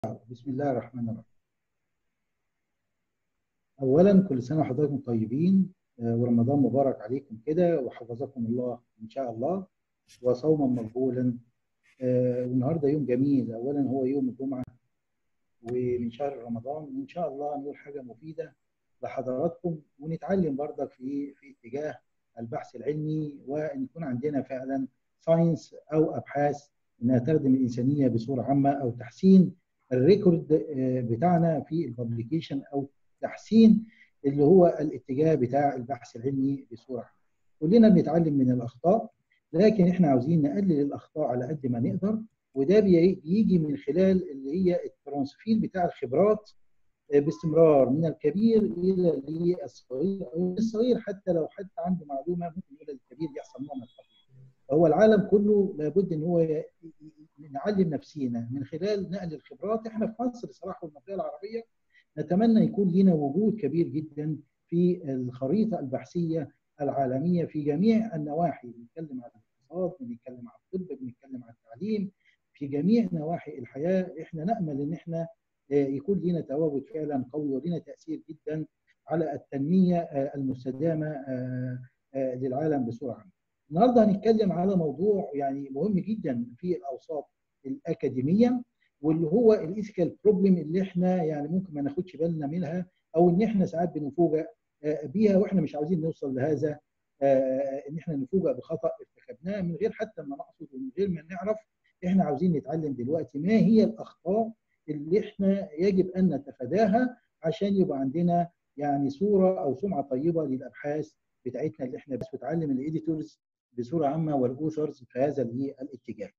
بسم الله الرحمن الرحيم اولا كل سنه وحضراتكم طيبين ورمضان مبارك عليكم كده وحفظكم الله ان شاء الله وصوما مقبولا والنهارده يوم جميل اولا هو يوم الجمعه ومن شهر رمضان وان شاء الله نقول حاجه مفيده لحضراتكم ونتعلم برضك في في اتجاه البحث العلمي وان يكون عندنا فعلا ساينس او ابحاث انها تخدم الانسانيه بصوره عامه او تحسين الريكورد بتاعنا في الببليكيشن او تحسين اللي هو الاتجاه بتاع البحث العلمي بصوره عامه. كلنا بنتعلم من الاخطاء لكن احنا عاوزين نقلل الاخطاء على قد ما نقدر وده بيجي من خلال اللي هي الترانسفير بتاع الخبرات باستمرار من الكبير الى الصغير او الصغير حتى لو حد عنده معلومه ممكن يقول للكبير يحصل نوع من التطوير. فهو العالم كله لابد ان هو نعلم نفسينا من خلال نقل الخبرات احنا في مصر صراحه والمنطقه العربيه نتمنى يكون لنا وجود كبير جدا في الخريطه البحثيه العالميه في جميع النواحي بنتكلم عن الاقتصاد بنتكلم عن الطب بنتكلم عن التعليم في جميع نواحي الحياه احنا نامل ان احنا يكون لنا تواجد فعلا قوي ولنا تاثير جدا على التنميه المستدامه للعالم بصوره عامه. النهارده هنتكلم على موضوع يعني مهم جدا في الاوساط الاكاديميه واللي هو الايثيكال بروبلم اللي احنا يعني ممكن ما ناخدش بالنا منها او ان احنا ساعات بنفوجئ بيها واحنا مش عاوزين نوصل لهذا ان احنا نفوجئ بخطا ارتكبناه من غير حتى ما نقصد ومن غير ما نعرف احنا عاوزين نتعلم دلوقتي ما هي الاخطاء اللي احنا يجب ان نتفاداها عشان يبقى عندنا يعني صوره او سمعه طيبه للابحاث بتاعتنا اللي احنا بس بتعلم الايديتورز بصوره عامه والاوثرز في هذا الاتجاه.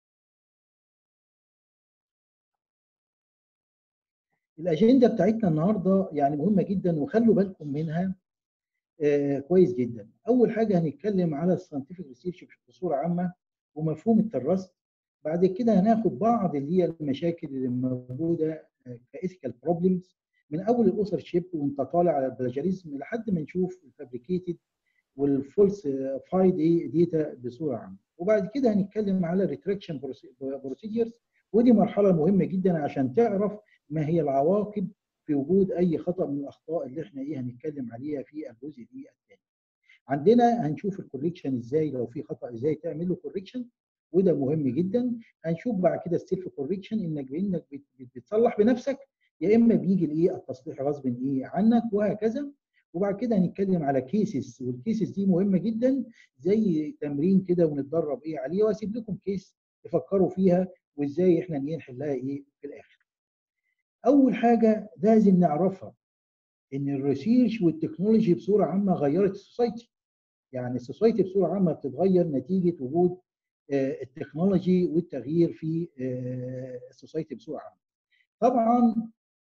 الاجنده بتاعتنا النهارده يعني مهمه جدا وخلوا بالكم منها آه كويس جدا. اول حاجه هنتكلم على الساينتفك ريسيرش بصوره عامه ومفهوم التراست. بعد كده هناخد بعض اللي هي المشاكل اللي موجوده كايثيكال بروبلمز من اول الاوثر شيب وانت طالع على البلاجاريزم لحد ما نشوف الفابريكيتد والفولس فايد ديتا بصوره عامه وبعد كده هنتكلم على الريتراكشن بروسيديرز ودي مرحله مهمه جدا عشان تعرف ما هي العواقب في وجود اي خطا من الاخطاء اللي احنا ايه هنتكلم عليها في الجزء دي الثاني عندنا هنشوف الكوريكشن ازاي لو في خطا ازاي تعمل له كوريكشن وده مهم جدا هنشوف بعد كده السيلف كوريكشن انك بانك بتصلح بنفسك يا اما بيجي الايه التصليح غصب ايه عنك وهكذا وبعد كده هنتكلم على كيسز والكيسز دي مهمه جدا زي تمرين كده ونتدرب ايه عليه واسيب لكم كيس تفكروا فيها وازاي احنا نحلها ايه في الاخر. اول حاجه لازم نعرفها ان الريسيرش والتكنولوجي بصوره عامه غيرت السوسايتي. يعني السوسايتي بصوره عامه بتتغير نتيجه وجود التكنولوجي والتغيير في السوسايتي بصوره عامه. طبعا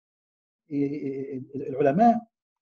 العلماء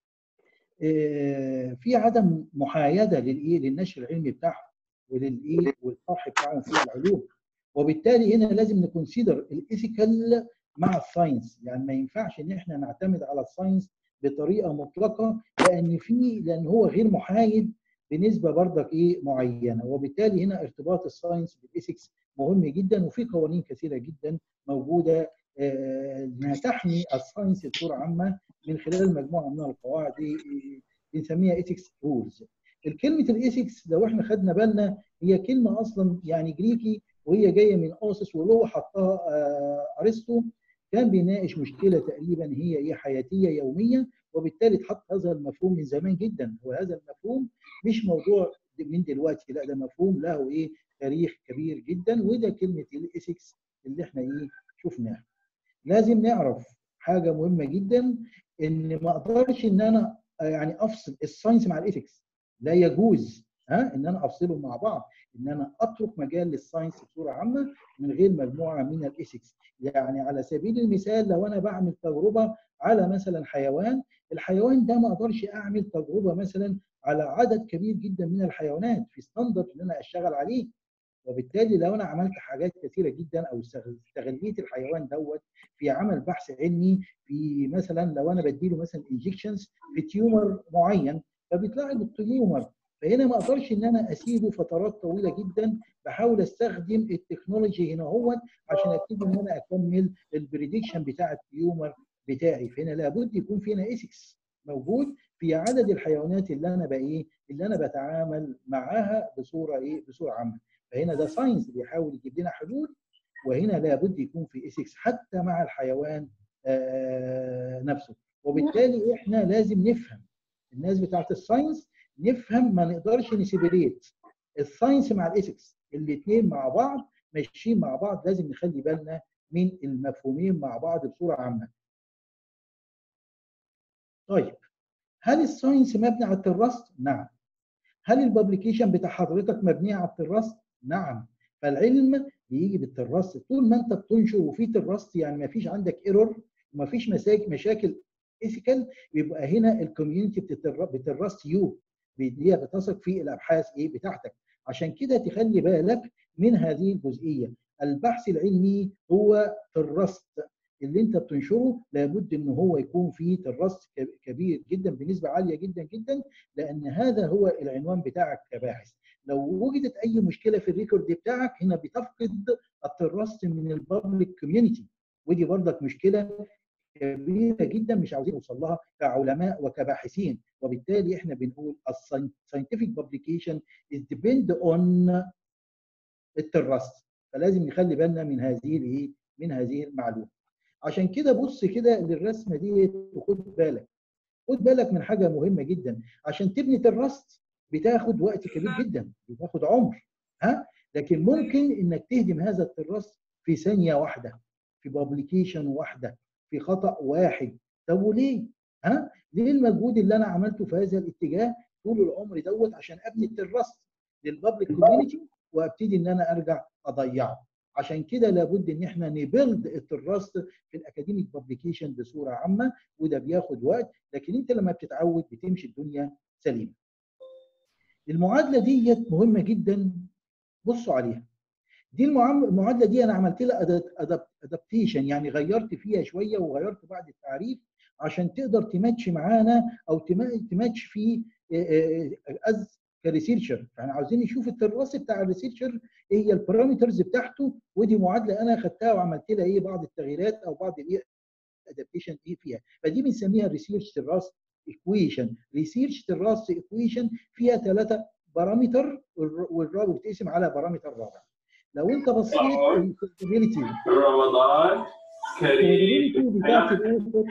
في عدم محايده للايه للنشر العلمي بتاعهم وللايه والطرح بتاعهم في العلوم وبالتالي هنا لازم نكونسيدر الايثيكال مع الساينس يعني ما ينفعش ان احنا نعتمد على الساينس بطريقه مطلقه لان في لان هو غير محايد بنسبه برضك ايه معينه وبالتالي هنا ارتباط الساينس بالايثكس مهم جدا وفي قوانين كثيره جدا موجوده انها تحمي الساينس بصوره عامه من خلال مجموعه من القواعد بنسميها ايثكس رولز. الكلمه الايثكس لو احنا خدنا بالنا هي كلمه اصلا يعني جريكي وهي جايه من اوسس واللي هو حطها ارسطو كان بيناقش مشكله تقريبا هي ايه حياتيه يوميه وبالتالي اتحط هذا المفهوم من زمان جدا وهذا المفهوم مش موضوع من دلوقتي لا ده مفهوم له ايه تاريخ كبير جدا وده كلمه الايثكس اللي احنا ايه شفناها. لازم نعرف حاجه مهمه جدا ان ما اقدرش ان انا يعني افصل الساينس مع الايثكس لا يجوز ها ان انا افصلهم مع بعض ان انا اترك مجال للساينس بصوره عامه من غير مجموعه من الايثكس يعني على سبيل المثال لو انا بعمل تجربه على مثلا حيوان الحيوان ده ما اقدرش اعمل تجربه مثلا على عدد كبير جدا من الحيوانات في ستاندرد ان انا اشتغل عليه وبالتالي لو انا عملت حاجات كثيره جدا او استغليت الحيوان دوت في عمل بحث علمي في مثلا لو انا بديله مثلا انجكشنز في تيومر معين فبيطلع لي التيومر فهنا ما اقدرش ان انا اسيبه فترات طويله جدا بحاول استخدم التكنولوجي هنا هو عشان ابتدي ان انا اكمل البريدكشن بتاع التيومر بتاعي فهنا لابد يكون في هنا اسكس موجود في عدد الحيوانات اللي انا بقى ايه اللي انا بتعامل معاها بصوره ايه بصوره عامه فهنا ده ساينس بيحاول يجيب لنا حلول وهنا لابد يكون في اسكس حتى مع الحيوان آه نفسه وبالتالي احنا لازم نفهم الناس بتاعت الساينس نفهم ما نقدرش نسيبريت الساينس مع الاسكس الاثنين مع بعض ماشيين مع بعض لازم نخلي بالنا من المفهومين مع بعض بصوره عامه. طيب هل الساينس مبني على التراست؟ نعم. هل الببليكيشن بتاع حضرتك مبنيه على التراست؟ نعم. فالعلم بيجي بالتراست طول ما انت بتنشر وفي تراست يعني ما فيش عندك ايرور وما فيش مشاكل ايثيكال يبقى هنا الكوميونتي بتراست يو هي بتثق في الابحاث ايه بتاعتك عشان كده تخلي بالك من هذه الجزئيه البحث العلمي هو تراست اللي انت بتنشره لابد ان هو يكون فيه تراست كبير جدا بنسبه عاليه جدا جدا لان هذا هو العنوان بتاعك كباحث لو وجدت اي مشكله في الريكورد بتاعك هنا بتفقد التراست من البابليك كوميونتي ودي برضك مشكله كبيره جدا مش عاوزين نوصل لها كعلماء وكباحثين وبالتالي احنا بنقول الساينتفك بابليكيشن از ديبند اون التراست فلازم نخلي بالنا من هذه الايه من هذه المعلومه عشان كده بص كده للرسمه دي وخد بالك خد بالك من حاجه مهمه جدا عشان تبني تراست بتاخد وقت كبير جدا بتاخد عمر ها لكن ممكن انك تهدم هذا التراست في ثانيه واحده في بابليكيشن واحده في خطا واحد طب وليه ها ليه المجهود اللي انا عملته في هذا الاتجاه طول العمر دوت عشان ابني التراست للبابليك كوميونتي وابتدي ان انا ارجع اضيعه عشان كده لابد ان احنا نبيلد التراست في الاكاديميك بابليكيشن بصوره عامه وده بياخد وقت لكن انت لما بتتعود بتمشي الدنيا سليمه المعادله ديت مهمه جدا بصوا عليها دي المعادله دي انا عملت لها ادابتيشن يعني غيرت فيها شويه وغيرت بعض التعريف عشان تقدر تماتش معانا او تماتش في از كريسيرشر فاحنا عاوزين نشوف التراس بتاع الريسيرشر ايه هي البارامترز بتاعته ودي معادله انا خدتها وعملت لها ايه بعض التغييرات او بعض الايه ادابتيشن ايه فيها فدي بنسميها ريسيرش تراس ايكويشن ريسيرش تراس ايكويشن فيها ثلاثه بارامتر والرابع بتقسم على بارامتر رابع لو انت بصيت الكريديبيليتي رمضان كريم بتاعت الاسر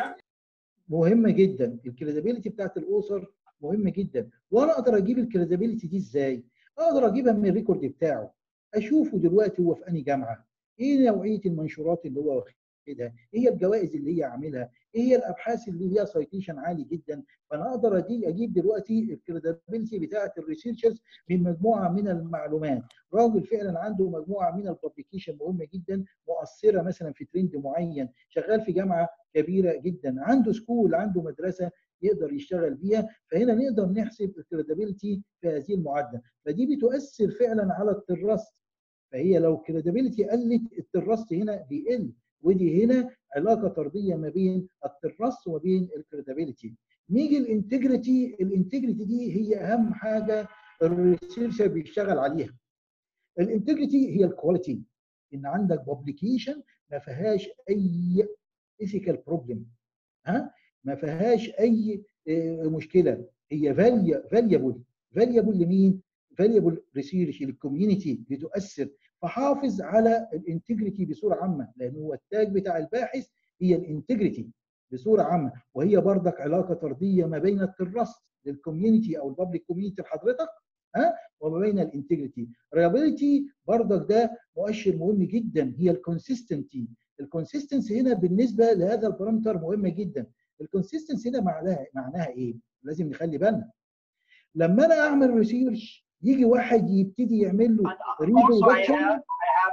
مهمه جدا الكريديبيليتي بتاعت الاسر مهمه جدا وانا اقدر اجيب الكريديبيليتي دي ازاي؟ اقدر اجيبها من الريكورد بتاعه اشوفه دلوقتي هو في انهي جامعه ايه نوعيه المنشورات اللي هو واخدها ايه هي الجوائز اللي هي عاملها ايه هي الابحاث اللي ليها سايتيشن عالي جدا فانا اقدر اجيب دلوقتي الكريديبيلتي بتاعه الريسيرشرز من مجموعه من المعلومات راجل فعلا عنده مجموعه من الببليكيشن مهمه جدا مؤثره مثلا في ترند معين شغال في جامعه كبيره جدا عنده سكول عنده مدرسه يقدر يشتغل بيها فهنا نقدر نحسب الكريديبيلتي في هذه المعادله فدي بتؤثر فعلا على التراست فهي لو الكريديبيلتي قلت التراست هنا بيقل ودي هنا علاقه طرديه ما بين التراست وما بين الكريديبيلتي نيجي الانتجريتي الانتجريتي دي هي اهم حاجه الريسيرشر بيشتغل عليها الانتجريتي هي الكواليتي ان عندك بابليكيشن ما فيهاش اي ايثيكال بروبلم ها ما فيهاش اي مشكله هي فاليبل فاليبل لمين؟ فاليبل ريسيرش للكوميونتي بتؤثر فحافظ على الانتجريتي بصوره عامه لان هو التاج بتاع الباحث هي الانتجريتي بصوره عامه وهي بردك علاقه طرديه ما بين التراست للكوميونتي او البابليك كوميونتي لحضرتك ها وما بين الانتجريتي ريابيليتي بردك ده مؤشر مهم جدا هي الكونسيستنتي الكونسيستنسي هنا بالنسبه لهذا البارامتر مهمه جدا الكونسيستنسي هنا معناها معناها ايه لازم نخلي بالنا لما انا اعمل ريسيرش يجي واحد يبتدي يعمل له ريبرودكشن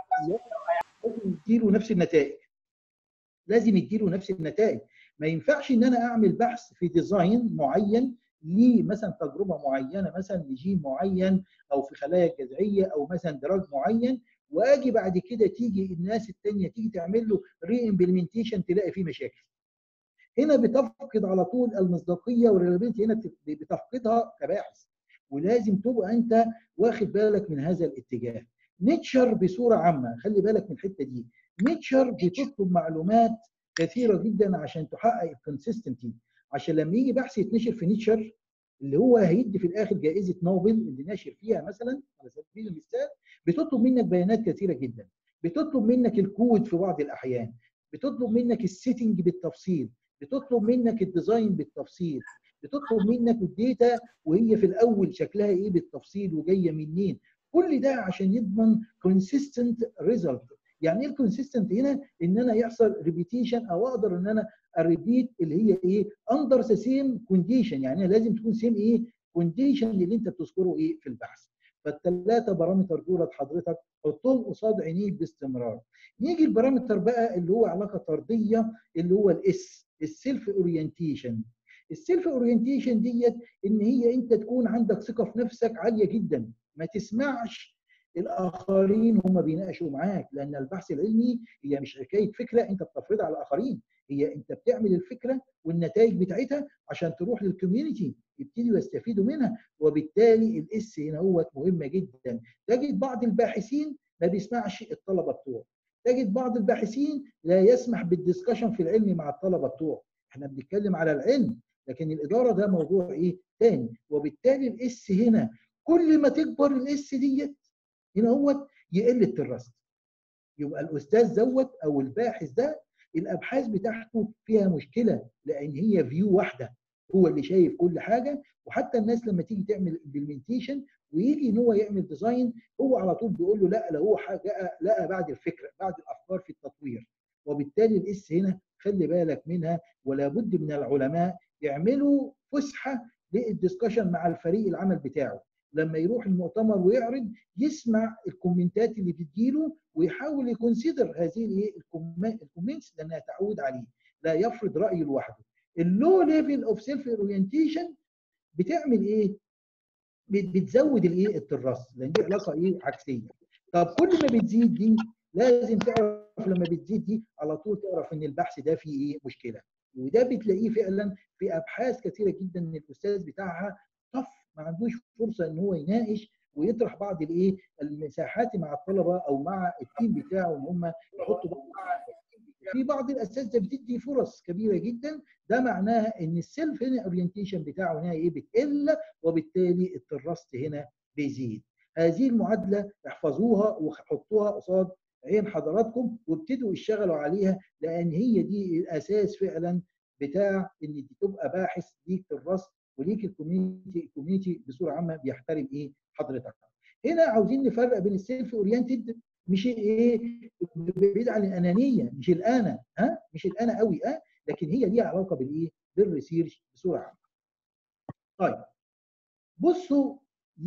لازم يديله نفس النتائج لازم يديله نفس النتائج ما ينفعش ان انا اعمل بحث في ديزاين معين ليه مثلا تجربه معينه مثلا لجين معين او في خلايا جذعيه او مثلا دراج معين واجي بعد كده تيجي الناس الثانيه تيجي تعمل له ري امبلمنتيشن تلاقي فيه مشاكل هنا بتفقد على طول المصداقيه والريلابيلتي هنا بتفقدها كباحث ولازم تبقى انت واخد بالك من هذا الاتجاه نيتشر بصوره عامه خلي بالك من الحته دي نيتشر بتطلب معلومات كثيره جدا عشان تحقق الكونسستنتي عشان لما يجي بحث يتنشر في نيتشر اللي هو هيدي في الاخر جائزه نوبل اللي ناشر فيها مثلا على سبيل المثال بتطلب منك بيانات كثيره جدا بتطلب منك الكود في بعض الاحيان بتطلب منك السيتنج بالتفصيل بتطلب منك الديزاين بالتفصيل بتطلب منك الداتا وهي في الاول شكلها ايه بالتفصيل وجايه منين كل ده عشان يضمن كونسيستنت ريزلت يعني ايه الكونسيستنت هنا ان انا يحصل ريبيتيشن او اقدر ان انا اريبيت اللي هي ايه اندر ذا سيم كونديشن يعني لازم تكون سيم ايه كونديشن اللي انت بتذكره ايه في البحث فالثلاثه بارامتر دول حضرتك حطهم قصاد عينيك باستمرار نيجي البارامتر بقى اللي هو علاقه طرديه اللي هو الاس السيلف اورينتيشن السيلف اورينتيشن ديت ان هي انت تكون عندك ثقه في نفسك عاليه جدا ما تسمعش الاخرين هم بيناقشوا معاك لان البحث العلمي هي مش حكايه فكره انت بتفرضها على الاخرين هي انت بتعمل الفكره والنتائج بتاعتها عشان تروح للكوميونتي يبتدوا يستفيدوا منها وبالتالي الاس هنا هو مهمه جدا تجد بعض الباحثين ما بيسمعش الطلبه بتوعه تجد بعض الباحثين لا يسمح بالدسكشن في العلم مع الطلبه بتوعه احنا بنتكلم على العلم لكن الاداره ده موضوع ايه تاني وبالتالي الاس هنا كل ما تكبر الاس ديت هنا هو يقل التراست يبقى الاستاذ دوت او الباحث ده الابحاث بتاعته فيها مشكله لان هي فيو واحده هو اللي شايف كل حاجه وحتى الناس لما تيجي تعمل امبلمنتيشن ويجي ان هو يعمل ديزاين هو على طول بيقول له لا لا هو حاجه لقى بعد الفكره بعد الافكار في التطوير وبالتالي الاس هنا خلي بالك منها ولا بد من العلماء يعملوا فسحه للدسكشن مع الفريق العمل بتاعه لما يروح المؤتمر ويعرض يسمع الكومنتات اللي بتجيله ويحاول يكونسيدر هذه الايه الكومنتس لانها تعود عليه لا يفرض رايه لوحده اللو ليفل اوف سيلف اورينتيشن بتعمل ايه بتزود الايه التراث لان دي علاقه ايه عكسيه طب كل ما بتزيد دي لازم تعرف لما بتزيد دي على طول تعرف ان البحث ده فيه ايه مشكله وده بتلاقيه فعلا في ابحاث كثيره جدا ان الاستاذ بتاعها طف ما عندوش فرصه ان هو يناقش ويطرح بعض الايه المساحات مع الطلبه او مع التيم بتاعه ان هم يحطوا في بعض الاساتذه بتدي فرص كبيره جدا ده معناها ان السيلف هنا اورينتيشن بتاعه هنا ايه بتقل وبالتالي التراست هنا بيزيد هذه المعادله احفظوها وحطوها قصاد عين حضراتكم وابتدوا يشتغلوا عليها لان هي دي الاساس فعلا بتاع ان دي تبقى باحث ليك الرصد وليك الكوميونتي الكوميونتي بصوره عامه بيحترم ايه حضرتك هنا عاوزين نفرق بين السيلف اورينتد مش ايه بعيد عن الانانيه مش الانا ها مش الانا قوي ها لكن هي ليها علاقه بالايه بالريسيرش بصوره عامه طيب بصوا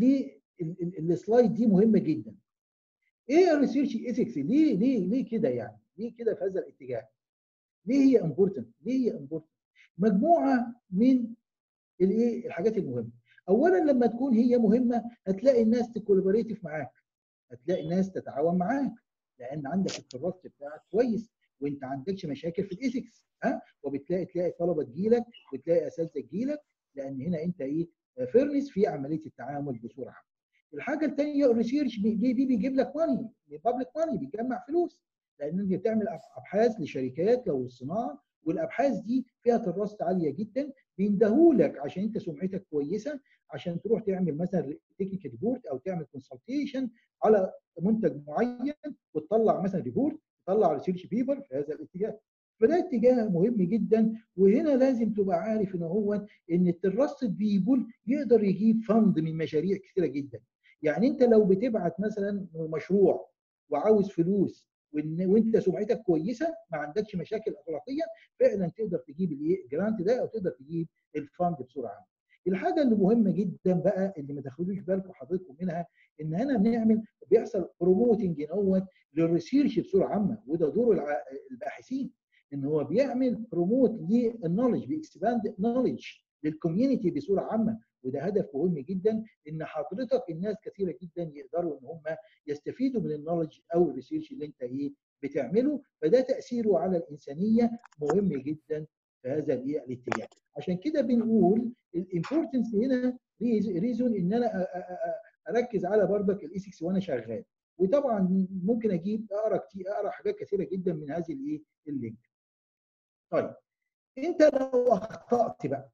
للسلايد دي مهمه جدا ايه الريسيرش ايثكس ليه ليه ليه كده يعني ليه كده في هذا الاتجاه ليه هي امبورتنت ليه هي امبورتنت مجموعه من الايه الحاجات المهمه اولا لما تكون هي مهمه هتلاقي الناس تكولابوريتيف معاك هتلاقي ناس تتعاون معاك لان عندك التراست بتاعك كويس وانت عندكش مشاكل في الايثكس ها وبتلاقي تلاقي طلبه تجيلك وتلاقي اساتذه تجيلك لان هنا انت ايه فيرنس في عمليه التعامل بصوره عامه الحاجه الثانيه الريسيرش دي, دي بيجيب لك ماني بابليك ماني بيجمع فلوس لان انت بتعمل ابحاث لشركات لو الصناعه والابحاث دي فيها تراست عاليه جدا بيندهولك عشان انت سمعتك كويسه عشان تروح تعمل مثلا تكنيكال ريبورت او تعمل كونسلتيشن على منتج معين وتطلع مثلا ريبورت تطلع ريسيرش بيبر في هذا الاتجاه فده اتجاه مهم جدا وهنا لازم تبقى عارف ان هو ان التراستد بيبول يقدر يجيب فند من مشاريع كثيره جدا يعني انت لو بتبعت مثلا مشروع وعاوز فلوس وانت سمعتك كويسه ما عندكش مشاكل اخلاقيه فعلا تقدر تجيب الايه الجرانت ده او تقدر تجيب الفند بصوره عامه. الحاجه اللي مهمه جدا بقى اللي ما تاخدوش بالكم حضرتكم منها ان هنا بنعمل بيحصل بروموتنج اهوت للريسيرش بصوره عامه وده دور الباحثين ان هو بيعمل بروموت للنولج بيكسباند نولج للكوميونتي بصوره عامه وده هدف مهم جدا ان حضرتك الناس كثيره جدا يقدروا ان هم يستفيدوا من النولج او الريسيرش اللي انت ايه بتعمله فده تاثيره على الانسانيه مهم جدا في هذا الاتجاه عشان كده بنقول الامبورتنس هنا ريزون ان انا أ- أ- أ- اركز على برضك الاي 6 وانا شغال وطبعا ممكن اجيب اقرا كتير اقرا حاجات كثيره جدا من هذه الايه اللينك طيب انت لو اخطات بقى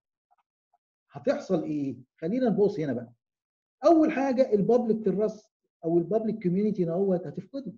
هتحصل ايه خلينا نبص هنا بقى اول حاجه البابليك تراست او البابليك كوميونتي دوت هتفقده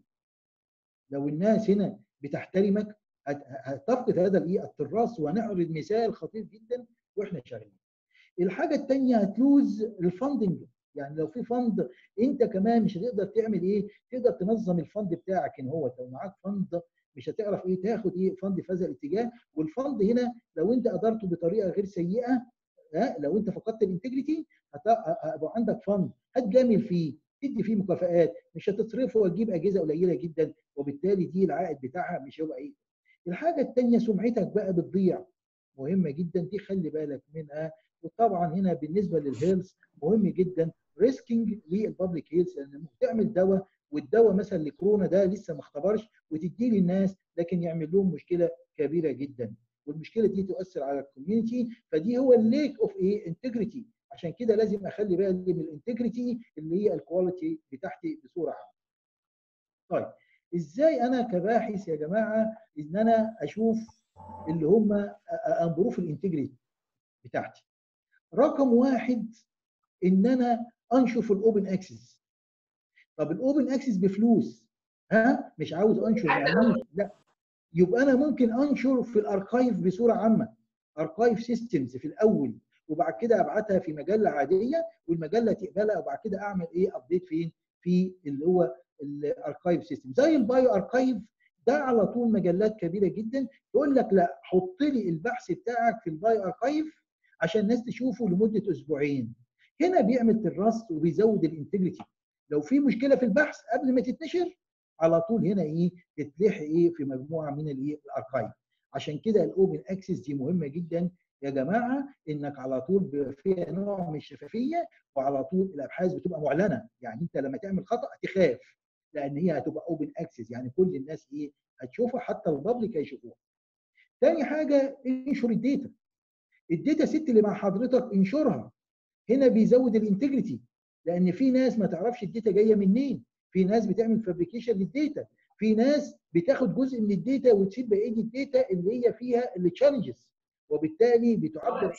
لو الناس هنا بتحترمك هت- هتفقد هذا الايه التراث وهنعرض مثال خطير جدا واحنا شغالين الحاجه الثانيه هتلوز الفندنج يعني لو في فند انت كمان مش هتقدر تعمل ايه تقدر تنظم الفند بتاعك ان هو لو معاك فند مش هتعرف ايه تاخد ايه فند في هذا الاتجاه والفند هنا لو انت ادرته بطريقه غير سيئه ها لو انت فقدت الانتجريتي هيبقى عندك فند هتجامل فيه تدي فيه مكافآت مش هتصرفه وتجيب اجهزه قليله جدا وبالتالي دي العائد بتاعها مش هيبقى ايه الحاجه الثانيه سمعتك بقى بتضيع مهمه جدا دي خلي بالك منها وطبعا هنا بالنسبه للهيلث مهم جدا ريسكينج للبابليك هيلث لان تعمل دواء والدواء مثلا لكورونا ده لسه ما اختبرش وتديه للناس لكن يعمل لهم مشكله كبيره جدا والمشكله دي تؤثر على الكوميونتي فدي هو الليك اوف ايه انتجريتي عشان كده لازم اخلي بالي من الانتجريتي اللي هي الكواليتي بتاعتي بصوره عامه. طيب ازاي انا كباحث يا جماعه ان انا اشوف اللي هم ظروف الانتجريتي بتاعتي. رقم واحد ان انا انشر في الاوبن اكسس. طب الاوبن اكسس بفلوس ها مش عاوز انشر يعني لا يبقى انا ممكن انشر في الاركايف بصوره عامه اركايف سيستمز في الاول وبعد كده ابعتها في مجله عاديه والمجله تقبلها وبعد كده اعمل ايه ابديت فين في اللي هو الاركايف سيستم زي البايو اركايف ده على طول مجلات كبيره جدا تقول لك لا حط لي البحث بتاعك في البايو اركايف عشان الناس تشوفه لمده اسبوعين هنا بيعمل تراست وبيزود الانتجريتي لو في مشكله في البحث قبل ما تتنشر على طول هنا ايه تتلح ايه في مجموعه من الايه الاركايف عشان كده الاوبن اكسس دي مهمه جدا يا جماعه انك على طول فيها نوع من الشفافيه وعلى طول الابحاث بتبقى معلنه يعني انت لما تعمل خطا تخاف لان هي هتبقى اوبن اكسس يعني كل الناس ايه هتشوفها حتى البابليك هيشوفوها. تاني حاجه انشر الداتا. الداتا ست اللي مع حضرتك انشرها. هنا بيزود الانتجريتي لان في ناس ما تعرفش الداتا جايه منين. في ناس بتعمل فابريكيشن للداتا. في ناس بتاخد جزء من الداتا وتسيب بقيه الداتا اللي هي فيها التشالنجز وبالتالي بتعبر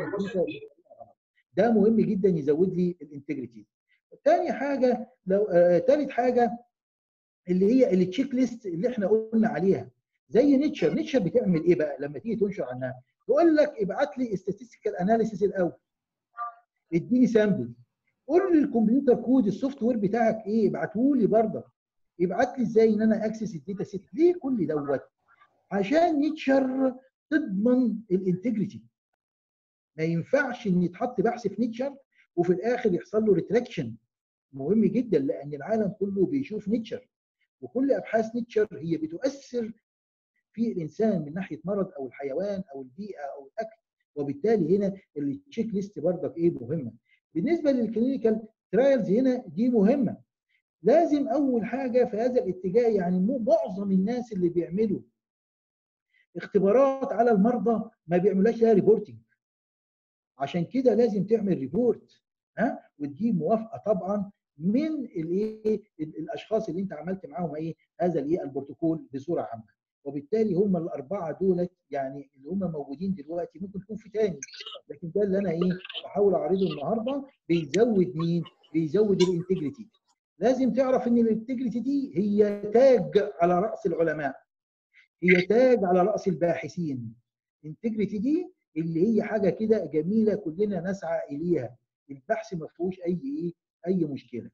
ده مهم جدا يزود لي الانتجريتي. تاني حاجه لو آه تالت حاجه اللي هي التشيك ليست اللي احنا قلنا عليها زي نيتشر نيتشر بتعمل ايه بقى لما تيجي تنشر عنها تقول لك ابعت لي statistical اناليسيس الاول اديني سامبل قول لي الكمبيوتر كود السوفت وير بتاعك ايه ابعته لي برضه يبعت لي ازاي ان انا اكسس الداتا سيت ليه كل دوت عشان نيتشر تضمن الانتجريتي ما ينفعش ان يتحط بحث في نيتشر وفي الاخر يحصل له ريتراكشن مهم جدا لان العالم كله بيشوف نيتشر وكل ابحاث نيتشر هي بتؤثر في الانسان من ناحيه مرض او الحيوان او البيئه او الاكل وبالتالي هنا التشيك ليست برضك ايه مهمه بالنسبه للكلينيكال ترايلز هنا دي مهمه لازم اول حاجه في هذا الاتجاه يعني معظم الناس اللي بيعملوا اختبارات على المرضى ما بيعملوش لها ريبورتنج عشان كده لازم تعمل ريبورت ها وتجيب موافقه طبعا من الايه الاشخاص اللي انت عملت معاهم ايه هذا الايه البروتوكول بصوره عامه وبالتالي هم الاربعه دولت يعني اللي هم موجودين دلوقتي ممكن يكون في تاني لكن ده اللي انا ايه بحاول اعرضه النهارده بيزود مين؟ بيزود الانتجريتي لازم تعرف ان الانتجريتي دي هي تاج على راس العلماء هي تاج على راس الباحثين الانتجريتي دي اللي هي حاجه كده جميله كلنا نسعى اليها البحث ما فيهوش اي ايه اي مشكله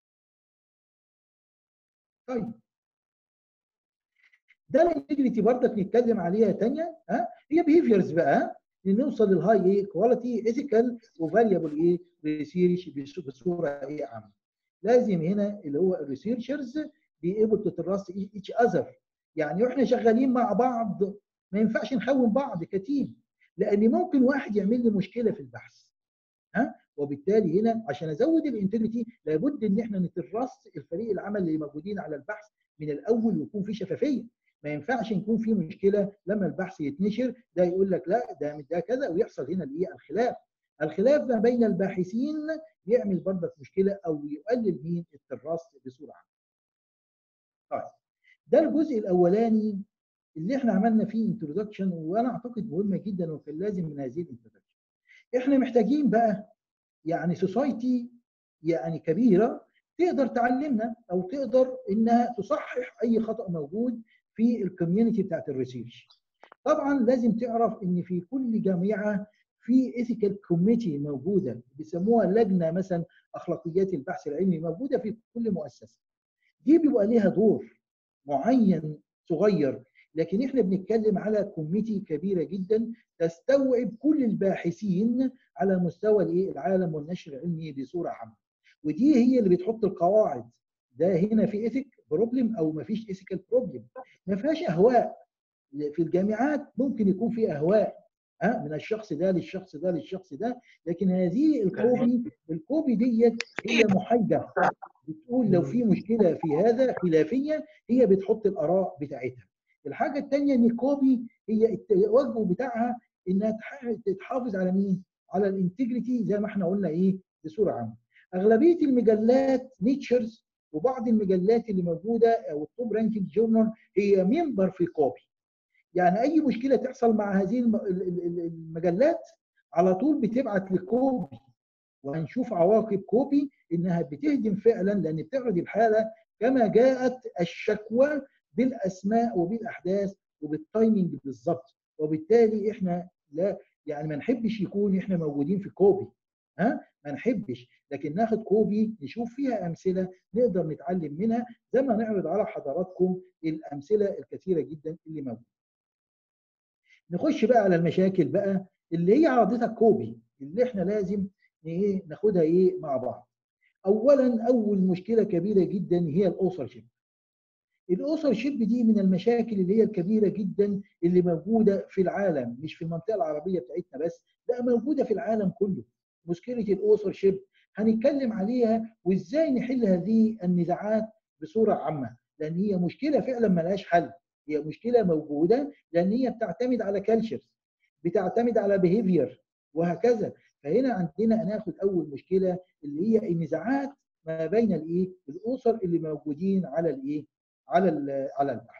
طيب ده الانتجريتي برضك نتكلم عليها ثانيه ها هي بيهيفيرز بقى نوصل للهاي ايه كواليتي ايثيكال وفاليبل ايه ريسيرش بصوره ايه عامه لازم هنا اللي هو الريسيرشرز بي ايبل تو تراست ايتش اذر يعني واحنا شغالين مع بعض ما ينفعش نخون بعض كتيم لان ممكن واحد يعمل لي مشكله في البحث ها وبالتالي هنا عشان ازود الانتجريتي لابد ان احنا نترص الفريق العمل اللي موجودين على البحث من الاول ويكون في شفافيه ما ينفعش يكون في مشكله لما البحث يتنشر ده يقول لك لا ده ده كذا ويحصل هنا الايه الخلاف الخلاف ما بين الباحثين يعمل برضك مشكله او يقلل من التراست بصوره عامه. طيب ده الجزء الاولاني اللي احنا عملنا فيه انترودكشن وانا اعتقد مهمه جدا وكان لازم من هذه الانترودكشن. احنا محتاجين بقى يعني سوسايتي يعني كبيره تقدر تعلمنا او تقدر انها تصحح اي خطا موجود في الكوميونتي بتاعت الريسيرش. طبعا لازم تعرف ان في كل جامعه في ايثيكال كوميتي موجوده بيسموها لجنه مثلا اخلاقيات البحث العلمي موجوده في كل مؤسسه. دي بيبقى ليها دور معين صغير لكن احنا بنتكلم على كوميتي كبيره جدا تستوعب كل الباحثين على مستوى الايه العالم والنشر العلمي بصوره عامه. ودي هي اللي بتحط القواعد ده هنا في ايثيك بروبلم او ما فيش ايثيكال بروبلم ما فيهاش اهواء في الجامعات ممكن يكون في اهواء ها من الشخص ده للشخص ده للشخص ده لكن هذه الكوبي الكوبي ديت هي محايده بتقول لو في مشكله في هذا خلافيه هي بتحط الاراء بتاعتها الحاجه الثانيه ان الكوبي هي التوجه بتاعها انها تحافظ على مين على الانتجريتي زي ما احنا قلنا ايه بصوره عامه اغلبيه المجلات نيتشرز وبعض المجلات اللي موجوده او التوب رانكينج جورنال هي ممبر في كوبي يعني اي مشكله تحصل مع هذه المجلات على طول بتبعت لكوبي وهنشوف عواقب كوبي انها بتهدم فعلا لان بتعرض الحاله كما جاءت الشكوى بالاسماء وبالاحداث وبالتايمنج بالظبط وبالتالي احنا لا يعني ما نحبش يكون احنا موجودين في كوبي ها ما نحبش لكن ناخد كوبي نشوف فيها امثله نقدر نتعلم منها زي ما نعرض على حضراتكم الامثله الكثيره جدا اللي موجوده نخش بقى على المشاكل بقى اللي هي عرضتها كوبي اللي احنا لازم ايه ناخدها ايه مع بعض اولا اول مشكله كبيره جدا هي الاوثر شيب الاوثر شيب دي من المشاكل اللي هي الكبيره جدا اللي موجوده في العالم مش في المنطقه العربيه بتاعتنا بس لا موجوده في العالم كله مشكله الاوثر شيب هنتكلم عليها وازاي نحل هذه النزاعات بصوره عامه لان هي مشكله فعلا ملهاش حل هي مشكله موجوده لان هي بتعتمد على كالتشرز بتعتمد على بيهيفير وهكذا فهنا عندنا ناخد اول مشكله اللي هي النزاعات ما بين الايه الاسر اللي موجودين على الايه على على البحث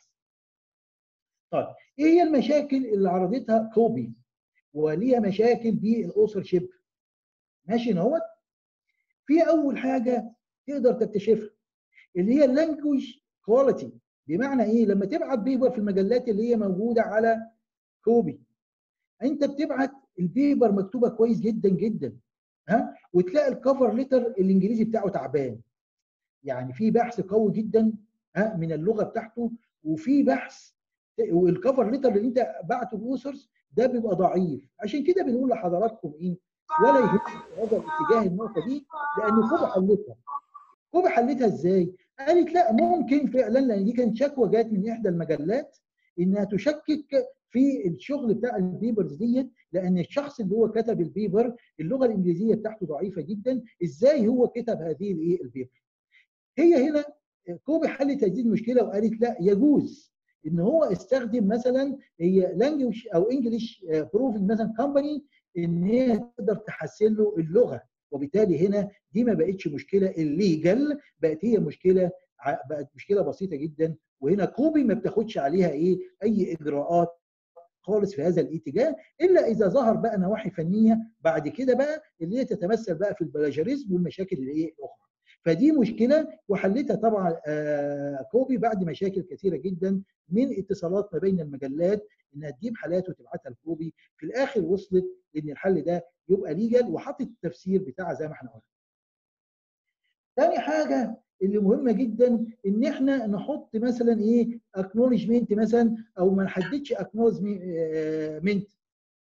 طيب ايه هي المشاكل اللي عرضتها كوبي وليها مشاكل بالاسر شيب ماشي اهوت في اول حاجه تقدر تكتشفها اللي هي اللانجوج كواليتي بمعنى ايه لما تبعت بيبر في المجلات اللي هي موجوده على كوبي انت بتبعت البيبر مكتوبه كويس جدا جدا ها وتلاقي الكفر ليتر الانجليزي بتاعه تعبان يعني في بحث قوي جدا ها من اللغه بتاعته وفي بحث والكفر ليتر اللي انت بعته بوسرز ده بيبقى ضعيف عشان كده بنقول لحضراتكم ايه ولا يهم هذا الاتجاه النقطه دي لان كوبا حلتها كوبا حلتها ازاي؟ قالت لا ممكن فعلا لان دي كانت شكوى جات من احدى المجلات انها تشكك في الشغل بتاع البيبرز ديت لان الشخص اللي هو كتب البيبر اللغه الانجليزيه بتاعته ضعيفه جدا ازاي هو كتب هذه الايه البيبر هي هنا كوبي حلت هذه المشكله وقالت لا يجوز ان هو استخدم مثلا هي لانجوج او انجلش بروفنج مثلا كومباني ان هي تقدر تحسن له اللغه وبالتالي هنا دي ما بقتش مشكله الليجل بقت هي مشكله بقت مشكله بسيطه جدا وهنا كوبي ما بتاخدش عليها ايه اي اجراءات خالص في هذا الاتجاه الا اذا ظهر بقى نواحي فنيه بعد كده بقى اللي هي تتمثل بقى في البلاجاريزم والمشاكل اللي ايه الاخرى فدي مشكله وحلتها طبعا كوبي بعد مشاكل كثيره جدا من اتصالات ما بين المجلات انها تجيب حالات وتبعتها لكوبي في الاخر وصلت ان الحل ده يبقى ليجل وحطت التفسير بتاعها زي ما احنا قلنا. تاني حاجه اللي مهمه جدا ان احنا نحط مثلا ايه اكنولجمنت مثلا او ما نحددش اكنولجمنت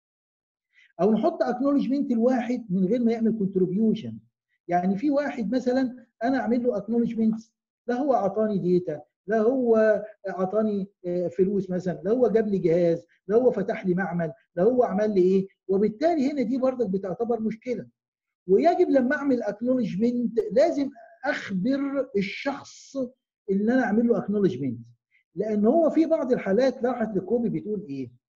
او نحط اكنولجمنت الواحد من غير ما يعمل كونتريبيوشن يعني في واحد مثلا انا اعمل له اكنولجمنت لا هو اعطاني داتا لا هو اعطاني فلوس مثلا لا هو جاب لي جهاز لا هو فتح لي معمل لا هو عمل لي ايه وبالتالي هنا دي برضك بتعتبر مشكله ويجب لما اعمل اكنولجمنت لازم اخبر الشخص اللي انا اعمل له اكنولجمنت لان هو في بعض الحالات راحت لكوبي بتقول ايه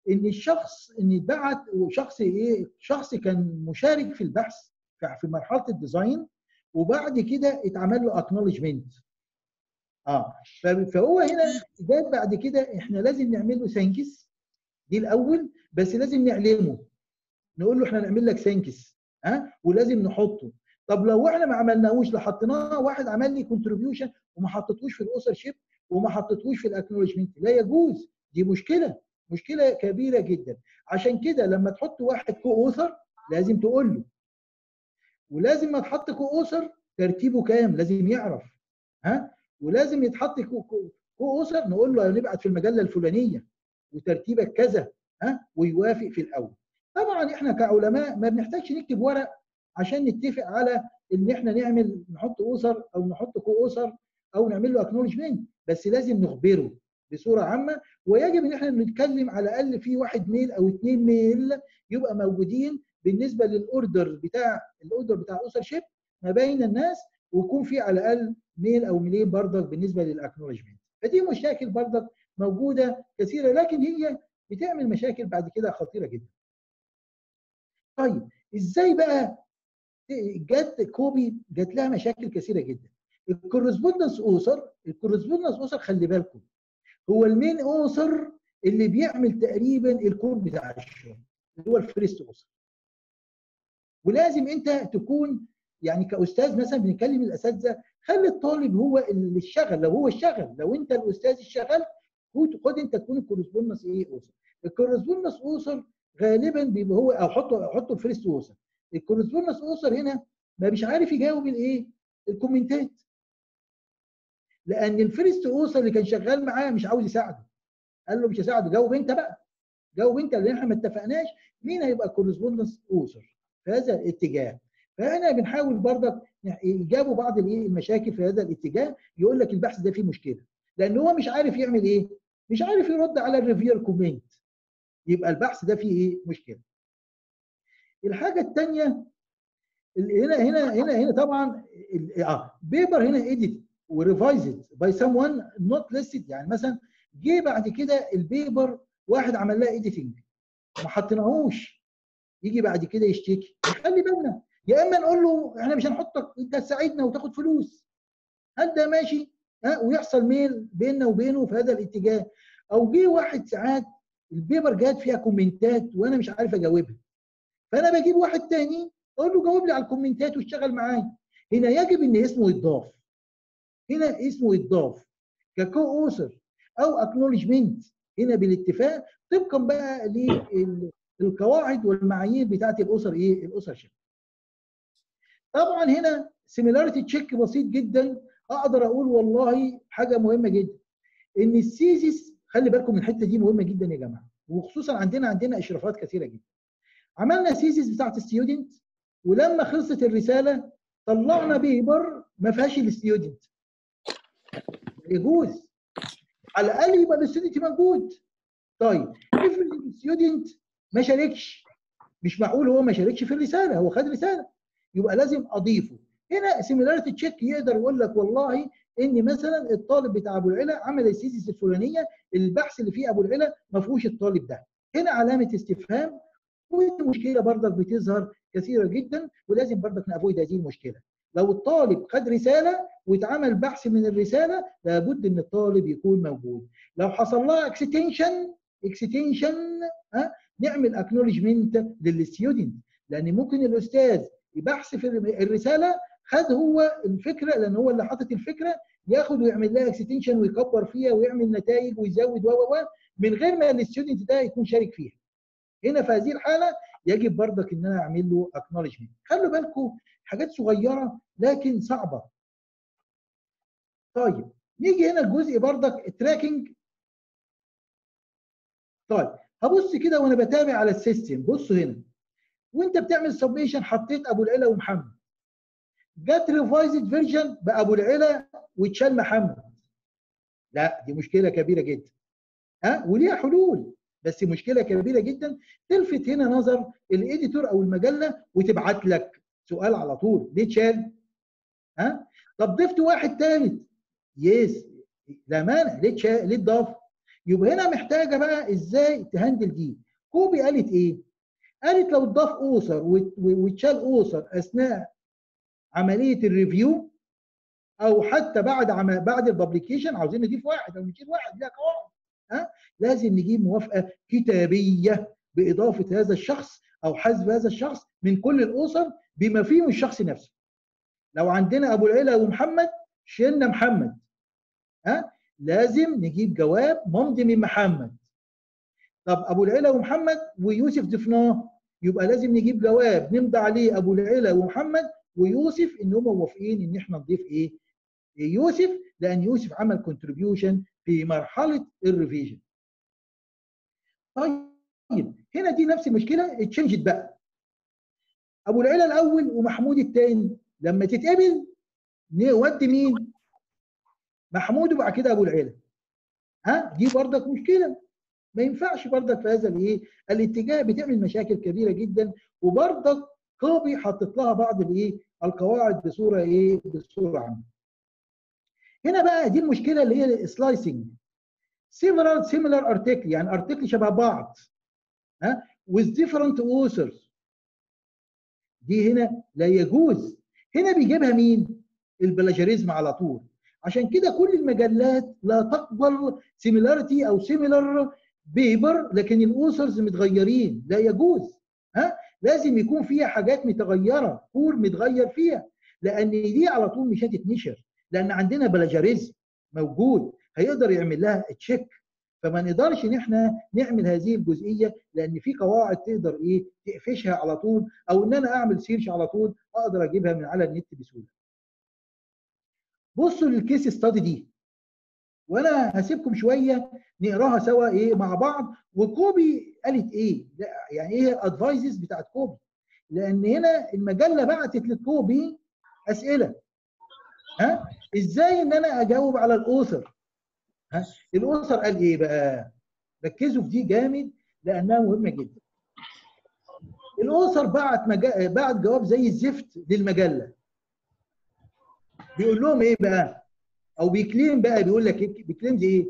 ان الشخص ان اتبعت شخص ايه شخص كان مشارك في البحث في مرحله الديزاين وبعد كده اتعمل له اكنولجمنت اه فهو هنا جات بعد كده احنا لازم نعمل له ثانكس دي الاول بس لازم نعلمه نقول له احنا نعمل لك ثانكس ها أه؟ ولازم نحطه طب لو احنا ما عملناهوش لا حطيناه واحد عمل لي كونتريبيوشن وما حطيتوش في الاوثر شيب وما حطيتوش في الاكنولجمنت لا يجوز دي مشكله مشكله كبيره جدا عشان كده لما تحط واحد كو اوثر لازم تقول له ولازم ما تحط كو اوثر ترتيبه كام لازم يعرف ها ولازم يتحط كو, كو, كو اوثر نقول له هنبعت في المجله الفلانيه وترتيبك كذا ها ويوافق في الاول طبعا احنا كعلماء ما بنحتاجش نكتب ورق عشان نتفق على ان احنا نعمل نحط اوثر او نحط كو اوثر او نعمل له اكنولجمنت بس لازم نخبره بصوره عامه ويجب ان احنا نتكلم على الاقل في واحد ميل او اثنين ميل يبقى موجودين بالنسبه للاوردر بتاع الاوردر بتاع الاوثر شيب ما بين الناس ويكون في على الاقل ميل او ميلين بردك بالنسبه للاكنولجمنت فدي مشاكل بردك موجوده كثيره لكن هي بتعمل مشاكل بعد كده خطيره جدا. طيب ازاي بقى جت كوبي جات لها مشاكل كثيره جدا. الكورسبوندنس اوثر الكورسبوندنس اوثر خلي بالكم هو المين اوثر اللي بيعمل تقريبا الكود بتاع الشغل اللي هو الفيرست اوثر. ولازم انت تكون يعني كاستاذ مثلا بنتكلم الاساتذه خلي الطالب هو اللي اشتغل لو هو اشتغل لو انت الاستاذ اشتغل خد انت تكون الكورسبوندنس ايه اوثر الكورسبوندنس اوثر غالبا بيبقى هو او حطه حطه الفيرست اوثر الكورسبوندنس اوثر هنا ما مش عارف يجاوب الايه الكومنتات لان الفيرست اوثر اللي كان شغال معاه مش عاوز يساعده قال له مش هساعده جاوب انت بقى جاوب انت لان احنا ما اتفقناش مين هيبقى كورسبوندنس اوثر في هذا الاتجاه فاحنا بنحاول برضك يجابوا بعض الايه المشاكل في هذا الاتجاه يقول لك البحث ده فيه مشكله لان هو مش عارف يعمل ايه مش عارف يرد على الريفير كومنت يبقى البحث ده فيه ايه مشكله الحاجه الثانيه هنا هنا هنا هنا طبعا اه بيبر هنا ايديت وريفايزد باي سام ون نوت ليستد يعني مثلا جه بعد كده البيبر واحد عمل لها ايديتنج ما حطيناهوش يجي بعد كده يشتكي خلي بالنا يا اما نقول له احنا مش هنحطك انت تساعدنا وتاخد فلوس هل ده ماشي ها ويحصل ميل بيننا وبينه في هذا الاتجاه او جه واحد ساعات البيبر جات فيها كومنتات وانا مش عارف اجاوبها فانا بجيب واحد تاني اقول له جاوب لي على الكومنتات واشتغل معايا هنا يجب ان اسمه يتضاف هنا اسمه يتضاف ككو اوثر او اكنولجمنت هنا بالاتفاق طبقا بقى للقواعد والمعايير بتاعت الاسر ايه الاسر شيب طبعا هنا سيميلاريتي تشيك بسيط جدا اقدر اقول والله حاجه مهمه جدا ان السيزيس خلي بالكم من الحته دي مهمه جدا يا جماعه وخصوصا عندنا عندنا اشرافات كثيره جدا عملنا سيزيس بتاعت الستيودنت ولما خلصت الرساله طلعنا بيبر ما فيهاش الستيودنت يجوز على الاقل يبقى الستودنت موجود طيب افرض الستودنت ما شاركش مش معقول هو ما شاركش في الرساله هو خد رساله يبقى لازم اضيفه هنا سيميلاريتي تشيك يقدر يقول لك والله ان مثلا الطالب بتاع ابو العلا عمل السيزيس الفلانيه البحث اللي فيه ابو العلا ما فيهوش الطالب ده هنا علامه استفهام ودي مشكله برضك بتظهر كثيره جدا ولازم برضك نافويد هذه المشكله لو الطالب خد رساله واتعمل بحث من الرساله لابد ان الطالب يكون موجود لو حصل لها اكستنشن اكستنشن ها نعمل اكنولجمنت للستودنت لان ممكن الاستاذ بحث في الرساله خد هو الفكره لان هو اللي حاطط الفكره ياخد ويعمل لها اكستنشن ويكبر فيها ويعمل نتائج ويزود و و من غير ما الستودنت ده يكون شارك فيها. هنا في هذه الحاله يجب برضك ان انا اعمل له اكنولجمنت. خلوا بالكم حاجات صغيره لكن صعبه. طيب نيجي هنا الجزء برضك التراكنج. طيب هبص كده وانا بتابع على السيستم بصوا هنا وانت بتعمل سبميشن حطيت ابو العلا ومحمد جت ريفايزد فيرجن بابو العلا واتشال محمد لا دي مشكله كبيره جدا ها وليها حلول بس مشكله كبيره جدا تلفت هنا نظر الايديتور او المجله وتبعت لك سؤال على طول ليه اتشال ها طب ضفت واحد ثالث يس لا مانع ليه اتشال ليه اتضاف يبقى هنا محتاجه بقى ازاي تهندل دي كوبي قالت ايه قالت لو اتضاف اوسر واتشال اوسر اثناء عمليه الريفيو او حتى بعد عم... بعد الببليكيشن عاوزين نضيف واحد او نشيل واحد ليها قواعد ها لازم نجيب موافقه كتابيه باضافه هذا الشخص او حذف هذا الشخص من كل الاسر بما فيهم الشخص نفسه لو عندنا ابو العيله ومحمد شلنا محمد ها لازم نجيب جواب ممضي من محمد طب ابو العيله ومحمد ويوسف ضفناه يبقى لازم نجيب جواب نمضي عليه ابو العيله ومحمد ويوسف ان هم موافقين ان احنا نضيف ايه يوسف لان يوسف عمل كونتريبيوشن في مرحله الريفيجن طيب هنا دي نفس المشكله اتشنجت بقى ابو العيله الاول ومحمود الثاني لما تتقبل نودي مين محمود وبعد كده ابو العيله ها دي برضك مشكله ما ينفعش برضك في هذا الايه الاتجاه بتعمل مشاكل كبيره جدا وبرضك كوبي حطت لها بعض الايه القواعد بصوره ايه بصوره عامه هنا بقى دي المشكله اللي هي السلايسنج similar similar article يعني ارتكل شبه بعض ها with different authors دي هنا لا يجوز هنا بيجيبها مين البلاجاريزم على طول عشان كده كل المجلات لا تقبل سيميلاريتي او سيميلر بيبر لكن الاوثرز متغيرين لا يجوز ها لازم يكون فيها حاجات متغيره كور متغير فيها لان دي على طول مش هتتنشر لان عندنا بلاجاريزم موجود هيقدر يعمل لها تشيك فما نقدرش ان احنا نعمل هذه الجزئيه لان في قواعد تقدر ايه تقفشها على طول او ان انا اعمل سيرش على طول اقدر اجيبها من على النت بسهوله. بصوا للكيس ستادي دي وانا هسيبكم شويه نقراها سوا ايه مع بعض وكوبي قالت ايه يعني ايه ادفايزز بتاعت كوبي لان هنا المجله بعتت لكوبي اسئله ها ازاي ان انا اجاوب على الاوثر ها الاوثر قال ايه بقى ركزوا في دي جامد لانها مهمه جدا الاوثر بعت مجا... بعت جواب زي الزفت للمجله بيقول لهم ايه بقى او بيكليم بقى بيقول لك ايه بيكليم ايه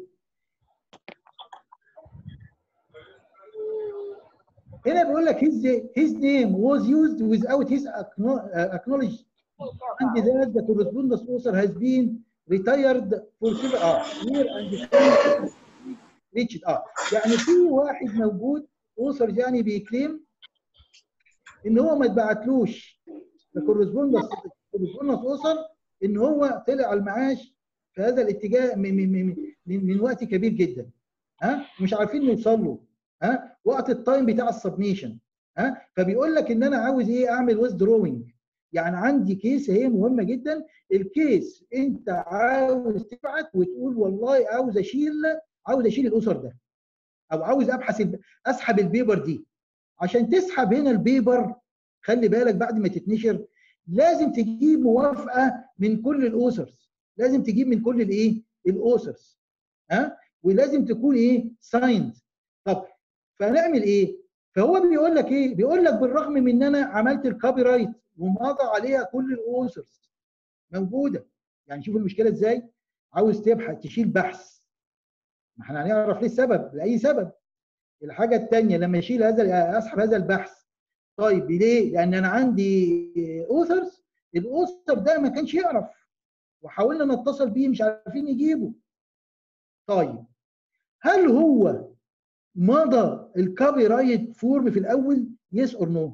هنا بيقول لك his, his name was used without his acknowledged and that the correspondence author has been retired for several اه year and reached اه يعني في واحد موجود اوثر يعني بيكليم ان هو ما اتبعتلوش الكورسبوندنس الكورسبوندنس اوثر ان هو طلع على المعاش في هذا الاتجاه من من من, من, من وقت كبير جدا ها مش عارفين نوصل له ها وقت التايم بتاع السبميشن ها فبيقول لك ان انا عاوز ايه اعمل ويز دروينج يعني عندي كيس هي مهمه جدا الكيس انت عاوز تبعت وتقول والله عاوز اشيل عاوز اشيل الاسر ده او عاوز ابحث اسحب البيبر دي عشان تسحب هنا البيبر خلي بالك بعد ما تتنشر لازم تجيب موافقه من كل الاوسرز لازم تجيب من كل الايه الاوسرز ها ولازم تكون ايه سايند طب فهنعمل ايه فهو بيقول لك ايه بيقول لك بالرغم من ان انا عملت الكوبي رايت ومضى عليها كل الاوسرز موجوده يعني شوف المشكله ازاي عاوز تبحث تشيل بحث ما احنا هنعرف ليه السبب لاي سبب الحاجه الثانيه لما اشيل هذا اسحب هذا البحث طيب ليه لان انا عندي اوثرز الاوثر ده ما كانش يعرف وحاولنا نتصل بيه مش عارفين نجيبه طيب هل هو مضى الكوبي رايت فورم في الاول يس اور نو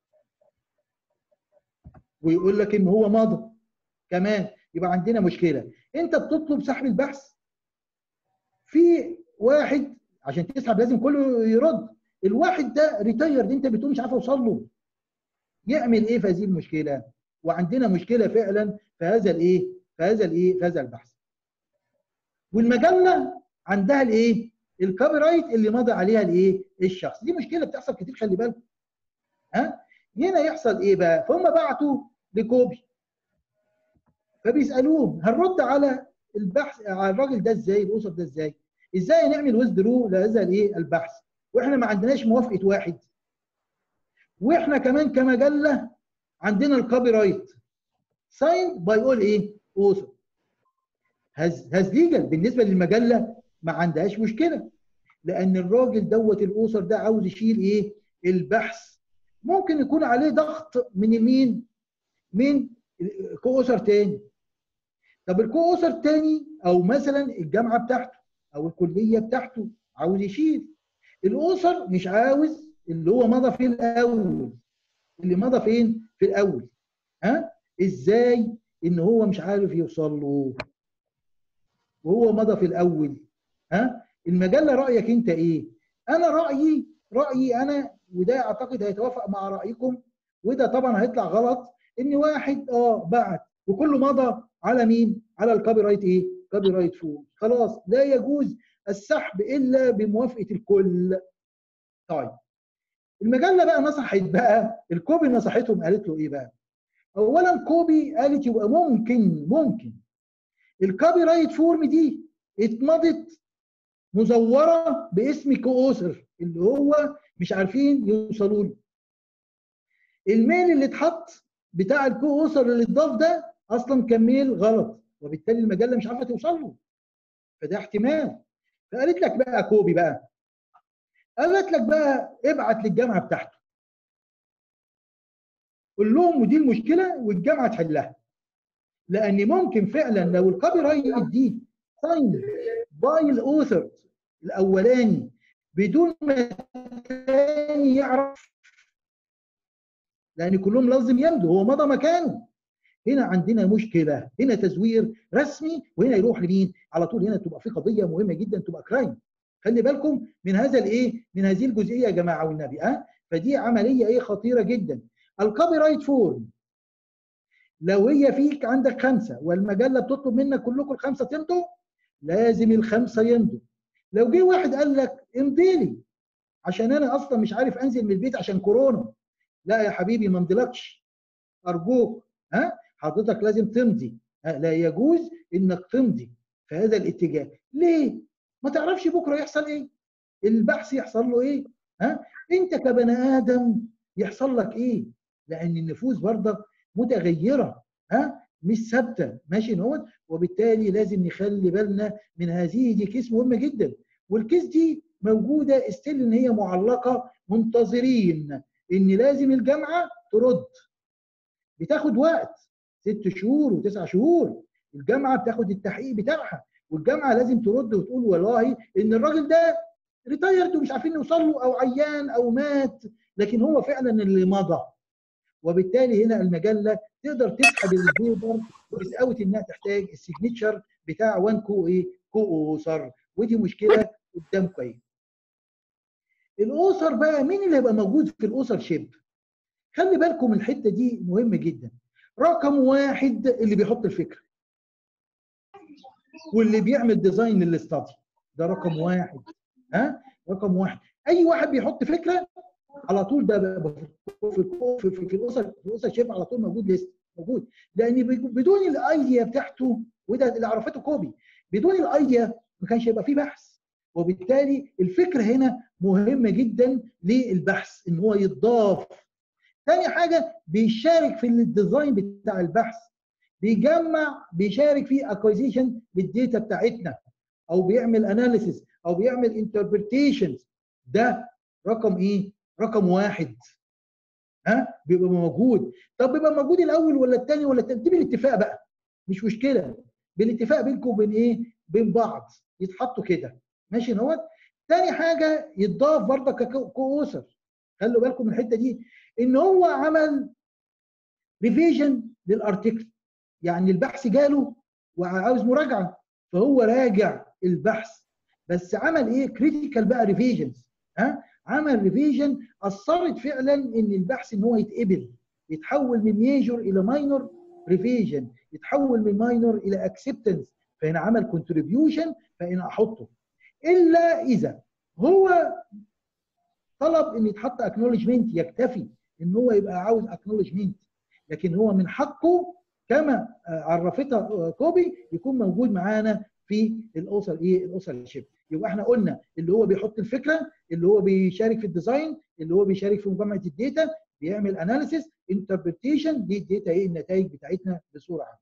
ويقول لك ان هو مضى كمان يبقى عندنا مشكله انت بتطلب سحب البحث في واحد عشان تسحب لازم كله يرد الواحد ده ريتايرد انت بتقول مش عارف اوصل له يعمل ايه في هذه المشكله وعندنا مشكله فعلا في هذا الايه في هذا الايه في هذا البحث والمجله عندها الايه الكوبي رايت اللي مضى عليها الايه الشخص دي مشكله بتحصل كتير خلي بالكم ها هنا يحصل ايه بقى فهم بعتوا لكوبي فبيسالوه هنرد على البحث على الراجل ده ازاي الاسر ده ازاي ازاي نعمل ويزدرو لهذا الايه البحث واحنا ما عندناش موافقه واحد واحنا كمان كمجله عندنا الكوبي رايت ساين باي اول ايه اوثر هاز هاز ليجل بالنسبه للمجله ما عندهاش مشكله لان الراجل دوت الاوسر ده عاوز يشيل ايه البحث ممكن يكون عليه ضغط من مين من كو اسر تاني طب الكو اسر تاني او مثلا الجامعه بتاعته او الكليه بتاعته عاوز يشيل الاسر مش عاوز اللي هو مضى في الاول اللي مضى فين في الاول ها ازاي ان هو مش عارف يوصل له وهو مضى في الاول ها المجله رايك انت ايه انا رايي رايي انا وده اعتقد هيتوافق مع رايكم وده طبعا هيطلع غلط ان واحد اه بعت وكله مضى على مين على الكوبي رايت ايه كوبي رايت فول خلاص لا يجوز السحب الا بموافقه الكل طيب المجله بقى نصحت بقى الكوبي نصحتهم قالت له ايه بقى اولا كوبي قالت يبقى ممكن ممكن الكوبي رايت فورم دي اتمضت مزوره باسم كوسر اللي هو مش عارفين يوصلوا له الميل اللي اتحط بتاع الكوسر اللي اتضاف ده اصلا كان ميل غلط وبالتالي المجله مش عارفه توصل له فده احتمال فقالت لك بقى كوبي بقى قالت لك بقى ابعت للجامعه بتاعته قول لهم ودي المشكله والجامعه تحلها لان ممكن فعلا لو الكوبي رايت دي ساين باي الاوثر الاولاني بدون ما الثاني يعرف لان كلهم لازم يمضوا هو مضى مكانه هنا عندنا مشكله هنا تزوير رسمي وهنا يروح لمين على طول هنا تبقى في قضيه مهمه جدا تبقى كرايم خلي بالكم من هذا الايه من هذه الجزئيه يا جماعه والنبي ها أه؟ فدي عمليه ايه خطيره جدا الكوبي رايت فورم لو هي فيك عندك خمسه والمجله بتطلب منك كلكم الخمسه تمضوا لازم الخمسه يمضوا لو جه واحد قال لك امضي لي عشان انا اصلا مش عارف انزل من البيت عشان كورونا لا يا حبيبي ما امضيلكش ارجوك ها حضرتك لازم تمضي لا يجوز انك تمضي في هذا الاتجاه ليه ما تعرفش بكره يحصل ايه البحث يحصل له ايه ها انت كبني ادم يحصل لك ايه لان النفوس برضك متغيره ها مش ثابته ماشي نوت وبالتالي لازم نخلي بالنا من هذه دي كيس مهمه جدا والكيس دي موجوده استيل ان هي معلقه منتظرين ان لازم الجامعه ترد بتاخد وقت ست شهور وتسع شهور الجامعه بتاخد التحقيق بتاعها والجامعه لازم ترد وتقول والله ان الراجل ده ريتايرد ومش عارفين نوصل له او عيان او مات لكن هو فعلا اللي مضى وبالتالي هنا المجله تقدر تسحب البيبر وتساوت انها تحتاج السيجنتشر بتاع وان كو ايه كو اوسر ودي مشكله قدامكم ايه الاسر بقى مين اللي هيبقى موجود في الاسر شيب خلي بالكم الحته دي مهمه جدا رقم واحد اللي بيحط الفكره واللي بيعمل ديزاين للاستادي ده رقم واحد ها رقم واحد اي واحد بيحط فكره على طول ده في في, في, في الاسر في الاسر شيب على طول موجود ليست موجود لان بدون الايديا بتاعته وده اللي عرفته كوبي بدون الايديا ما كانش هيبقى فيه بحث وبالتالي الفكره هنا مهمه جدا للبحث ان هو يتضاف تاني حاجه بيشارك في الديزاين بتاع البحث بيجمع بيشارك في اكوزيشن للديتا بتاعتنا او بيعمل اناليسيس او بيعمل انتربريتيشنز ده رقم ايه رقم واحد ها بيبقى موجود طب بيبقى موجود الاول ولا الثاني ولا الثاني دي بالاتفاق بقى مش مشكله بالاتفاق بينكم وبين ايه بين بعض يتحطوا كده ماشي نوت تاني حاجه يتضاف برضه ككوسر خلوا بالكم من الحته دي ان هو عمل ريفيجن للارتكل يعني البحث جاله وعاوز مراجعه فهو راجع البحث بس عمل ايه كريتيكال بقى ريفيجنز ها عمل ريفيجن اثرت فعلا ان البحث ان هو يتقبل يتحول من ميجور الى ماينور ريفيجن يتحول من ماينور الى اكسبتنس فهنا عمل كونتريبيوشن فهنا احطه الا اذا هو طلب ان يتحط اكنولجمنت يكتفي ان هو يبقى عاوز اكنولجمنت لكن هو من حقه كما عرفتها كوبي يكون موجود معانا في الاسر ايه الاسر شيب يبقى احنا قلنا اللي هو بيحط الفكره اللي هو بيشارك في الديزاين اللي هو بيشارك في مجموعه الداتا بيعمل اناليسيس انتربريتيشن للداتا ايه النتائج بتاعتنا بصوره عامه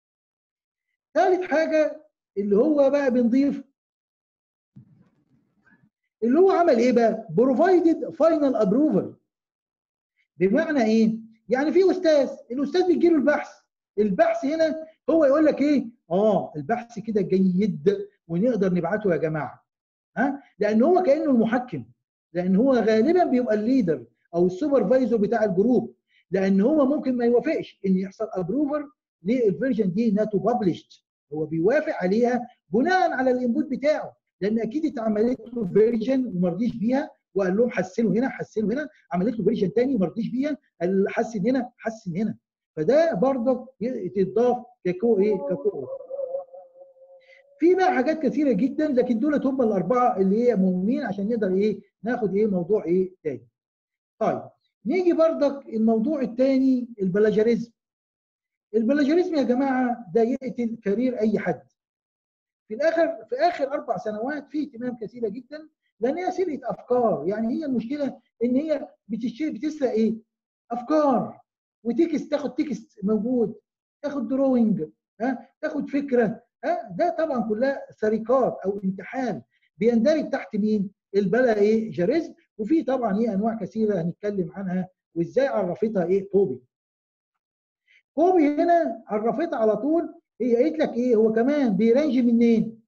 ثالث حاجه اللي هو بقى بنضيف اللي هو عمل ايه بقى بروفايدد فاينل ابروفل بمعنى ايه يعني في استاذ الاستاذ بيجي له البحث البحث هنا هو يقول لك ايه اه البحث كده جيد ونقدر نبعته يا جماعه ها لان هو كانه المحكم لان هو غالبا بيبقى الليدر او السوبرفايزر بتاع الجروب لان هو ممكن ما يوافقش ان يحصل ابروفر للفيرجن دي انها ببلشد هو بيوافق عليها بناء على الانبوت بتاعه لان اكيد اتعملت له فيرجن وما رضيش بيها وقال لهم حسنوا هنا حسنوا هنا عملت له فيرجن تاني وما رضيش بيها قال حسن هنا حسن هنا فده برضه تضاف ككو ايه ككو في بقى حاجات كثيره جدا لكن دول هم الاربعه اللي هي مهمين عشان نقدر ايه ناخد ايه موضوع ايه تاني طيب نيجي برضك الموضوع الثاني البلاجاريزم البلاجاريزم يا جماعه ده يقتل كارير اي حد في الاخر في اخر اربع سنوات في اهتمام كثيره جدا لان هي سرقه افكار يعني هي المشكله ان هي بتشتري بتسرق ايه افكار وتكست تاخد تكست موجود تاخد دروينج ها تاخد فكره ها ده طبعا كلها سرقات او انتحال بيندرج تحت مين البلا ايه جاريزم وفي طبعا ايه انواع كثيره هنتكلم عنها وازاي عرفتها ايه كوبي كوبي هنا عرفتها على طول هي قالت لك ايه هو كمان بيرنج منين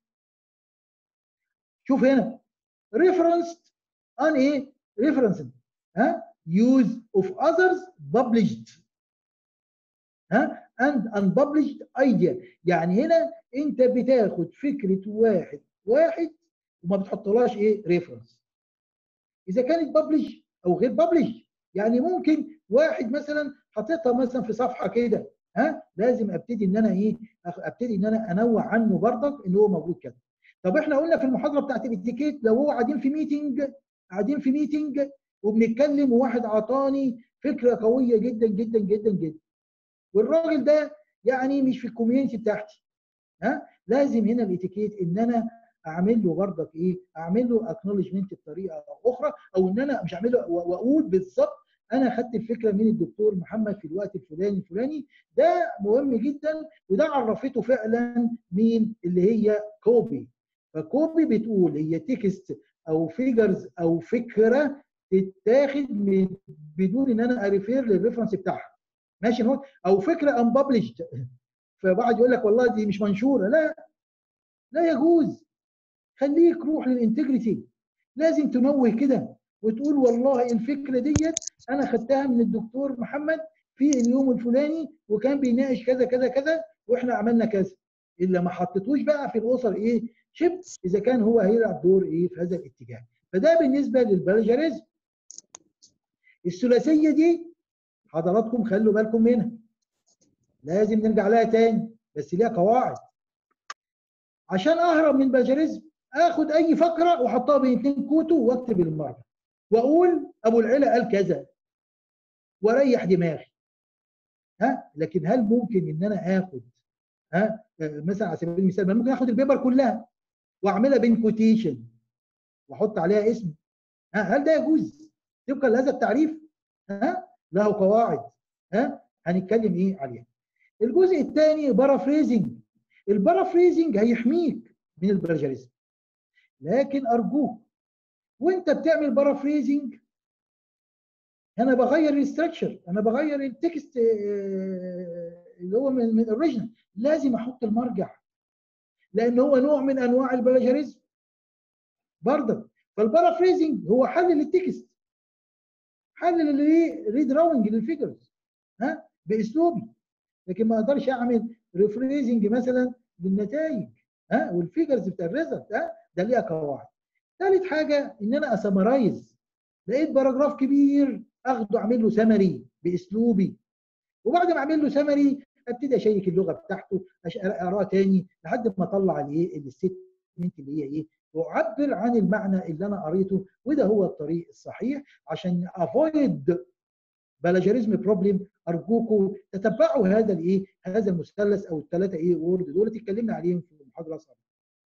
شوف هنا referenced on ايه referenced ها use of others published ها and unpublished idea يعني هنا انت بتاخد فكره واحد واحد وما بتحطلهاش ايه ريفرنس اذا كانت ببلش او غير ببلش يعني ممكن واحد مثلا حاططها مثلا في صفحه كده ها لازم ابتدي ان انا ايه ابتدي ان انا انوع عنه برضك ان هو موجود كده طب احنا قلنا في المحاضره بتاعت الاتيكيت لو هو قاعدين في ميتنج قاعدين في ميتنج وبنتكلم وواحد عطاني فكره قويه جدا جدا جدا جدا والراجل ده يعني مش في الكوميونتي بتاعتي ها لازم هنا الاتيكيت ان انا اعمل له برضك ايه اعمل له اكنولجمنت بطريقه اخرى او ان انا مش اعمل له واقول بالظبط انا خدت الفكره من الدكتور محمد في الوقت الفلاني الفلاني ده مهم جدا وده عرفته فعلا مين اللي هي كوبي فكوبي بتقول هي تكست او فيجرز او فكره تتاخد من بدون ان انا اريفير للريفرنس بتاعها ماشي هو او فكره انببلشد فبعد يقول لك والله دي مش منشوره لا لا يجوز خليك روح للانتجريتي لازم تنوه كده وتقول والله الفكره ديت انا خدتها من الدكتور محمد في اليوم الفلاني وكان بيناقش كذا كذا كذا واحنا عملنا كذا الا ما حطيتوش بقى في الاسر ايه شيب اذا كان هو هيلعب دور ايه في هذا الاتجاه فده بالنسبه للبلاجاريزم الثلاثيه دي حضراتكم خلوا بالكم منها لازم نرجع لها تاني بس ليها قواعد عشان اهرب من البلاجاريزم اخد اي فقره واحطها بين اتنين كوتو واكتب المرجع واقول ابو العلا قال كذا واريح دماغي ها لكن هل ممكن ان انا اخد ها مثلا على سبيل المثال ممكن اخد البيبر كلها واعملها بين كوتيشن واحط عليها اسم ها هل ده يجوز طبقا لهذا التعريف ها له قواعد ها هنتكلم ايه عليها الجزء الثاني بارافريزنج البارافريزنج هيحميك من البلاجاريزم لكن ارجوك وانت بتعمل بارافريزنج انا بغير الاستراكشر انا بغير التكست اللي هو من من الاوريجنال لازم احط المرجع لان هو نوع من انواع البلاجاريزم برضه فالبارافريزنج هو حل للتكست حل للريدراونج للفيجرز ها باسلوبي لكن ما اقدرش اعمل ريفريزنج مثلا للنتائج ها والفيجرز بتاع الريزلت ها ده ليها قواعد ثالث حاجه ان انا اسمرايز لقيت باراجراف كبير اخده اعمل له سمري باسلوبي وبعد ما اعمل له سمري ابتدي اشيك اللغه بتاعته اقراه تاني لحد ما اطلع الايه الستمنت اللي هي ايه واعبر عن المعنى اللي انا قريته وده هو الطريق الصحيح عشان افويد بلاجاريزم بروبلم ارجوكم تتبعوا هذا الايه هذا المثلث او الثلاثه ايه وورد دول اتكلمنا عليهم في المحاضره السابقه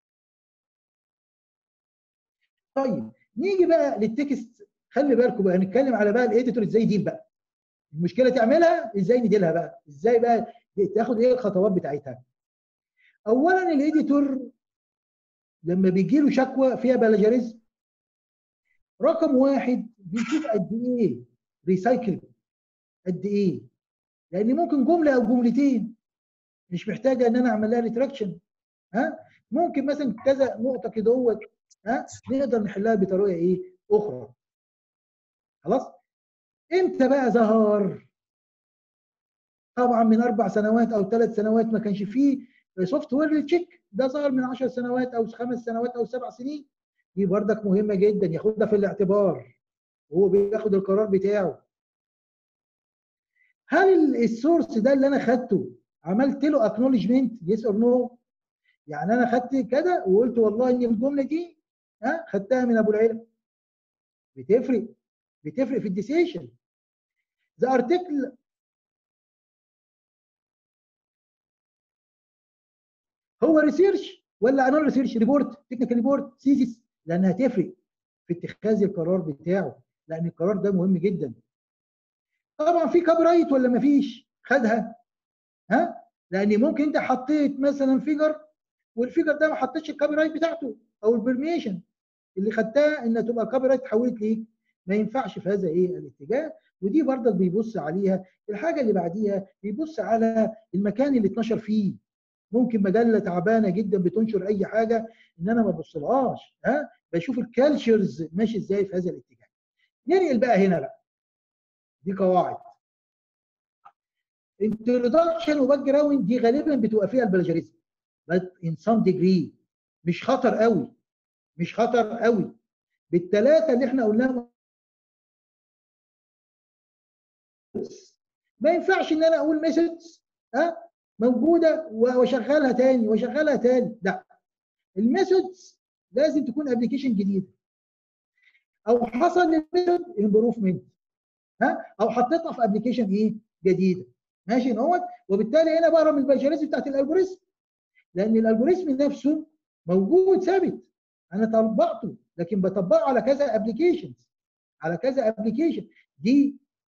طيب نيجي بقى للتكست خلي بالكم بقى هنتكلم على بقى الايديتور ازاي يدير بقى المشكله تعملها ازاي نديرها بقى ازاي بقى تاخد ايه الخطوات بتاعتها اولا الايديتور لما بيجي له شكوى فيها بلاجاريزم رقم واحد بنشوف قد ايه ريسايكل قد ايه لان ممكن جمله او جملتين مش محتاجه ان انا اعمل لها ريتراكشن ها ممكن مثلا كذا نقطه كده هو ها نقدر نحلها بطريقه ايه اخرى خلاص امتى بقى ظهر طبعا من اربع سنوات او ثلاث سنوات ما كانش فيه سوفت وير تشيك ده ظهر من 10 سنوات او خمس سنوات او سبع سنين دي بردك مهمه جدا ياخدها في الاعتبار وهو بياخد القرار بتاعه هل السورس ده اللي انا خدته عملت له اكنولجمنت يس اور نو يعني انا خدت كده وقلت والله ان الجمله دي ها خدتها من ابو العلم بتفرق بتفرق في الديسيشن ذا ارتكل هو ريسيرش ولا انا ريسيرش ريبورت تكنيكال ريبورت سيزيس لانها هتفرق في اتخاذ القرار بتاعه لان القرار ده مهم جدا طبعا في كاب رايت ولا ما فيش خدها ها لان ممكن انت حطيت مثلا فيجر والفيجر ده ما حطيتش الكاب رايت بتاعته او البرميشن اللي خدتها ان تبقى الكاب رايت اتحولت ليه ما ينفعش في هذا ايه الاتجاه ودي برضك بيبص عليها الحاجه اللي بعديها بيبص على المكان اللي اتنشر فيه ممكن مجله تعبانه جدا بتنشر اي حاجه ان انا ما ابصلهاش ها بشوف الكالتشرز ماشي ازاي في هذا الاتجاه ننقل بقى هنا بقى دي قواعد انترودكشن وباك جراوند دي غالبا بتبقى فيها البلاجاريزم but in some degree مش خطر قوي مش خطر قوي بالثلاثه اللي احنا قلناهم ما ينفعش ان انا اقول ميثودز ها موجوده واشغلها تاني واشغلها تاني لا الميثودز لازم تكون ابلكيشن جديده او حصل للميثود امبروفمنت ها او حطيتها في ابلكيشن ايه جديده ماشي اهوت وبالتالي هنا بقرا من البلاجاريزم بتاعت الالجوريزم لان الالجوريزم نفسه موجود ثابت انا طبقته لكن بطبقه على كذا ابلكيشنز على كذا ابلكيشن دي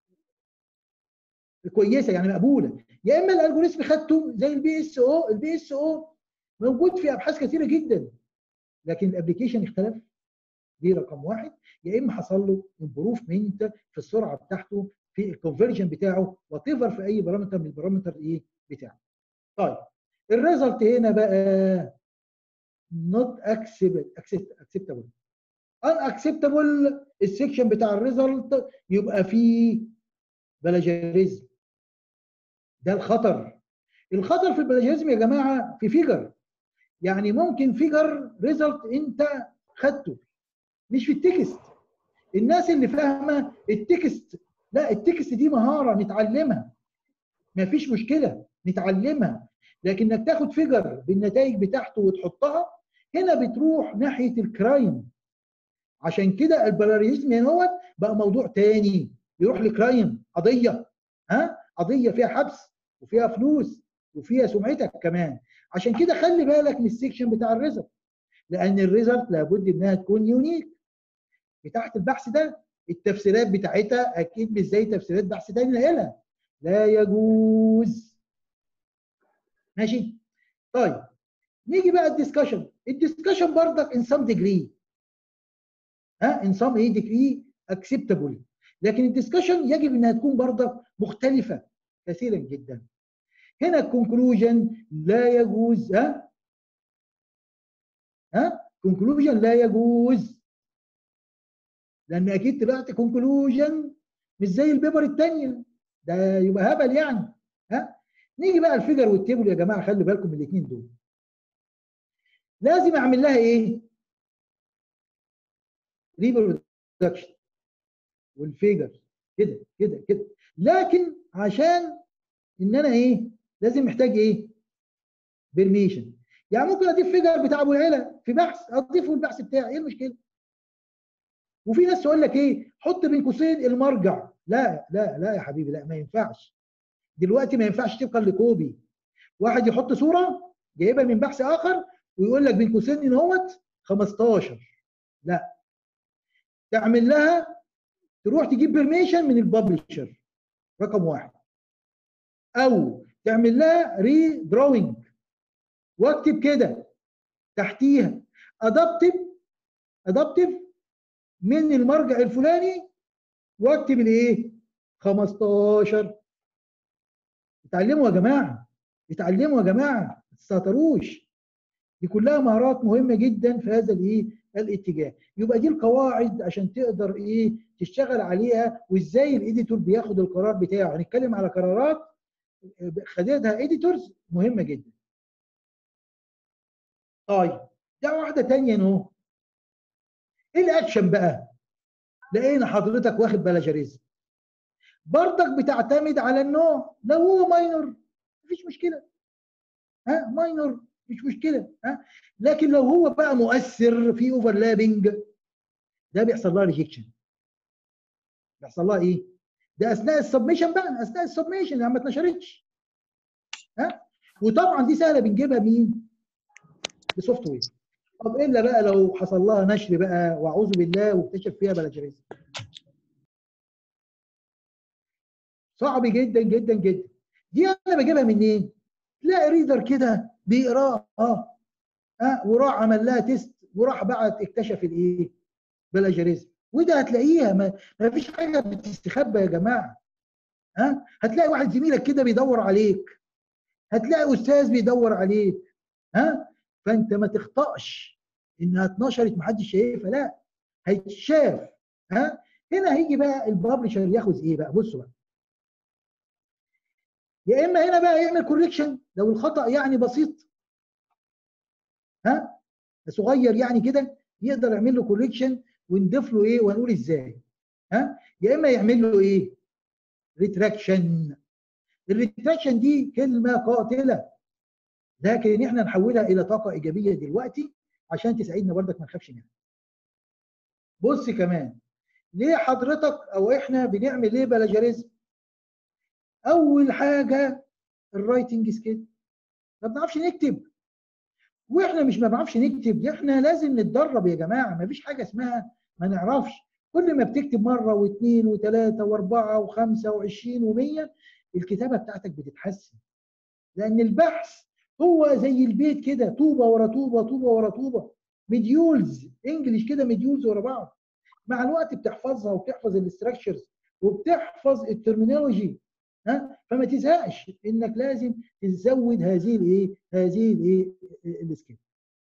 كويسه يعني مقبوله يا اما الالجوريزم خدته زي البي اس او البي اس او موجود في ابحاث كثيره جدا لكن الابلكيشن اختلف دي رقم واحد يا اما حصل له امبروفمنت في السرعه بتاعته في الكونفرجن بتاعه وات في اي بارامتر من البارامتر ايه بتاعه. طيب الريزلت هنا بقى not acceptable unacceptable السكشن بتاع الريزلت يبقى فيه بلاجاريزم ده الخطر الخطر في البلاجاريزم يا جماعه في فيجر يعني ممكن فيجر ريزلت انت خدته مش في التكست الناس اللي فاهمه التكست لا التكست دي مهاره نتعلمها مفيش مشكله نتعلمها لكن انك تاخد فيجر بالنتائج بتاعته وتحطها هنا بتروح ناحيه الكرايم عشان كده البلاريزم هنا بقى موضوع تاني يروح لكرايم قضيه ها قضيه فيها حبس وفيها فلوس وفيها سمعتك كمان عشان كده خلي بالك من السكشن بتاع الريزلت لان الريزلت لابد انها تكون يونيك بتاعت البحث ده التفسيرات بتاعتها اكيد مش زي تفسيرات بحث تاني لاقيلها لا يجوز ماشي طيب نيجي بقى الديسكشن الديسكشن برضك ان سم ديجري ها ان سم ايه ديجري اكسبتابل لكن الديسكشن يجب انها تكون برضك مختلفه كثيرا جدا هنا الكونكلوجن لا يجوز ها ها كونكلوجن لا يجوز لان اكيد طلعت كونكلوجن مش زي البيبر الثانيه ده يبقى هبل يعني ها نيجي بقى الفيجر والتيبل يا جماعه خلي بالكم من الاثنين دول لازم اعمل لها ايه ريبرودكشن والفيجر كده كده كده لكن عشان ان انا ايه لازم محتاج ايه بيرميشن يعني ممكن اضيف فيجر بتاع ابو العيله في بحث اضيفه البحث بتاعي ايه المشكله وفي ناس تقول لك ايه حط بين قوسين المرجع لا لا لا يا حبيبي لا ما ينفعش دلوقتي ما ينفعش طبقا لكوبي واحد يحط صوره جايبها من بحث اخر ويقول لك بين قوسين ان هوت 15 لا تعمل لها تروح تجيب بيرميشن من الببلشر رقم واحد او تعمل لها ري دروينج واكتب كده تحتيها ادابتيف ادابتيف من المرجع الفلاني واكتب الايه 15 اتعلموا يا جماعه اتعلموا يا جماعه ما تستهتروش دي كلها مهارات مهمه جدا في هذا الايه الاتجاه يبقى دي القواعد عشان تقدر ايه تشتغل عليها وازاي الايديتور بياخد القرار بتاعه هنتكلم على قرارات خدتها ايديتورز مهمه جدا طيب ده واحده ثانيه اهو ايه الاكشن بقى لقينا حضرتك واخد بلاجاريزم برضك بتعتمد على النوع لو هو ماينور مفيش مشكله ها ماينور مش مشكله ها لكن لو هو بقى مؤثر في اوفرلابنج ده بيحصل لها ريجكشن بيحصل لها ايه؟ ده اثناء السبميشن بقى اثناء السبميشن يعني ما اتنشرتش ها وطبعا دي سهله بنجيبها مين؟ بسوفت وير طب الا بقى لو حصل لها نشر بقى واعوذ بالله واكتشف فيها بلاجاريزم صعب جدا جدا جدا دي انا بجيبها منين؟ تلاقي ريدر كده بيقراها اه ها وراح عمل لها تيست وراح بعت اكتشف الايه؟ بلاجاريزم وده هتلاقيها ما, ما فيش حاجه بتستخبى يا جماعه ها هتلاقي واحد زميلك كده بيدور عليك هتلاقي استاذ بيدور عليك ها فانت ما تخطاش انها اتنشرت محدش شايفها لا هيتشاف ها هنا هيجي بقى الببلشر ياخد ايه بقى بصوا بقى يا اما هنا بقى يعمل كوريكشن لو الخطا يعني بسيط ها صغير يعني كده يقدر يعمل له كوريكشن ونضيف له ايه ونقول ازاي ها يا اما يعمل له ايه ريتراكشن الريتراكشن دي كلمه قاتله لكن احنا نحولها الى طاقه ايجابيه دلوقتي عشان تساعدنا برضك ما نخافش منها بص كمان ليه حضرتك او احنا بنعمل ايه بلاجاريزم اول حاجه الرايتنج سكيل ما بنعرفش نكتب واحنا مش ما بنعرفش نكتب احنا لازم نتدرب يا جماعه ما فيش حاجه اسمها ما نعرفش كل ما بتكتب مره واثنين وثلاثه واربعه وخمسه وعشرين ومية الكتابه بتاعتك بتتحسن لان البحث هو زي البيت كده طوبه ورا طوبه طوبه ورا طوبه مديولز انجلش كده مديولز ورا بعض مع الوقت بتحفظها وبتحفظ الاستراكشرز وبتحفظ الترمينولوجي ها فما تزهقش انك لازم تزود هذه الايه هذه الايه السكيل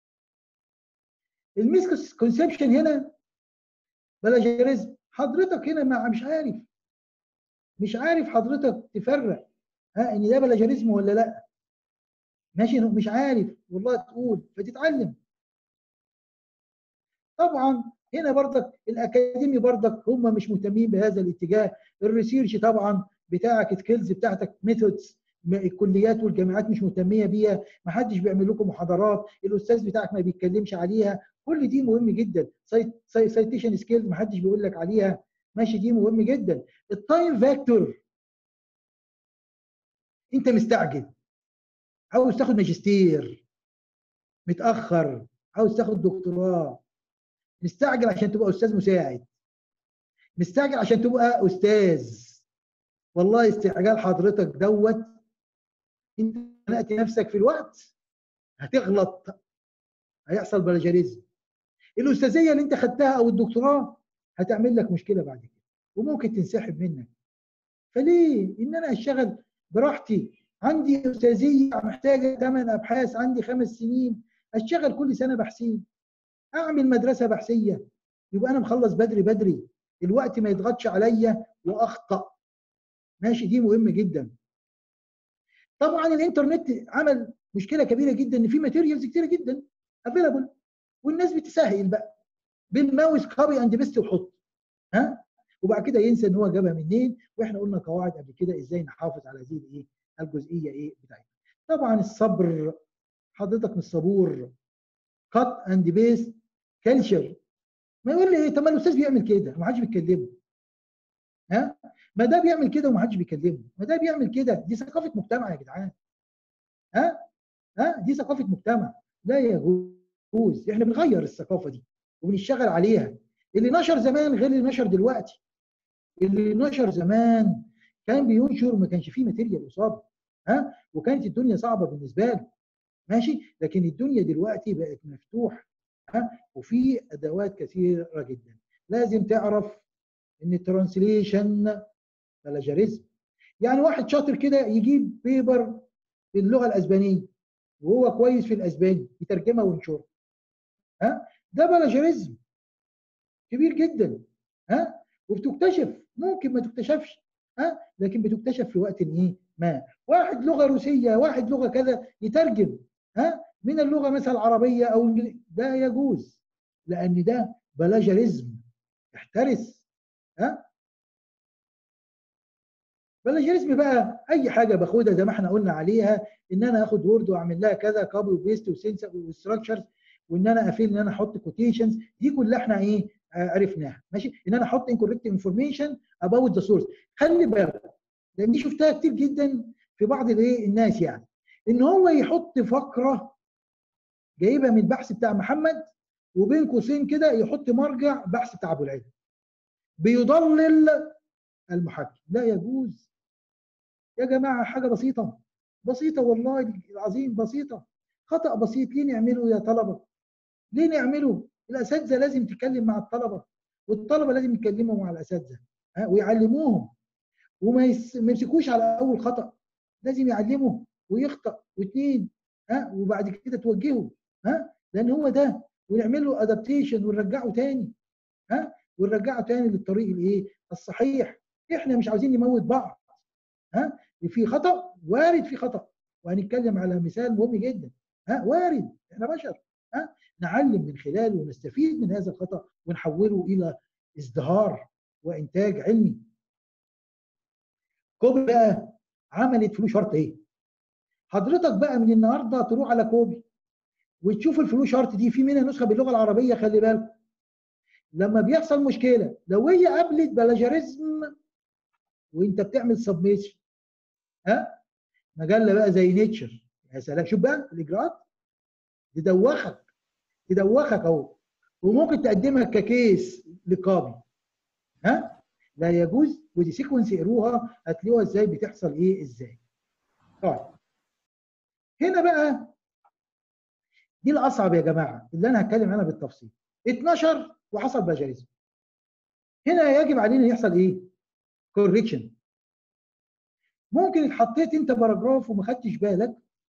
الميسكونسبشن هنا بلاجاريزم حضرتك هنا مع مش عارف مش عارف حضرتك تفرق ها ان ده بلاجاريزم ولا لا ماشي مش عارف والله تقول فتتعلم طبعا هنا برضك الاكاديمي برضك هم مش مهتمين بهذا الاتجاه الريسيرش طبعا بتاعك سكيلز بتاعتك ميثودز الكليات والجامعات مش مهتميه بيها ما حدش بيعمل لكم محاضرات الاستاذ بتاعك ما بيتكلمش عليها كل دي مهم جدا سايتيشن سكيلز ما حدش بيقول لك عليها ماشي دي مهم جدا التايم فاكتور انت مستعجل عاوز تاخد ماجستير متاخر عاوز تاخد دكتوراه مستعجل عشان تبقى استاذ مساعد مستعجل عشان تبقى استاذ والله استعجال حضرتك دوت انت خنقت نفسك في الوقت هتغلط هيحصل بلاجاريزم الاستاذيه اللي انت خدتها او الدكتوراه هتعمل لك مشكله بعد كده وممكن تنسحب منك فليه ان انا اشتغل براحتي عندي استاذيه محتاجه ثمان ابحاث عندي خمس سنين اشتغل كل سنه بحثين اعمل مدرسه بحثيه يبقى انا مخلص بدري بدري الوقت ما يضغطش عليا واخطا ماشي دي مهمه جدا طبعا الانترنت عمل مشكله كبيره جدا ان في ماتيريالز كتيره جدا افيلابل والناس بتسهل بقى بالماوس كوبي اند بيست وحط ها وبعد كده ينسى ان هو جابها منين واحنا قلنا قواعد قبل كده ازاي نحافظ على هذه الايه الجزئيه ايه بتاعتنا طبعا الصبر حضرتك مش صبور كات اند بيست كلشر ما يقول لي ايه طب ما الاستاذ بيعمل كده ما حدش بيتكلمه ها ما ده بيعمل كده وما حدش بيكلمه ما ده بيعمل كده دي ثقافه مجتمع يا جدعان ها ها دي ثقافه مجتمع لا يجوز احنا بنغير الثقافه دي وبنشتغل عليها اللي نشر زمان غير اللي نشر دلوقتي اللي نشر زمان كان بينشر ما كانش فيه ماتيريال قصاده ها وكانت الدنيا صعبه بالنسبه له ماشي لكن الدنيا دلوقتي بقت مفتوحه ها وفي ادوات كثيره جدا لازم تعرف ان الترانسليشن بلاجاريزم يعني واحد شاطر كده يجيب بيبر باللغه الاسبانيه وهو كويس في الاسباني يترجمها وينشرها ها ده بلاجاريزم كبير جدا ها وبتكتشف ممكن ما تكتشفش ها لكن بتكتشف في وقت ايه ما واحد لغه روسيه واحد لغه كذا يترجم ها من اللغه مثلا العربيه او الانجليزيه ده يجوز لان ده بلاجاريزم احترس ها بلاجاريزم بقى اي حاجه باخدها زي ما احنا قلنا عليها ان انا اخد وورد واعمل لها كذا كوبي وبيست وسنس وستراكشرز وان انا افيل ان انا احط كوتيشنز دي كلها احنا ايه عرفناها ماشي ان انا احط انكوريكت انفورميشن اباوت ذا سورس خلي بالك لان دي شفتها كتير جدا في بعض الايه الناس يعني ان هو يحط فقره جايبها من البحث بتاع محمد وبين قوسين كده يحط مرجع بحث بتاع ابو العيد بيضلل المحكم لا يجوز يا جماعه حاجه بسيطه بسيطه والله العظيم بسيطه خطا بسيط ليه نعمله يا طلبه ليه نعمله الاساتذه لازم تتكلم مع الطلبه والطلبه لازم يتكلموا مع الاساتذه ها ويعلموهم وما يمسكوش على اول خطا لازم يعلمه ويخطا واثنين ها وبعد كده توجهه ها لان هو ده ونعمل له ادابتيشن ونرجعه تاني ها ونرجعه تاني للطريق الايه الصحيح احنا مش عاوزين نموت بعض ها في خطا وارد في خطا وهنتكلم على مثال مهم جدا ها وارد احنا بشر ها نعلم من خلاله ونستفيد من هذا الخطا ونحوله الى ازدهار وانتاج علمي كوبي بقى عملت فلو شارت ايه حضرتك بقى من النهارده تروح على كوبي وتشوف الفلو شارت دي في منها نسخه باللغه العربيه خلي بالك لما بيحصل مشكله لو هي قابلت بلاجاريزم وانت بتعمل سبميشن ها مجله بقى زي نيتشر يا سلام شوف بقى الاجراءات تدوخك تدوخك اهو وممكن تقدمها ككيس لقاضي ها لا يجوز ودي سيكونس اقروها هتلاقوها ازاي بتحصل ايه ازاي طيب هنا بقى دي الاصعب يا جماعه اللي انا هتكلم عنها بالتفصيل 12 وحصل بلاجاريزم هنا يجب علينا يحصل ايه كوريكشن ممكن اتحطيت انت باراجراف وما خدتش بالك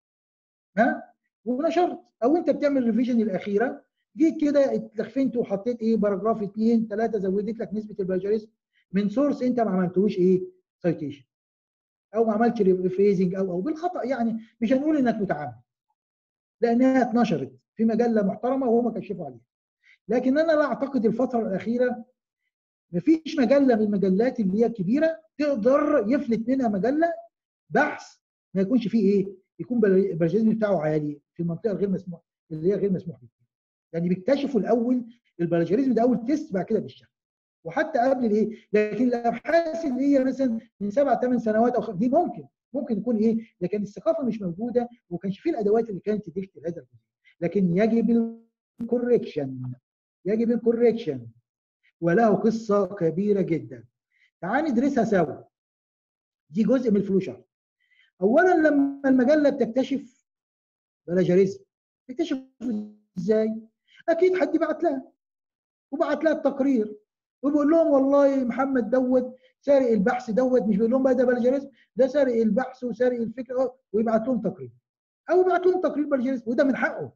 ها ونشرت او انت بتعمل ريفيجن الاخيره جيت كده اتلخفنت وحطيت ايه باراجراف اثنين ثلاثه زودت لك نسبه البلاجاريزم من سورس انت ما عملتوش ايه سايتيشن او ما عملتش ريفريزنج او او بالخطا يعني مش هنقول انك متعمد لانها اتنشرت في مجله محترمه وهم كشفوا عليها لكن انا لا اعتقد الفتره الاخيره مفيش مجله من المجلات اللي هي الكبيره تقدر يفلت منها مجله بحث ما يكونش فيه ايه يكون البلاجيزم بتاعه عالي في المنطقه الغير مسموح اللي هي غير مسموح بها يعني بيكتشفوا الاول البلاجيزم ده اول تيست بعد كده بيشتغل وحتى قبل الايه لكن الابحاث اللي هي مثلا من سبع ثمان سنوات او دي ممكن ممكن يكون ايه لكن الثقافه مش موجوده وما كانش فيه الادوات اللي كانت تديكت هذا الجزء لكن يجب الكوريكشن يجب الكوريكشن وله قصه كبيره جدا تعال ندرسها سوا دي جزء من الفلو شارت اولا لما المجله بتكتشف بلاجاريزم تكتشف ازاي اكيد حد بعت لها وبعت لها التقرير وبيقول لهم والله محمد دوت سارق البحث دوت مش بيقول لهم بقى ده بلاجاريزم ده سارق البحث وسارق الفكره ويبعت لهم تقرير او يبعت لهم تقرير بلاجاريزم وده من حقه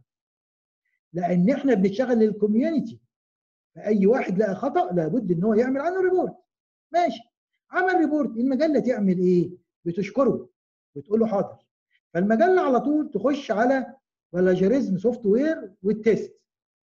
لان احنا بنشتغل للكوميونتي فاي واحد لقى خطا لابد ان هو يعمل عنه ريبورت ماشي عمل ريبورت المجله تعمل ايه بتشكره بتقول له حاضر فالمجله على طول تخش على بلاجاريزم سوفت وير والتيست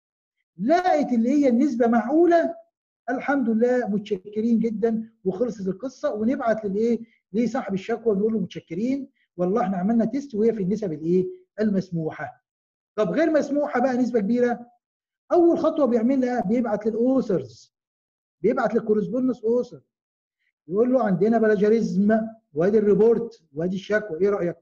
لقت اللي هي النسبه معقوله الحمد لله متشكرين جدا وخلصت القصه ونبعت للايه لصاحب الشكوى نقول له متشكرين والله احنا عملنا تيست وهي في النسب الايه المسموحه طب غير مسموحه بقى نسبه كبيره اول خطوه بيعملها بيبعت للاوثرز بيبعت للكورسبوندنس اوثر يقول له عندنا بلاجاريزم وادي الريبورت وادي الشكوى ايه رايك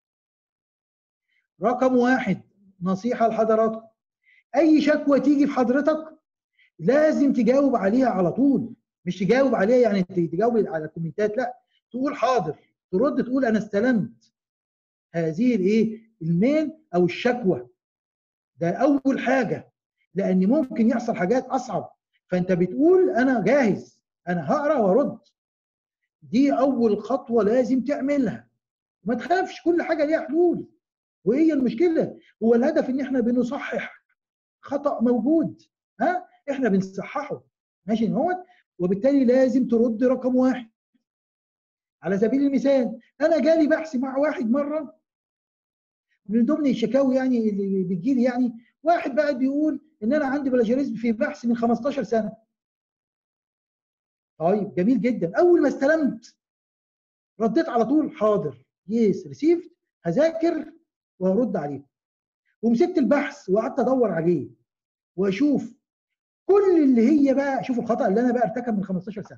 رقم واحد نصيحه لحضراتكم اي شكوى تيجي في حضرتك لازم تجاوب عليها على طول مش تجاوب عليها يعني تجاوب على الكومنتات لا تقول حاضر ترد تقول انا استلمت هذه الايه الميل او الشكوى ده اول حاجه لان ممكن يحصل حاجات اصعب فانت بتقول انا جاهز انا هقرا وارد دي اول خطوه لازم تعملها ما تخافش كل حاجه ليها حلول وايه المشكله هو الهدف ان احنا بنصحح خطا موجود ها احنا بنصححه ماشي هو وبالتالي لازم ترد رقم واحد على سبيل المثال انا جالي بحث مع واحد مره من ضمن الشكاوي يعني اللي بتجي لي يعني واحد بقى بيقول ان انا عندي بلاجيريزم في بحث من 15 سنه طيب جميل جدا اول ما استلمت رديت على طول حاضر يس ريسيفد هذاكر وهرد عليه ومسكت البحث وقعدت ادور عليه واشوف كل اللي هي بقى شوف الخطا اللي انا بقى ارتكب من 15 سنه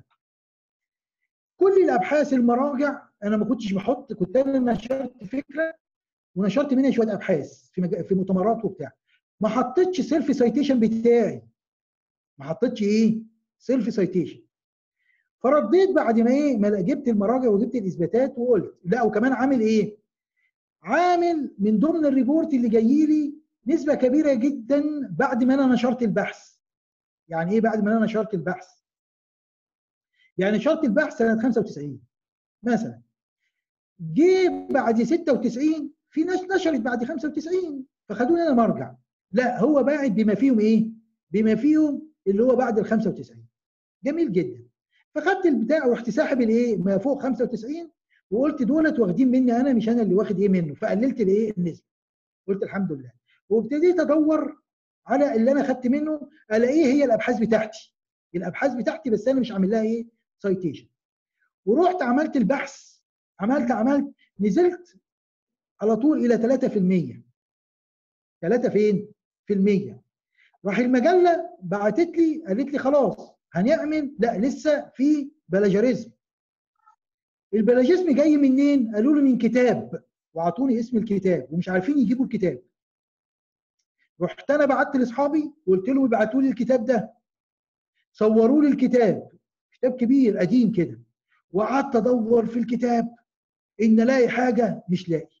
كل الابحاث المراجع انا ما كنتش بحط كنت انا نشرت فكره ونشرت منها شويه ابحاث في مج... في مؤتمرات وبتاع ما حطيتش سيلف سايتيشن بتاعي ما حطيتش ايه سيلف سايتيشن فرديت بعد ما ايه ما جبت المراجع وجبت الاثباتات وقلت لا وكمان عامل ايه عامل من ضمن الريبورت اللي جاي لي نسبه كبيره جدا بعد ما انا نشرت البحث يعني ايه بعد ما انا نشرت البحث يعني نشرت البحث سنه 95 مثلا جه بعد 96 في ناس نشرت بعد 95 فخدوني انا مرجع لا هو باعت بما فيهم ايه بما فيهم اللي هو بعد ال 95 جميل جدا فخدت البتاع ورحت ساحب الايه ما فوق 95 وقلت دولت واخدين مني انا مش انا اللي واخد ايه منه فقللت الايه النسبه قلت الحمد لله وابتديت ادور على اللي انا خدت منه الاقيه هي الابحاث بتاعتي الابحاث بتاعتي بس انا مش عامل لها ايه سايتيشن ورحت عملت البحث عملت عملت نزلت على طول الى 3% 3 فين في المية راح المجله بعتت لي قالت لي خلاص هنعمل لا لسه في بلاجاريزم البلاجيزم جاي منين قالوا لي من كتاب وعطوني اسم الكتاب ومش عارفين يجيبوا الكتاب رحت انا بعت لاصحابي وقلت لهم ابعتوا لي الكتاب ده صوروا لي الكتاب كتاب كبير قديم كده وقعدت ادور في الكتاب ان الاقي حاجه مش لاقي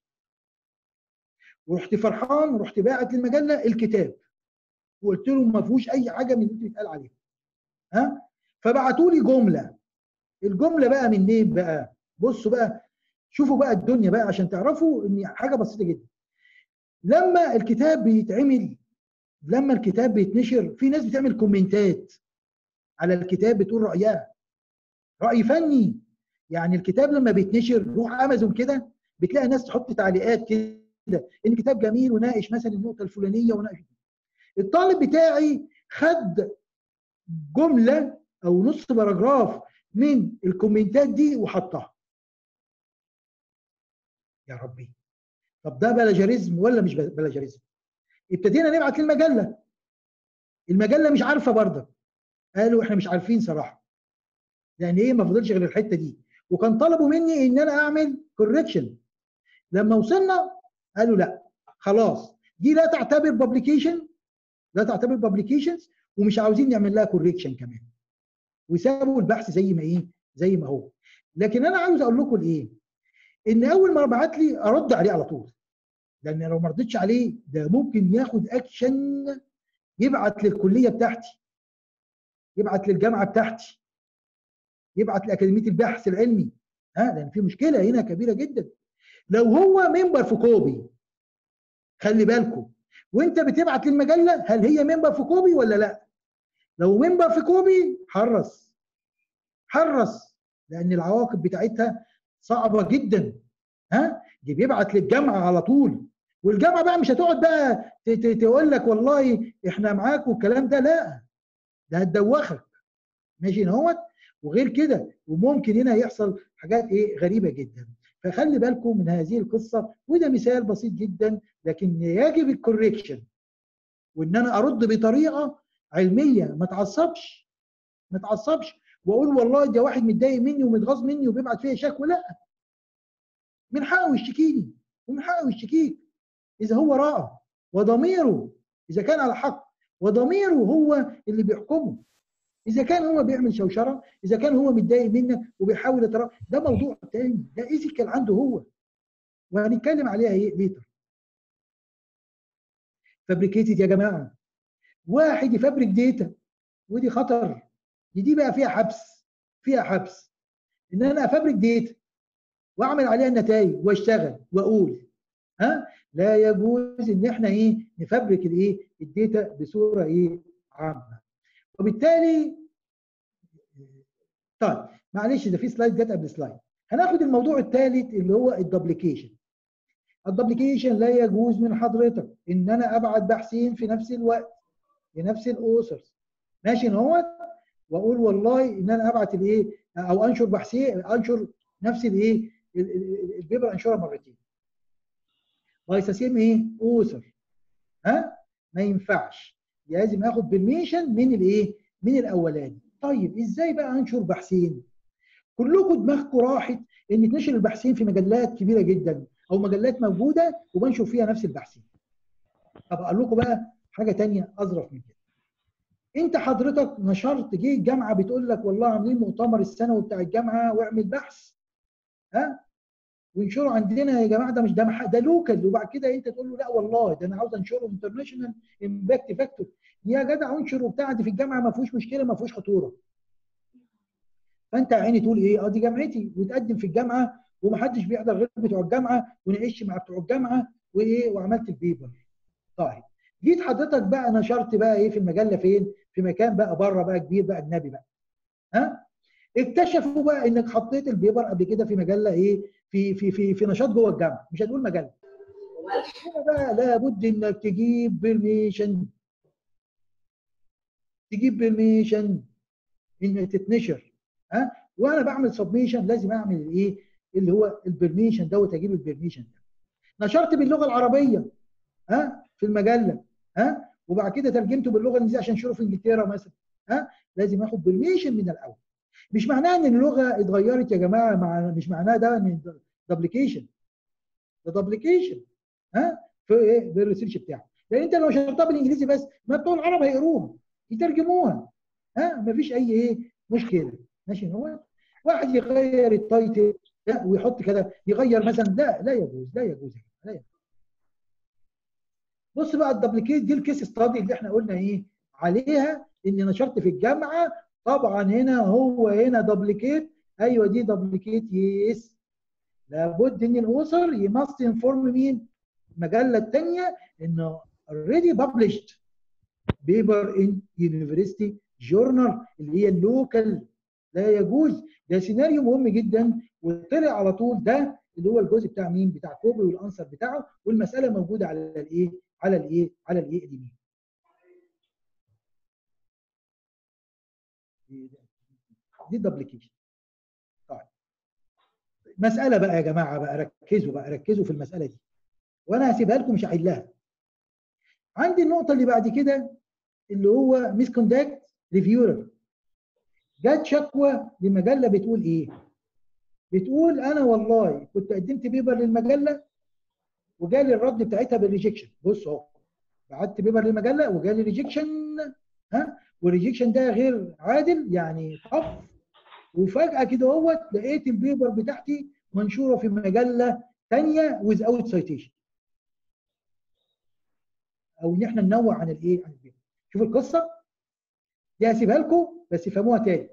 ورحت فرحان ورحت باعت للمجله الكتاب وقلت لهم ما فيهوش اي حاجه من اللي بيتقال عليها ها فبعتوا لي جمله الجمله بقى منين بقى بصوا بقى شوفوا بقى الدنيا بقى عشان تعرفوا ان حاجه بسيطه جدا لما الكتاب بيتعمل لما الكتاب بيتنشر في ناس بتعمل كومنتات على الكتاب بتقول رايها راي فني يعني الكتاب لما بيتنشر روح امازون كده بتلاقي ناس تحط تعليقات كده ان الكتاب جميل وناقش مثلا النقطه الفلانيه وناقش الطالب بتاعي خد جمله او نص باراجراف من الكومنتات دي وحطها يا ربي طب ده بلاجاريزم ولا مش بلاجاريزم ابتدينا نبعت للمجله المجله مش عارفه برضه قالوا احنا مش عارفين صراحه لان ايه ما فضلش غير الحته دي وكان طلبوا مني ان انا اعمل كوركشن لما وصلنا قالوا لا خلاص دي لا تعتبر بابليكيشن لا تعتبر بابليكيشنز ومش عاوزين نعمل لها كوركشن كمان وسابوا البحث زي ما ايه زي ما هو لكن انا عاوز اقول لكم ايه ان اول ما بعت لي ارد عليه على طول لان لو ما ردتش عليه ده ممكن ياخد اكشن يبعت للكليه بتاعتي يبعت للجامعه بتاعتي يبعت لاكاديميه البحث العلمي ها لان في مشكله هنا كبيره جدا لو هو ممبر في كوبي خلي بالكم وانت بتبعت للمجله هل هي ممبر في كوبي ولا لا لو ممبر في كوبي حرص حرص لان العواقب بتاعتها صعبه جدا ها دي بيبعت للجامعه على طول والجامعه بقى مش هتقعد بقى تقول لك والله احنا معاك والكلام ده لا ده هتدوخك ماشي اهوت وغير كده وممكن هنا يحصل حاجات ايه غريبه جدا فخلي بالكم من هذه القصه وده مثال بسيط جدا لكن يجب الكوريكشن وان انا ارد بطريقه علميه ما تعصبش ما تعصبش واقول والله ده واحد متضايق مني ومتغاظ مني وبيبعت فيا شكوى لا من حقه يشتكيني ومن حقه يشتكيك اذا هو راى وضميره اذا كان على حق وضميره هو اللي بيحكمه اذا كان هو بيعمل شوشره اذا كان هو متضايق منك وبيحاول يترى ده موضوع تاني ده ايثيكال عنده هو وهنتكلم عليها ايه ليتر فابريكيتد يا جماعه واحد يفبرك داتا ودي خطر دي دي بقى فيها حبس فيها حبس ان انا افبرك ديتا واعمل عليها النتائج واشتغل واقول ها لا يجوز ان احنا ايه نفبرك الايه الداتا بصوره ايه عامه وبالتالي طيب معلش ده في سلايد جت قبل سلايد هناخد الموضوع الثالث اللي هو الدبليكيشن الدبليكيشن لا يجوز من حضرتك ان انا ابعت بحثين في نفس الوقت في نفس الاوسرز ماشي ان هو واقول والله ان انا ابعت الايه او انشر بحثين انشر نفس الايه البيبر انشرها مرتين بايساسيم ايه اوسر ها ما ينفعش لازم اخد برميشن من الايه من الاولاني طيب ازاي بقى انشر بحثين كلكم دماغكم راحت ان تنشر البحثين في مجلات كبيره جدا او مجلات موجوده وبنشر فيها نفس البحثين طب اقول لكم بقى حاجه ثانيه اظرف من كده انت حضرتك نشرت جه الجامعه بتقول لك والله عاملين مؤتمر السنوي بتاع الجامعه واعمل بحث ها وينشروا عندنا يا جماعه ده مش ده مح... ده لوكال وبعد كده انت تقول له لا والله ده انا عاوز انشره انترناشونال امباكت فاكتور يا جدع انشر وبتاع دي في الجامعه ما فيهوش مشكله ما فيهوش خطوره فانت يا عيني تقول ايه اه دي جامعتي وتقدم في الجامعه ومحدش بيحضر غير بتوع الجامعه ونعيش مع بتوع الجامعه وايه وعملت البيبر طيب جيت حضرتك بقى نشرت بقى ايه في المجله فين في مكان بقى بره بقى كبير بقى اجنبي بقى ها اكتشفوا بقى انك حطيت البيبر قبل كده في مجله ايه في في في في نشاط جوه الجامعه مش هنقول مجله هنا بقى لابد انك تجيب بيرميشن تجيب بيرميشن ان تتنشر ها وانا بعمل سبميشن لازم اعمل الايه اللي هو البرميشن دوت اجيب البرميشن ده نشرت باللغه العربيه ها في المجله ها وبعد كده ترجمته باللغه الانجليزيه عشان انشره في انجلترا مثلا ها لازم اخد برميشن من الاول مش معناه ان اللغه اتغيرت يا جماعه مع مش معناه ده ان دبليكيشن ده دبليكيشن ها في ايه في الريسيرش بتاعه لان انت لو شرطها بالانجليزي بس ما بتوع العرب هيقروها يترجموها ها مفيش اي ايه مشكله ماشي هو واحد يغير التايتل لا ويحط كده يغير مثلا لا لا يجوز لا يجوز لا يجوز بص بقى الدبليكيت دي الكيس ستادي اللي احنا قلنا ايه عليها ان نشرت في الجامعه طبعا هنا هو هنا دبليكيت ايوه دي دبليكيت يس لابد ان الاسر يمست انفورم مين المجله الثانيه انه already published paper in university journal اللي هي اللوكال لا يجوز ده سيناريو مهم جدا وطلع على طول ده اللي هو الجزء بتاع مين بتاع كوبري والانسر بتاعه والمساله موجوده على الايه على الايه على الايه اليمين دي الدبليكيشن طيب مساله بقى يا جماعه بقى ركزوا بقى ركزوا في المساله دي وانا هسيبها لكم مش هحلها عندي النقطه اللي بعد كده اللي هو ميس كوندكت ريفيورر جت شكوى لمجله بتقول ايه بتقول انا والله كنت قدمت بيبر للمجله وجالي الرد بتاعتها بالريجكشن بص اهو بعت بيبر للمجله وجالي ريجكشن ها والريجكشن ده غير عادل يعني طف وفجاه كده اهوت لقيت البيبر بتاعتي منشوره في مجله ثانيه ويز اوت سايتيشن او ان احنا ننوع عن الايه عن البيبر شوف القصه دي هسيبها لكم بس افهموها تاني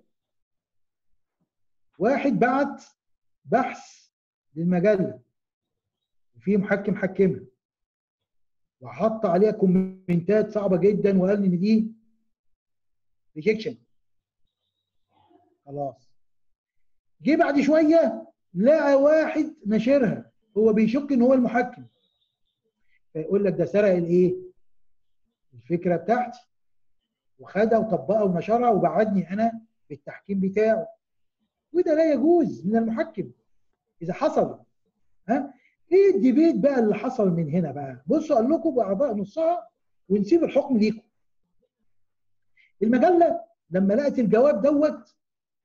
واحد بعت بحث للمجله وفي محكم حكمها وحط عليها كومنتات صعبه جدا وقال ان دي ريجكشن خلاص جه بعد شويه لقى واحد ناشرها هو بيشك ان هو المحكم فيقول لك ده سرق الايه الفكره بتاعتي وخدها وطبقها ونشرها وبعدني انا بالتحكيم بتاعه وده لا يجوز من المحكم اذا حصل ها ايه الديبيت بقى اللي حصل من هنا بقى بصوا قال لكم باعضاء نصها ونسيب الحكم ليكم المجله لما لقت الجواب دوت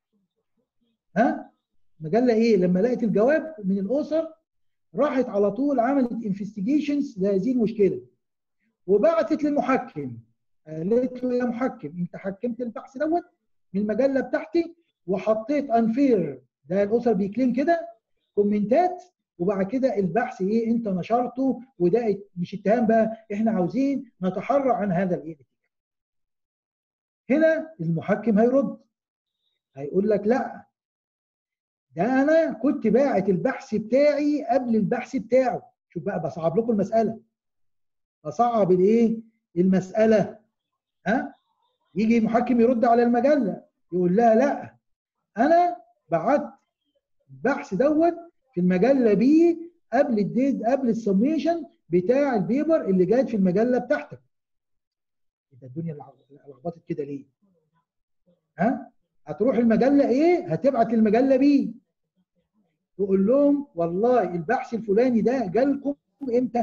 ها مجله ايه لما لقت الجواب من الاسر راحت على طول عملت انفستيجيشنز لهذه المشكله وبعتت للمحكم قالت له يا محكم انت حكمت البحث دوت من المجله بتاعتي وحطيت انفير ده الاسر بيكلم كده كومنتات وبعد كده البحث ايه انت نشرته وده مش اتهام بقى احنا عاوزين نتحرى عن هذا الايه هنا المحكم هيرد هيقول لك لا ده انا كنت باعت البحث بتاعي قبل البحث بتاعه شوف بقى بصعب لكم المساله بصعب الايه المساله ها يجي محكم يرد على المجله يقول لها لا انا بعت البحث دوت في المجله بي قبل الديت قبل السميشن بتاع البيبر اللي جات في المجله بتاعتك انت الدنيا لخبطت كده ليه ها هتروح المجله ايه هتبعت للمجله بي تقول لهم والله البحث الفلاني ده جالكم امتى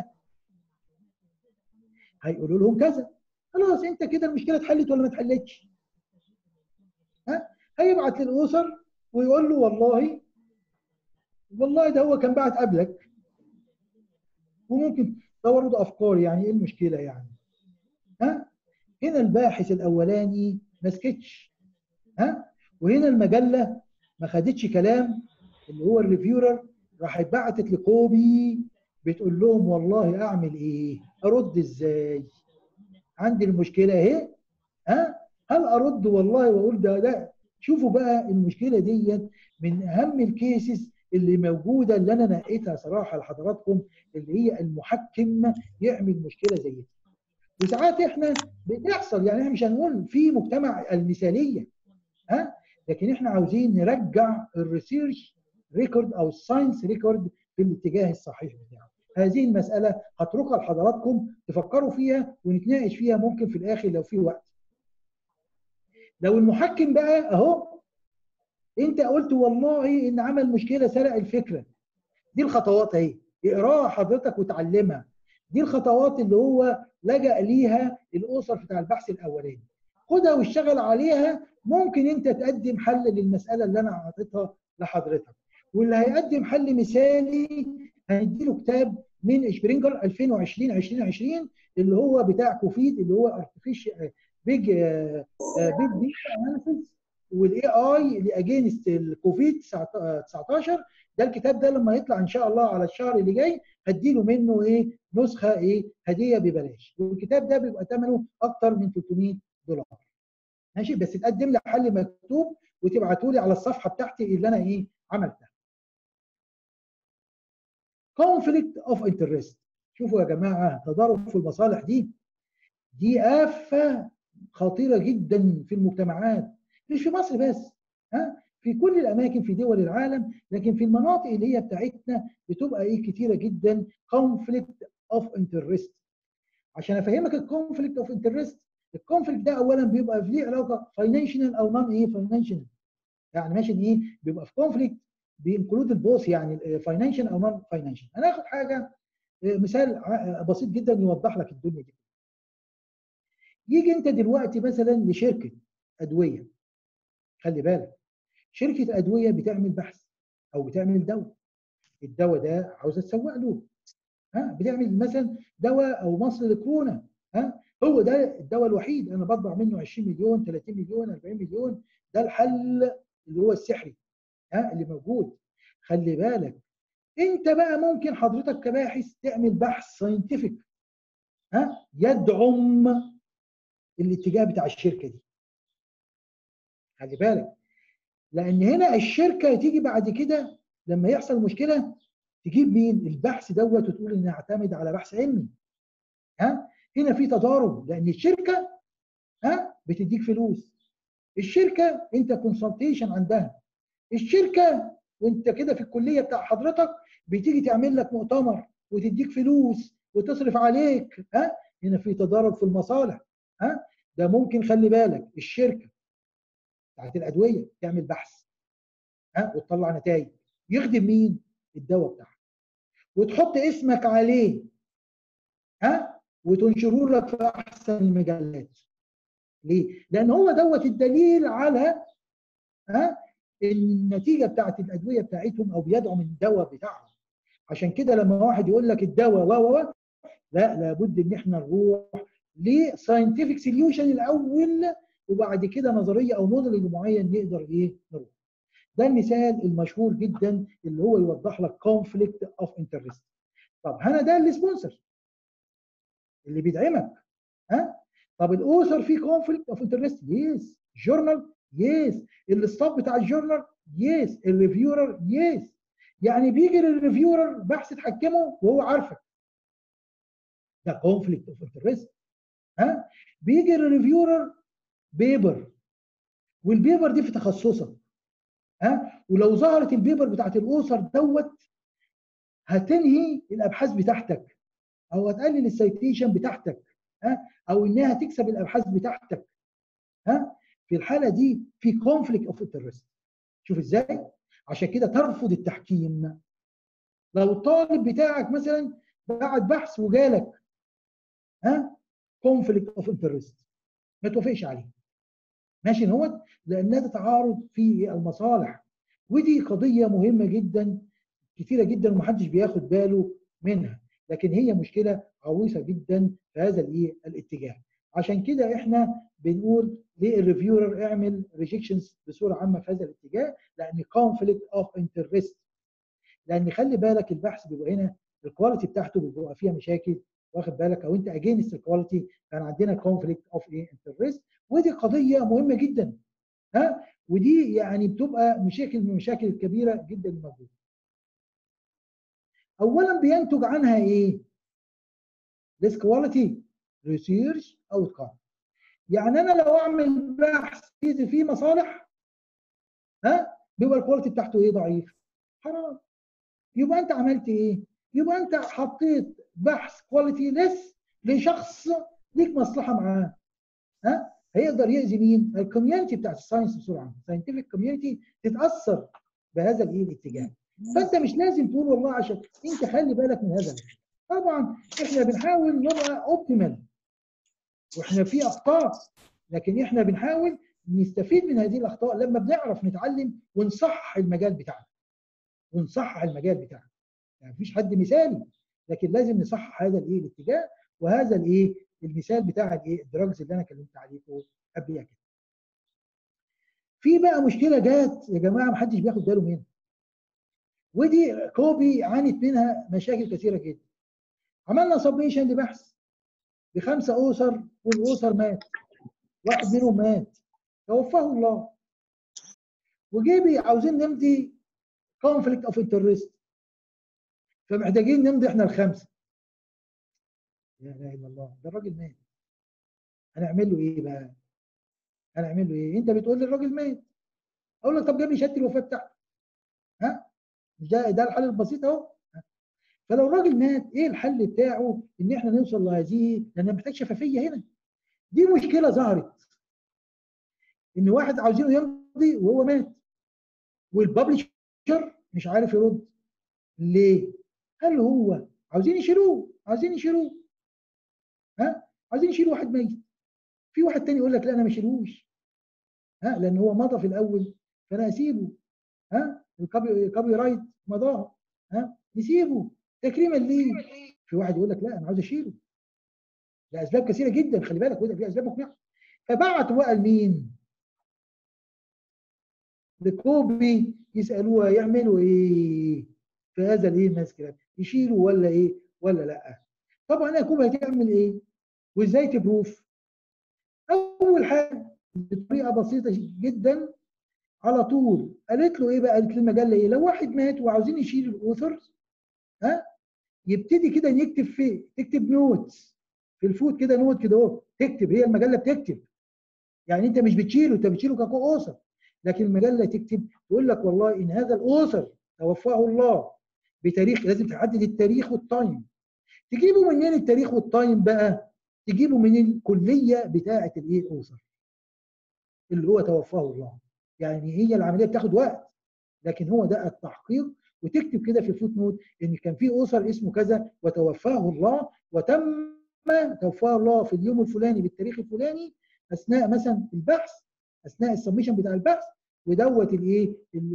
هيقولوا لهم كذا خلاص انت كده المشكله اتحلت ولا ما اتحلتش ها هيبعت للاسر ويقول له والله والله ده هو كان بعت قبلك وممكن تورد افكار يعني ايه المشكله يعني ها هنا الباحث الاولاني ما سكتش ها وهنا المجله ما خدتش كلام اللي هو الريفيورر راح بعتت لكوبي بتقول لهم والله اعمل ايه ارد ازاي عندي المشكله اهي ها هل ارد والله واقول ده ده شوفوا بقى المشكله دي من اهم الكيسز اللي موجوده اللي انا نقيتها صراحه لحضراتكم اللي هي المحكم يعمل مشكله زي دي وساعات احنا بتحصل يعني احنا مش هنقول في مجتمع المثاليه ها لكن احنا عاوزين نرجع الريسيرش ريكورد او الساينس ريكورد في الاتجاه الصحيح بتاعه هذه المساله هتركها لحضراتكم تفكروا فيها ونتناقش فيها ممكن في الاخر لو في وقت لو المحكم بقى اهو انت قلت والله ان عمل مشكله سرق الفكره دي الخطوات اهي اقراها حضرتك وتعلمها دي الخطوات اللي هو لجأ ليها الاسر بتاع البحث الاولاني خدها واشتغل عليها ممكن انت تقدم حل للمساله اللي انا اعطيتها لحضرتك واللي هيقدم حل مثالي هنديله كتاب من اشبرينجر 2020 2020 اللي هو بتاع كوفيد اللي هو ارتفيشال بيج بيج ديتا اناليسيس والاي اي لاجينست الكوفيد 19 ده الكتاب ده لما يطلع ان شاء الله على الشهر اللي جاي هديله منه ايه نسخه ايه هديه ببلاش والكتاب ده بيبقى ثمنه اكتر من 300 دولار ماشي بس تقدم لي حل مكتوب وتبعته لي على الصفحه بتاعتي اللي انا ايه عملتها conflict of interest شوفوا يا جماعه تضارب في المصالح دي دي آفة خطيرة جدا في المجتمعات مش في مصر بس ها في كل الأماكن في دول العالم لكن في المناطق اللي هي بتاعتنا بتبقى إيه كتيرة جدا conflict of interest عشان أفهمك الكونفليكت اوف انترست الكونفليكت ده أولا بيبقى ليه علاقة فاينانشال أو نون إيه فاينانشال يعني ماشي إيه بيبقى في كونفليكت بينكلود البوث يعني فاينانشال او نون فاينانشال هناخد حاجه مثال بسيط جدا يوضح لك الدنيا دي يجي انت دلوقتي مثلا لشركه ادويه خلي بالك شركه ادويه بتعمل بحث او بتعمل دواء الدواء ده عاوزه تسوق له ها بتعمل مثلا دواء او مصل لكورونا ها هو ده الدواء الوحيد انا بطبع منه 20 مليون 30 مليون 40 مليون ده الحل اللي هو السحري ها اللي موجود خلي بالك انت بقى ممكن حضرتك كباحث تعمل بحث ساينتفك ها يدعم الاتجاه بتاع الشركه دي خلي بالك لان هنا الشركه تيجي بعد كده لما يحصل مشكله تجيب مين البحث دوت وتقول اني اعتمد على بحث علمي ها هنا في تضارب لان الشركه ها بتديك فلوس الشركه انت كونسلتيشن عندها الشركه وانت كده في الكليه بتاع حضرتك بتيجي تعمل لك مؤتمر وتديك فلوس وتصرف عليك ها هنا في تضارب في المصالح ها ده ممكن خلي بالك الشركه بتاعت الادويه تعمل بحث ها وتطلع نتائج يخدم مين الدواء بتاعها وتحط اسمك عليه ها وتنشره لك في احسن المجلات ليه لان هو دوت الدليل على ها النتيجه بتاعت الادويه بتاعتهم او بيدعم الدواء بتاعهم عشان كده لما واحد يقول لك الدواء و و لا لابد ان احنا نروح لساينتفك سوليوشن الاول وبعد كده نظريه او موديل معين نقدر ايه نروح ده المثال المشهور جدا اللي هو يوضح لك كونفليكت اوف انترست طب هنا ده السبونسر اللي بيدعمك ها طب الاوثر فيه كونفليكت اوف انترست يس جورنال يس الستاف بتاع الجورنال يس الريفيورر يس يعني بيجي للريفيورر بحث تحكمه وهو عارفك ده كونفليكت اوف انترست ها بيجي للريفيورر بيبر والبيبر دي في تخصصك ها ولو ظهرت البيبر بتاعت الاوثر دوت هتنهي الابحاث بتاعتك او هتقلل السيتيشن بتاعتك ها او انها تكسب الابحاث بتاعتك ها في الحاله دي في كونفليكت اوف انترست شوف ازاي عشان كده ترفض التحكيم لو الطالب بتاعك مثلا بعت بحث وجالك ها كونفليكت اوف انترست ما توافقش عليه ماشي هو لان ده تعارض في المصالح ودي قضيه مهمه جدا كتيره جدا ومحدش بياخد باله منها لكن هي مشكله عويصه جدا في هذا الايه الاتجاه عشان كده احنا بنقول للريفيورر اعمل ريجكشنز بصوره عامه في هذا الاتجاه لان كونفليكت اوف انترست لان خلي بالك البحث بيبقى هنا الكواليتي بتاعته بيبقى فيها مشاكل واخد بالك او انت اجينست الكواليتي كان عندنا كونفليكت اوف ايه انترست ودي قضيه مهمه جدا ها ودي يعني بتبقى مشاكل من المشاكل الكبيره جدا الموجوده اولا بينتج عنها ايه less quality research outcome يعني انا لو اعمل بحث فيه مصالح ها بيبقى الكواليتي بتاعته ايه ضعيف حرام يبقى انت عملت ايه يبقى انت حطيت بحث كواليتي ليس لشخص ليك مصلحه معاه ها هيقدر يأذي مين الكوميونتي بتاعت الساينس بصوره عامه الساينتفك كوميونتي تتاثر بهذا الايه الاتجاه فانت مش لازم تقول والله عشان انت خلي بالك من هذا طبعا احنا بنحاول نبقى اوبتيمال واحنا في اخطاء لكن احنا بنحاول نستفيد من هذه الاخطاء لما بنعرف نتعلم ونصحح المجال بتاعنا ونصحح المجال بتاعنا يعني مفيش حد مثالي لكن لازم نصحح هذا الايه الاتجاه وهذا الايه المثال بتاع الايه الدراجز اللي انا كلمت عليكم قبل كده في بقى مشكله جات يا جماعه محدش بياخد باله منها ودي كوبي عانت منها مشاكل كثيره جدا عملنا سبميشن لبحث بخمسه اوسر والاوسر مات واحد منهم مات توفاه الله وجيبي عاوزين نمضي كونفليكت اوف انترست فمحتاجين نمضي احنا الخمسه لا اله الا الله ده الراجل مات هنعمل له ايه بقى؟ هنعمل له ايه؟ انت بتقول لي الراجل مات اقول لك طب جاب لي شهاده الوفاه بتاعته ها؟ مش ده ده الحل البسيط اهو فلو الراجل مات ايه الحل بتاعه ان احنا نوصل لهذه لان محتاج شفافيه هنا دي مشكله ظهرت ان واحد عاوزينه يمضي وهو مات والببلشر مش عارف يرد ليه؟ هل هو عاوزين يشيلوه عاوزين يشيلوه ها عايزين يشيلوا واحد ميت في واحد تاني يقول لك لا انا ما اشيلوش ها لان هو مضى في الاول فانا اسيبه ها الكوبي كوبي رايت مضاه ها نسيبه تكريما ليه في واحد يقول لك لا انا عاوز اشيله لاسباب كثيره جدا خلي بالك وده في اسباب مقنعه فبعتوا بقى لمين؟ لكوبي يسالوها يعملوا ايه في هذا الايه الماسك يشيلوا ولا ايه ولا لا طبعا يا كوبي هتعمل ايه وازاي تبروف اول حاجه بطريقه بسيطه جدا على طول قالت له ايه بقى قالت للمجله ايه لو واحد مات وعاوزين يشيل الاوثرز ها يبتدي كده يكتب في تكتب نوتس في الفوت كده نوت كده اهو تكتب هي المجله بتكتب يعني انت مش بتشيله انت بتشيله ككو اوثر لكن المجله تكتب تقول لك والله ان هذا الاوثر توفاه الله بتاريخ لازم تحدد التاريخ والتايم تجيبوا منين التاريخ والتايم بقى تجيبوا من الكليه بتاعه الايه الاوثر اللي هو توفاه الله يعني هي العمليه بتاخد وقت لكن هو ده التحقيق وتكتب كده في الفوت نوت ان كان في اوثر اسمه كذا وتوفاه الله وتم توفاه الله في اليوم الفلاني بالتاريخ الفلاني اثناء مثلا البحث اثناء السبمشن بتاع البحث ودوت الايه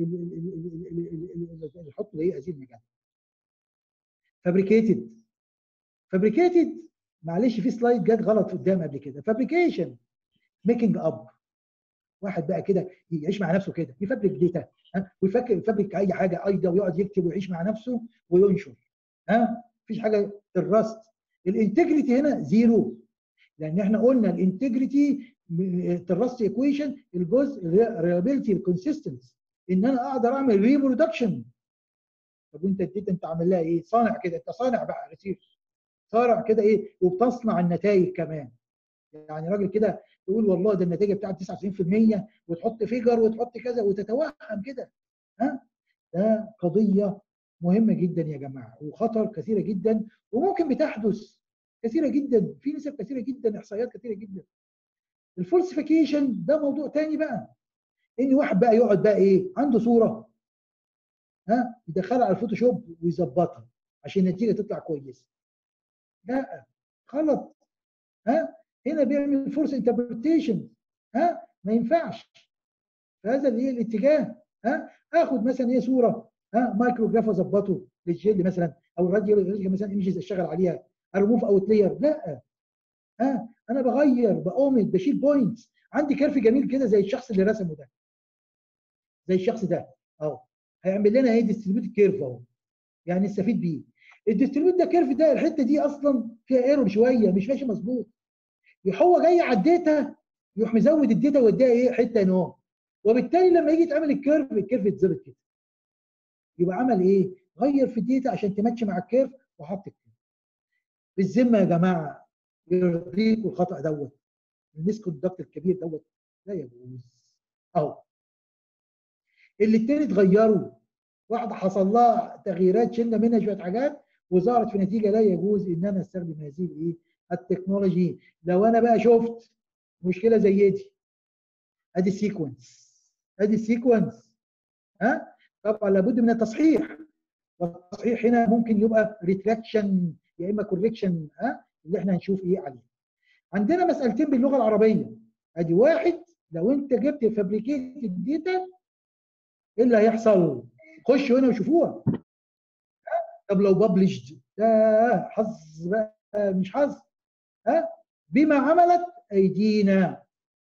اللي يحط ايه هذه المجال فابريكيتد فابريكيتد معلش في سلايد جت غلط قدام قبل كده فابريكيشن ميكنج اب واحد بقى كده يعيش مع نفسه كده يفبرك داتا ها ويفكر يفبرك اي حاجه ايضا ويقعد يكتب ويعيش مع نفسه وينشر ها مفيش حاجه الراست الانتجريتي هنا زيرو لان احنا قلنا الانتجريتي التراست ايكويشن الجزء الريلابيلتي الكونسيستنس ان انا اقدر اعمل ريبرودكشن طب وانت اديت انت عامل لها ايه؟ صانع كده انت صانع بقى ريسيرش صانع كده ايه وبتصنع النتائج كمان يعني راجل كده تقول والله ده النتيجه بتاعت 99% وتحط فيجر وتحط كذا وتتوهم كده ها ده قضيه مهمه جدا يا جماعه وخطر كثيره جدا وممكن بتحدث كثيره جدا في نسب كثيره جدا احصائيات كثيره جدا الفولسيفيكيشن ده موضوع تاني بقى ان واحد بقى يقعد بقى ايه عنده صوره ها يدخلها على الفوتوشوب ويظبطها عشان النتيجه تطلع كويسه لا غلط ها هنا بيعمل فورس انتربريتيشن ها ما ينفعش فهذا اللي هي الاتجاه ها اخد مثلا هي صوره ها مايكروجراف اظبطه للجل مثلا او الراديو مثلا ايمجز اشتغل عليها ريموف اوت لاير لا ها انا بغير باومد بشيل بوينتس عندي كيرف جميل كده زي الشخص اللي رسمه ده زي الشخص ده اهو هيعمل لنا ايه ديستريبيوت كيرف اهو يعني نستفيد بيه الديستريبيوت ده كيرف ده الحته دي اصلا فيها ايرور شويه مش ماشي مظبوط هو جاي على الداتا يروح مزود الداتا ويديها ايه حته نوع وبالتالي لما يجي يتعمل الكيرف الكيرف يتظبط كده يبقى عمل ايه؟ غير في الداتا عشان تماتش مع الكيرف وحط الكيرف بالذمه يا جماعه يرضيكوا الخطا دوت المسك الضغط الكبير دوت لا يجوز اهو الاثنين اتغيروا واحده حصل لها تغييرات شلنا منها شويه حاجات وظهرت في نتيجه لا يجوز ان انا استخدم هذه الايه التكنولوجي لو انا بقى شفت مشكله زي دي ادي السيكونس ادي السيكونس ها طبعا لابد من التصحيح والتصحيح هنا ممكن يبقى ريتراكشن يا اما كوريكشن ها اللي احنا هنشوف ايه عليه عندنا مسالتين باللغه العربيه ادي واحد لو انت جبت فابريكيتد داتا ايه اللي هيحصل؟ خشوا هنا وشوفوها طب لو ببلشد ده حظ بقى مش حظ ها بما عملت ايدينا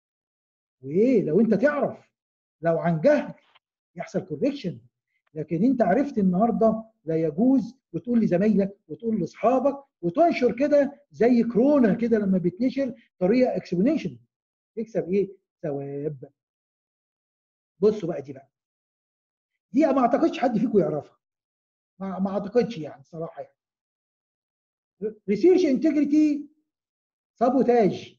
وايه لو انت تعرف لو عن جهل يحصل كوريكشن لكن انت عرفت النهارده لا يجوز وتقول لزمايلك وتقول لاصحابك وتنشر كده زي كورونا كده لما بتنشر طريقه اكسبونيشن تكسب ايه؟ ثواب بصوا بقى دي بقى دي ما اعتقدش حد فيكم يعرفها ما, ما اعتقدش يعني صراحه يعني ريسيرش انتجريتي سابوتاج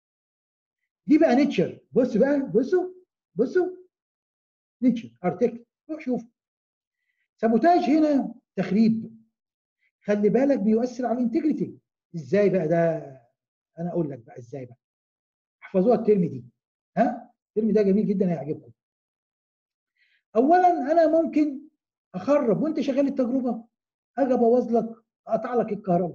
دي بقى نيتشر بص بقى بصوا بصوا نيتشر ارتكل روح شوف سابوتاج هنا تخريب خلي بالك بيؤثر على الانتجريتي ازاي بقى ده انا اقول لك بقى ازاي بقى احفظوها الترم دي ها الترم ده جميل جدا هيعجبكم اولا انا ممكن اخرب وانت شغال التجربه اجي ابوظ لك اقطع لك الكهرباء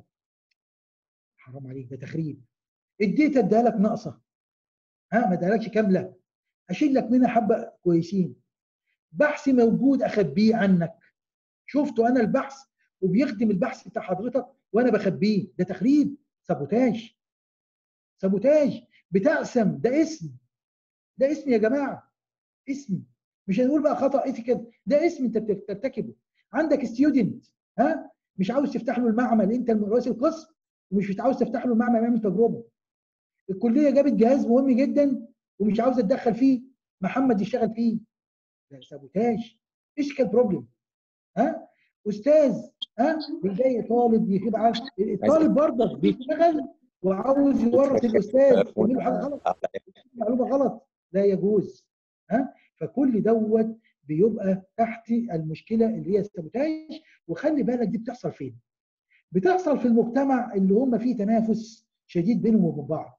حرام عليك ده تخريب اديتها اديها لك ناقصه ها ما اديهالكش كامله اشيل لك منها حبه كويسين بحث موجود اخبيه عنك شفته انا البحث وبيخدم البحث بتاع حضرتك وانا بخبيه ده تخريب سابوتاج سابوتاج بتقسم ده اسم ده اسم يا جماعه اسم مش هنقول بقى خطا ايثيكال ده اسم انت بترتكبه عندك ستودنت ها مش عاوز تفتح له المعمل انت رئيس القسم ومش عاوز تفتح له المعمل يعمل تجربه الكليه جابت جهاز مهم جدا ومش عاوزه تدخل فيه محمد يشتغل فيه ده سابوتاج ايثيكال بروبلم ها استاذ ها بيلاقي طالب يجيب عارف الطالب برضه بيشتغل وعاوز يورط الاستاذ يعمل حاجه غلط معلومه غلط لا يجوز ها فكل دوت بيبقى تحت المشكله اللي هي السابوتاج وخلي بالك دي بتحصل فين؟ بتحصل في المجتمع اللي هم فيه تنافس شديد بينهم وبين بعض.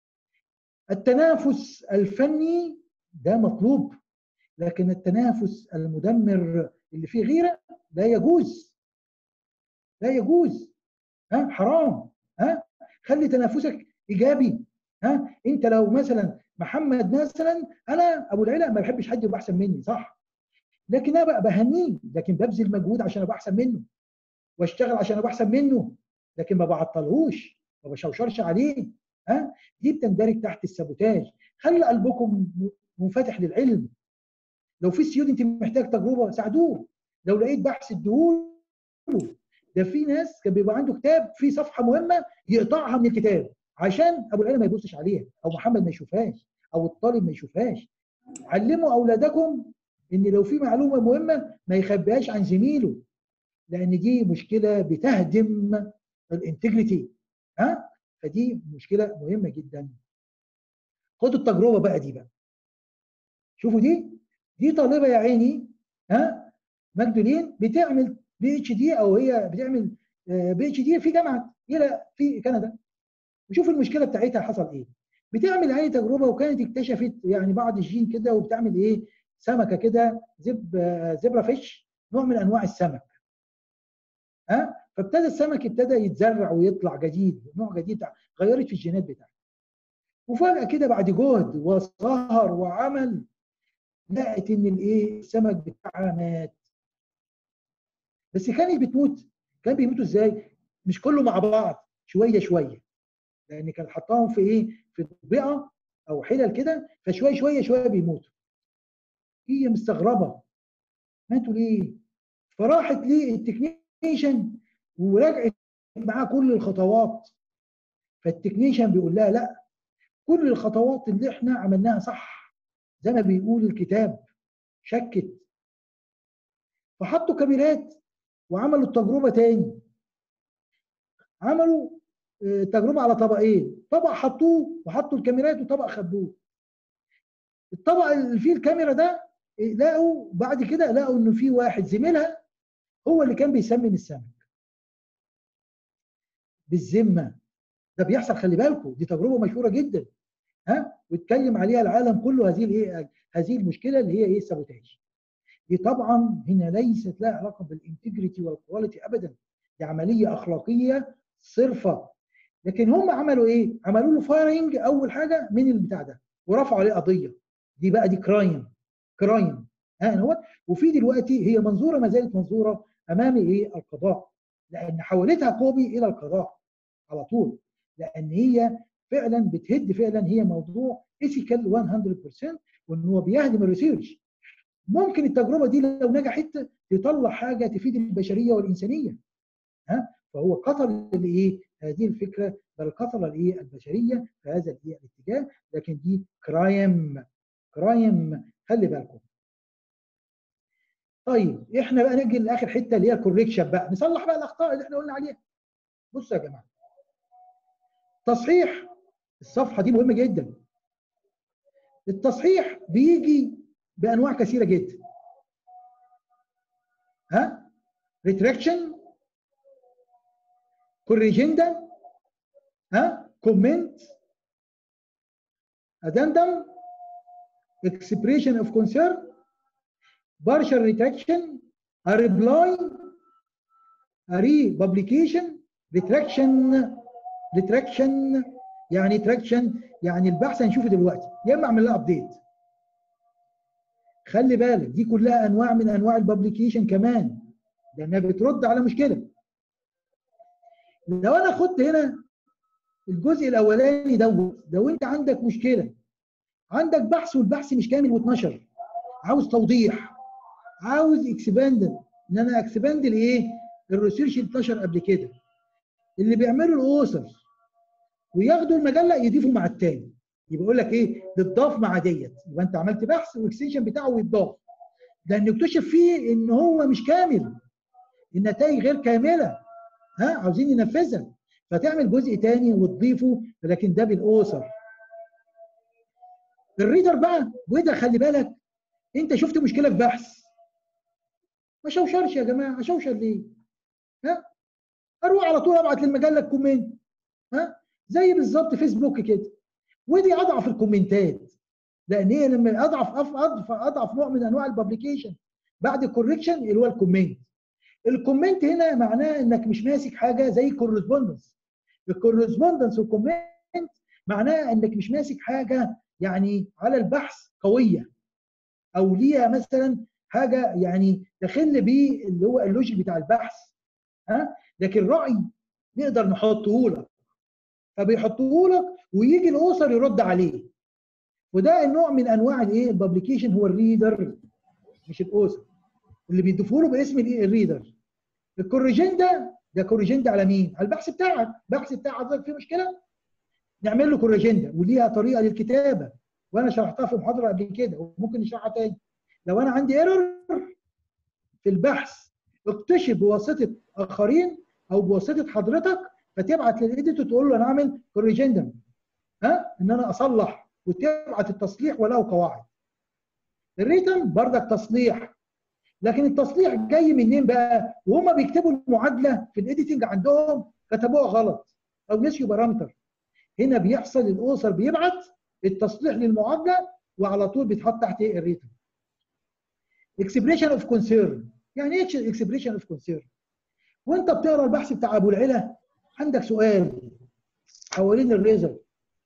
التنافس الفني ده مطلوب لكن التنافس المدمر اللي فيه غيره لا يجوز لا يجوز ها حرام ها خلي تنافسك ايجابي ها انت لو مثلا محمد مثلا انا ابو العلا ما بحبش حد يبقى احسن مني صح لكن انا بقى بهنيه لكن ببذل مجهود عشان ابقى احسن منه واشتغل عشان ابقى احسن منه لكن ما بعطلهوش ما بشوشرش عليه ها دي بتندرج تحت السابوتاج خلي قلبكم منفتح للعلم لو في ستودنت محتاج تجربه ساعدوه لو لقيت بحث اديهوله ده في ناس كان بيبقى عنده كتاب فيه صفحه مهمه يقطعها من الكتاب عشان ابو العلم ما يبصش عليها او محمد ما يشوفهاش او الطالب ما يشوفهاش علموا اولادكم ان لو في معلومه مهمه ما يخبيهاش عن زميله لان دي مشكله بتهدم الانتجريتي ها فدي مشكله مهمه جدا خدوا التجربه بقى دي بقى شوفوا دي دي طالبه يا عيني ها مجدولين بتعمل بي اتش دي او هي بتعمل بي اتش دي في جامعه الى في كندا وشوف المشكله بتاعتها حصل ايه بتعمل عيني تجربه وكانت اكتشفت يعني بعض الجين كده وبتعمل ايه سمكه كده زب زبرا فيش نوع من انواع السمك ها فابتدى السمك ابتدى يتزرع ويطلع جديد نوع جديد غيرت في الجينات بتاعته وفجاه كده بعد جهد وسهر وعمل لقت ان الايه السمك بتاعها مات بس كانت بتموت كان بيموتوا ازاي مش كله مع بعض شويه شويه لان كان حطاهم في ايه في بيئه او حلل كده فشويه شويه شويه بيموتوا هي مستغربه ماتوا ليه فراحت للتكنيشن ورجعت معاه كل الخطوات فالتكنيشن بيقول لها لا كل الخطوات اللي احنا عملناها صح زي ما بيقول الكتاب شكت فحطوا كاميرات وعملوا التجربه تاني عملوا تجربه على طبقين طبق حطوه وحطوا الكاميرات وطبق خبوه الطبق اللي فيه الكاميرا ده لقوا بعد كده لقوا انه في واحد زميلها هو اللي كان بيسمن السمك بالذمه ده بيحصل خلي بالكم دي تجربه مشهوره جدا ها واتكلم عليها العالم كله هذه الايه هذه المشكله اللي هي ايه السابوتاج دي طبعا هنا ليست لها علاقه بالانتجريتي والكواليتي ابدا دي عمليه اخلاقيه صرفه لكن هم عملوا ايه؟ عملوا له فايرنج اول حاجه من البتاع ده ورفعوا عليه قضيه دي بقى دي كرايم كرايم ها هو وفي دلوقتي هي منظوره ما زالت منظوره امام ايه؟ القضاء لان حولتها كوبي الى القضاء على طول لان هي فعلا بتهد فعلا هي موضوع ايثيكال 100% وان هو بيهدم الريسيرش ممكن التجربه دي لو نجحت تطلع حاجه تفيد البشريه والانسانيه ها فهو قتل الايه هذه الفكره بل قتل الايه البشريه في هذا الايه الاتجاه لكن دي كرايم كرايم خلي بالكم طيب احنا بقى نيجي لاخر حته اللي هي الكوريكشن بقى نصلح بقى الاخطاء اللي احنا قلنا عليها بصوا يا جماعه تصحيح الصفحه دي مهمه جدا التصحيح بيجي بانواع كثيره جدا ها ريتراكشن كوريجندا ها كومنت ادندم expression of concern partial retraction a reply a republication retraction retraction يعني تراكشن يعني البحث هنشوفه دلوقتي يا اما اعمل لها ابديت خلي بالك دي كلها انواع من انواع الببليكيشن كمان لانها بترد على مشكله لو انا خدت هنا الجزء الاولاني دوت لو انت عندك مشكله عندك بحث والبحث مش كامل واتنشر عاوز توضيح عاوز اكسباند ان انا اكسباند الايه الريسيرش اللي اتنشر قبل كده اللي بيعملوا الاوسر وياخدوا المجله يضيفوا مع التاني يبقى يقول لك ايه تتضاف مع ديت يبقى انت عملت بحث والاكستنشن بتاعه يتضاف لان اكتشف فيه ان هو مش كامل النتائج غير كامله ها عاوزين ينفذها فتعمل جزء تاني وتضيفه لكن ده بالاوسر الريدر بقى وده خلي بالك انت شفت مشكله في بحث ما شوشرش يا جماعه اشوشر ليه ها اروح على طول ابعت للمجله الكومنت ها زي بالظبط فيسبوك كده ودي اضعف الكومنتات لان هي لما اضعف اضعف اضعف نوع من انواع الببليكيشن بعد الكوركشن اللي هو الكومنت الكومنت هنا معناه انك مش ماسك حاجه زي الكورسبوندنس الكورسبوندنس والكومنت معناه انك مش ماسك حاجه يعني على البحث قويه او ليها مثلا حاجه يعني تخل بيه اللي هو اللوجيك بتاع البحث ها لكن راي نقدر نحطه لك فبيحطوه لك ويجي الاسر يرد عليه وده النوع من انواع الايه الببليكيشن هو الريدر مش الاسر اللي بيضيفوا له باسم الايه الريدر الكوريجندا ده كوريجندا على مين؟ على البحث بتاعك، البحث بتاع حضرتك فيه مشكله نعمل له كوريجندا وليها طريقه للكتابه وانا شرحتها في محاضره قبل كده وممكن نشرحها تاني لو انا عندي ايرور في البحث اكتشف بواسطه اخرين او بواسطه حضرتك فتبعت للايديتور تقول له انا اعمل كوريجندم ها ان انا اصلح وتبعت التصليح وله قواعد الريتم بردك تصليح لكن التصليح جاي منين بقى وهما بيكتبوا المعادله في الايديتنج عندهم كتبوها غلط او نسيوا بارامتر هنا بيحصل الاوسر بيبعت التصليح للمعادله وعلى طول بيتحط تحت ايه الريتم اكسبريشن اوف كونسيرن يعني ايه اكسبريشن اوف كونسيرن وانت بتقرا البحث بتاع ابو العلا عندك سؤال حوالين الريزر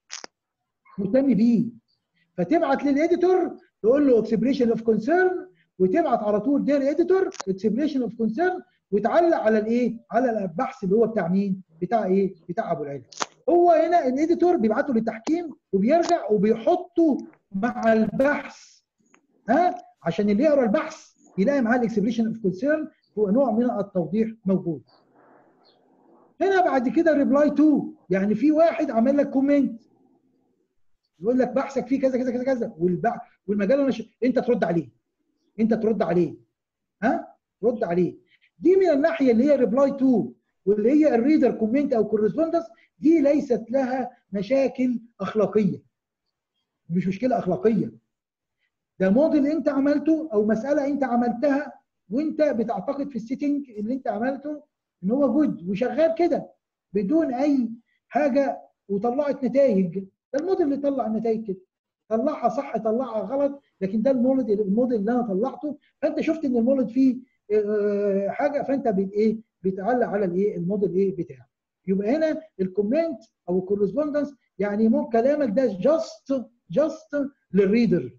مهتم بيه فتبعت للايديتور تقول له اكسبريشن اوف كونسيرن وتبعت على طول دير اديتور اكسبريشن اوف كونسيرن وتعلق على الايه؟ على البحث اللي هو بتاع مين؟ بتاع ايه؟ بتاع ابو العلا. هو هنا الايديتور بيبعته للتحكيم وبيرجع وبيحطه مع البحث ها عشان اللي يقرا البحث يلاقي معاه الاكسبريشن اوف كونسيرن هو نوع من التوضيح موجود. هنا بعد كده ريبلاي تو يعني في واحد عمل لك كومنت يقول لك بحثك فيه كذا كذا كذا كذا والبحث والمجال نش... انت ترد عليه انت ترد عليه ها ترد عليه دي من الناحيه اللي هي ريبلاي تو واللي هي الريدر كومنت او كورسبوندنس دي ليست لها مشاكل اخلاقيه مش مشكله اخلاقيه ده موديل انت عملته او مساله انت عملتها وانت بتعتقد في السيتنج اللي انت عملته ان هو جود وشغال كده بدون اي حاجه وطلعت نتائج ده الموديل اللي طلع النتائج كده طلعها صح طلعها غلط لكن ده المولد الموديل اللي انا طلعته فانت شفت ان المولد فيه حاجه فانت بت ايه بتعلق على الايه الموديل ايه بتاعه يبقى هنا الكومنت او الكورسبوندنس يعني مو كلامك ده جاست جاست للريدر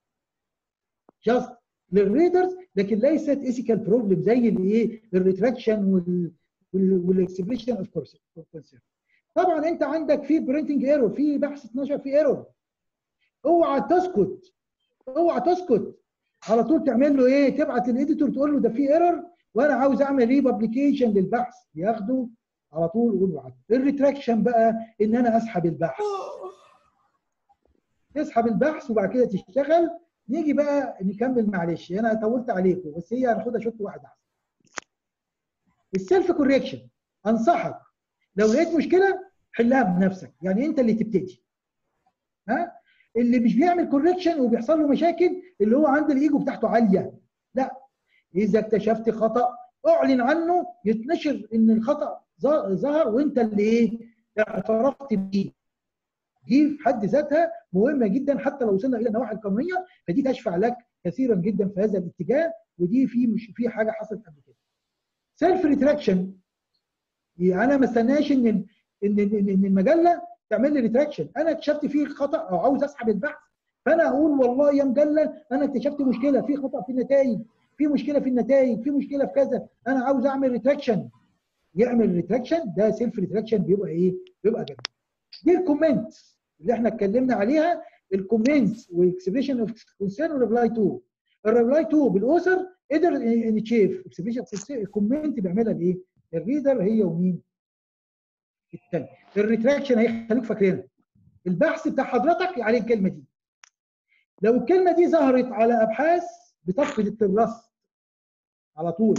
جاست للريدرز لكن ليست ايثيكال بروبلم زي الايه الريتراكشن والاكسبريشن اوف كونسيرن طبعا انت عندك في برينتنج ايرور في بحث 12 في ايرور اوعى تسكت اوعى تسكت على طول تعمل له ايه تبعت للايديتور تقول له ده في ايرور وانا عاوز اعمل ريبابليكيشن للبحث ياخده على طول يقول له الريتراكشن بقى ان انا اسحب البحث تسحب البحث وبعد كده تشتغل نيجي بقى نكمل معلش انا طولت عليكم بس هي هناخدها شوط واحد احسن السيلف كوريكشن انصحك لو لقيت مشكله حلها بنفسك يعني انت اللي تبتدي ها اللي مش بيعمل كوريكشن وبيحصل له مشاكل اللي هو عنده الايجو بتاعته عاليه لا اذا اكتشفت خطا اعلن عنه يتنشر ان الخطا ظهر وانت اللي ايه اعترفت بيه دي في حد ذاتها مهمه جدا حتى لو وصلنا الى النواحي القانونيه فدي تشفع لك كثيرا جدا في هذا الاتجاه ودي في مش في حاجه حصلت قبل كده سيلف ريتراكشن انا ما استناش ان ان ان المجله تعمل لي ريتراكشن انا اكتشفت فيه خطا او عاوز اسحب البحث فانا اقول والله يا مجله انا اكتشفت مشكله في خطا في النتائج في مشكله في النتائج في مشكله في كذا انا عاوز اعمل ريتراكشن يعمل ريتراكشن ده سيلف ريتراكشن بيبقى ايه؟ بيبقى جميل. دي الكومنت اللي احنا اتكلمنا عليها الكومنت واكسبريشن اوف كونسيرن وريبلاي تو الريبلاي تو بالاوثر قدر نتشيف اكسبريشن الكومنت بيعملها الايه؟ الريدر هي ومين؟ الثاني الريتراكشن هيخليك فاكرينها البحث بتاع حضرتك عليه الكلمه دي لو الكلمه دي ظهرت على ابحاث بتفقد التراست على طول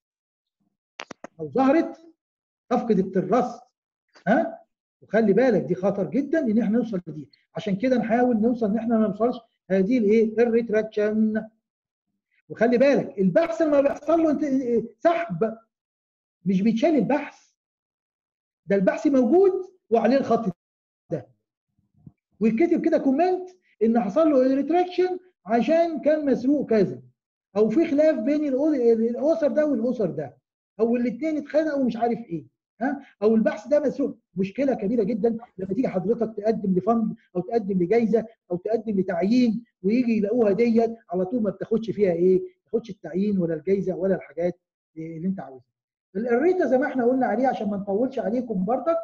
لو ظهرت تفقد التراست ها وخلي بالك دي خطر جدا ان احنا نوصل لدي عشان كده نحاول نوصل ان احنا ما نوصلش هذه الايه الريتراكشن وخلي بالك البحث لما بيحصل له سحب مش بيتشال البحث ده البحث موجود وعليه الخط ده ويتكتب كده كومنت ان حصل له ريتراكشن عشان كان مسروق كذا او في خلاف بين الاسر ده والاسر ده او الاثنين اتخانقوا ومش عارف ايه ها او البحث ده مسروق مشكله كبيره جدا لما تيجي حضرتك تقدم لفند او تقدم لجائزه او تقدم لتعيين ويجي يلاقوها ديت على طول ما بتاخدش فيها ايه؟ ما بتاخدش التعيين ولا الجائزه ولا الحاجات اللي انت عاوزها. الريتا زي ما احنا قلنا عليه عشان ما نطولش عليكم برضك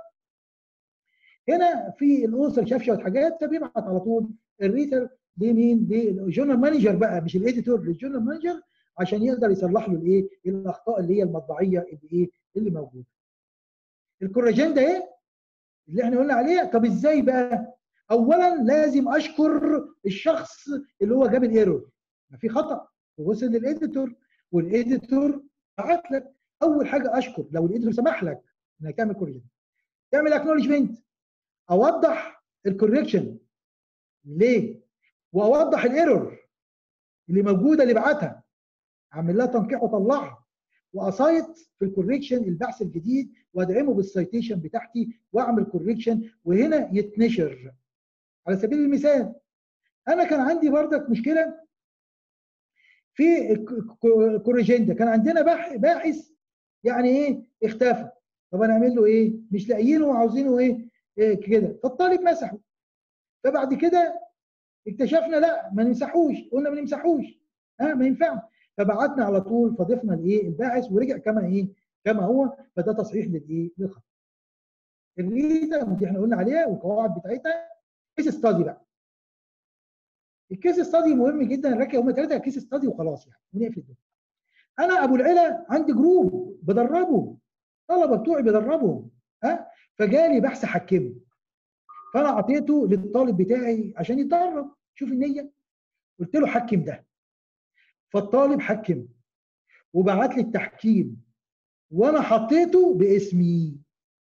هنا في الاسر شاف شويه حاجات فبيبعت على طول الريتر لمين؟ للجورنال مانجر بقى مش الايديتور للجورنال مانجر عشان يقدر يصلح له الايه؟ الاخطاء اللي هي المطبعيه اللي ايه؟ اللي موجوده. الكوراجندا ايه؟ اللي احنا قلنا عليها طب ازاي بقى اولا لازم اشكر الشخص اللي هو جاب الايرور ما في خطا ووصل للاديتور والاديتور بعت لك اول حاجه اشكر لو الاديتور سمح لك انك تعمل كوريكشن تعمل اكنولجمنت اوضح الكوريكشن ليه واوضح الايرور اللي موجوده اللي بعتها اعمل لها تنقيح واطلعها واسايت في الكوريكشن البحث الجديد وادعمه بالسيتيشن بتاعتي واعمل كوريكشن وهنا يتنشر على سبيل المثال انا كان عندي بردك مشكله في الكوريجندا كان عندنا باحث يعني ايه اختفى طب هنعمل له ايه مش لاقيينه وعاوزينه ايه, إيه كده فالطالب مسحه فبعد كده اكتشفنا لا ما نمسحوش قلنا ما نمسحوش ها ما ينفعش فبعتنا على طول فضفنا الايه الباحث ورجع كما ايه كما هو فده تصحيح للايه للخط الريتا دي احنا قلنا عليها والقواعد بتاعتها كيس ستادي بقى الكيس ستادي مهم جدا نركز هم ثلاثه كيس ستادي وخلاص يعني ونقفل الدنيا انا ابو العلا عندي جروب بدربه طلبه بتوعي بدربهم ها فجالي بحث حكمه فانا اعطيته للطالب بتاعي عشان يتدرب شوف النيه قلت له حكم ده فالطالب حكم وبعت لي التحكيم وانا حطيته باسمي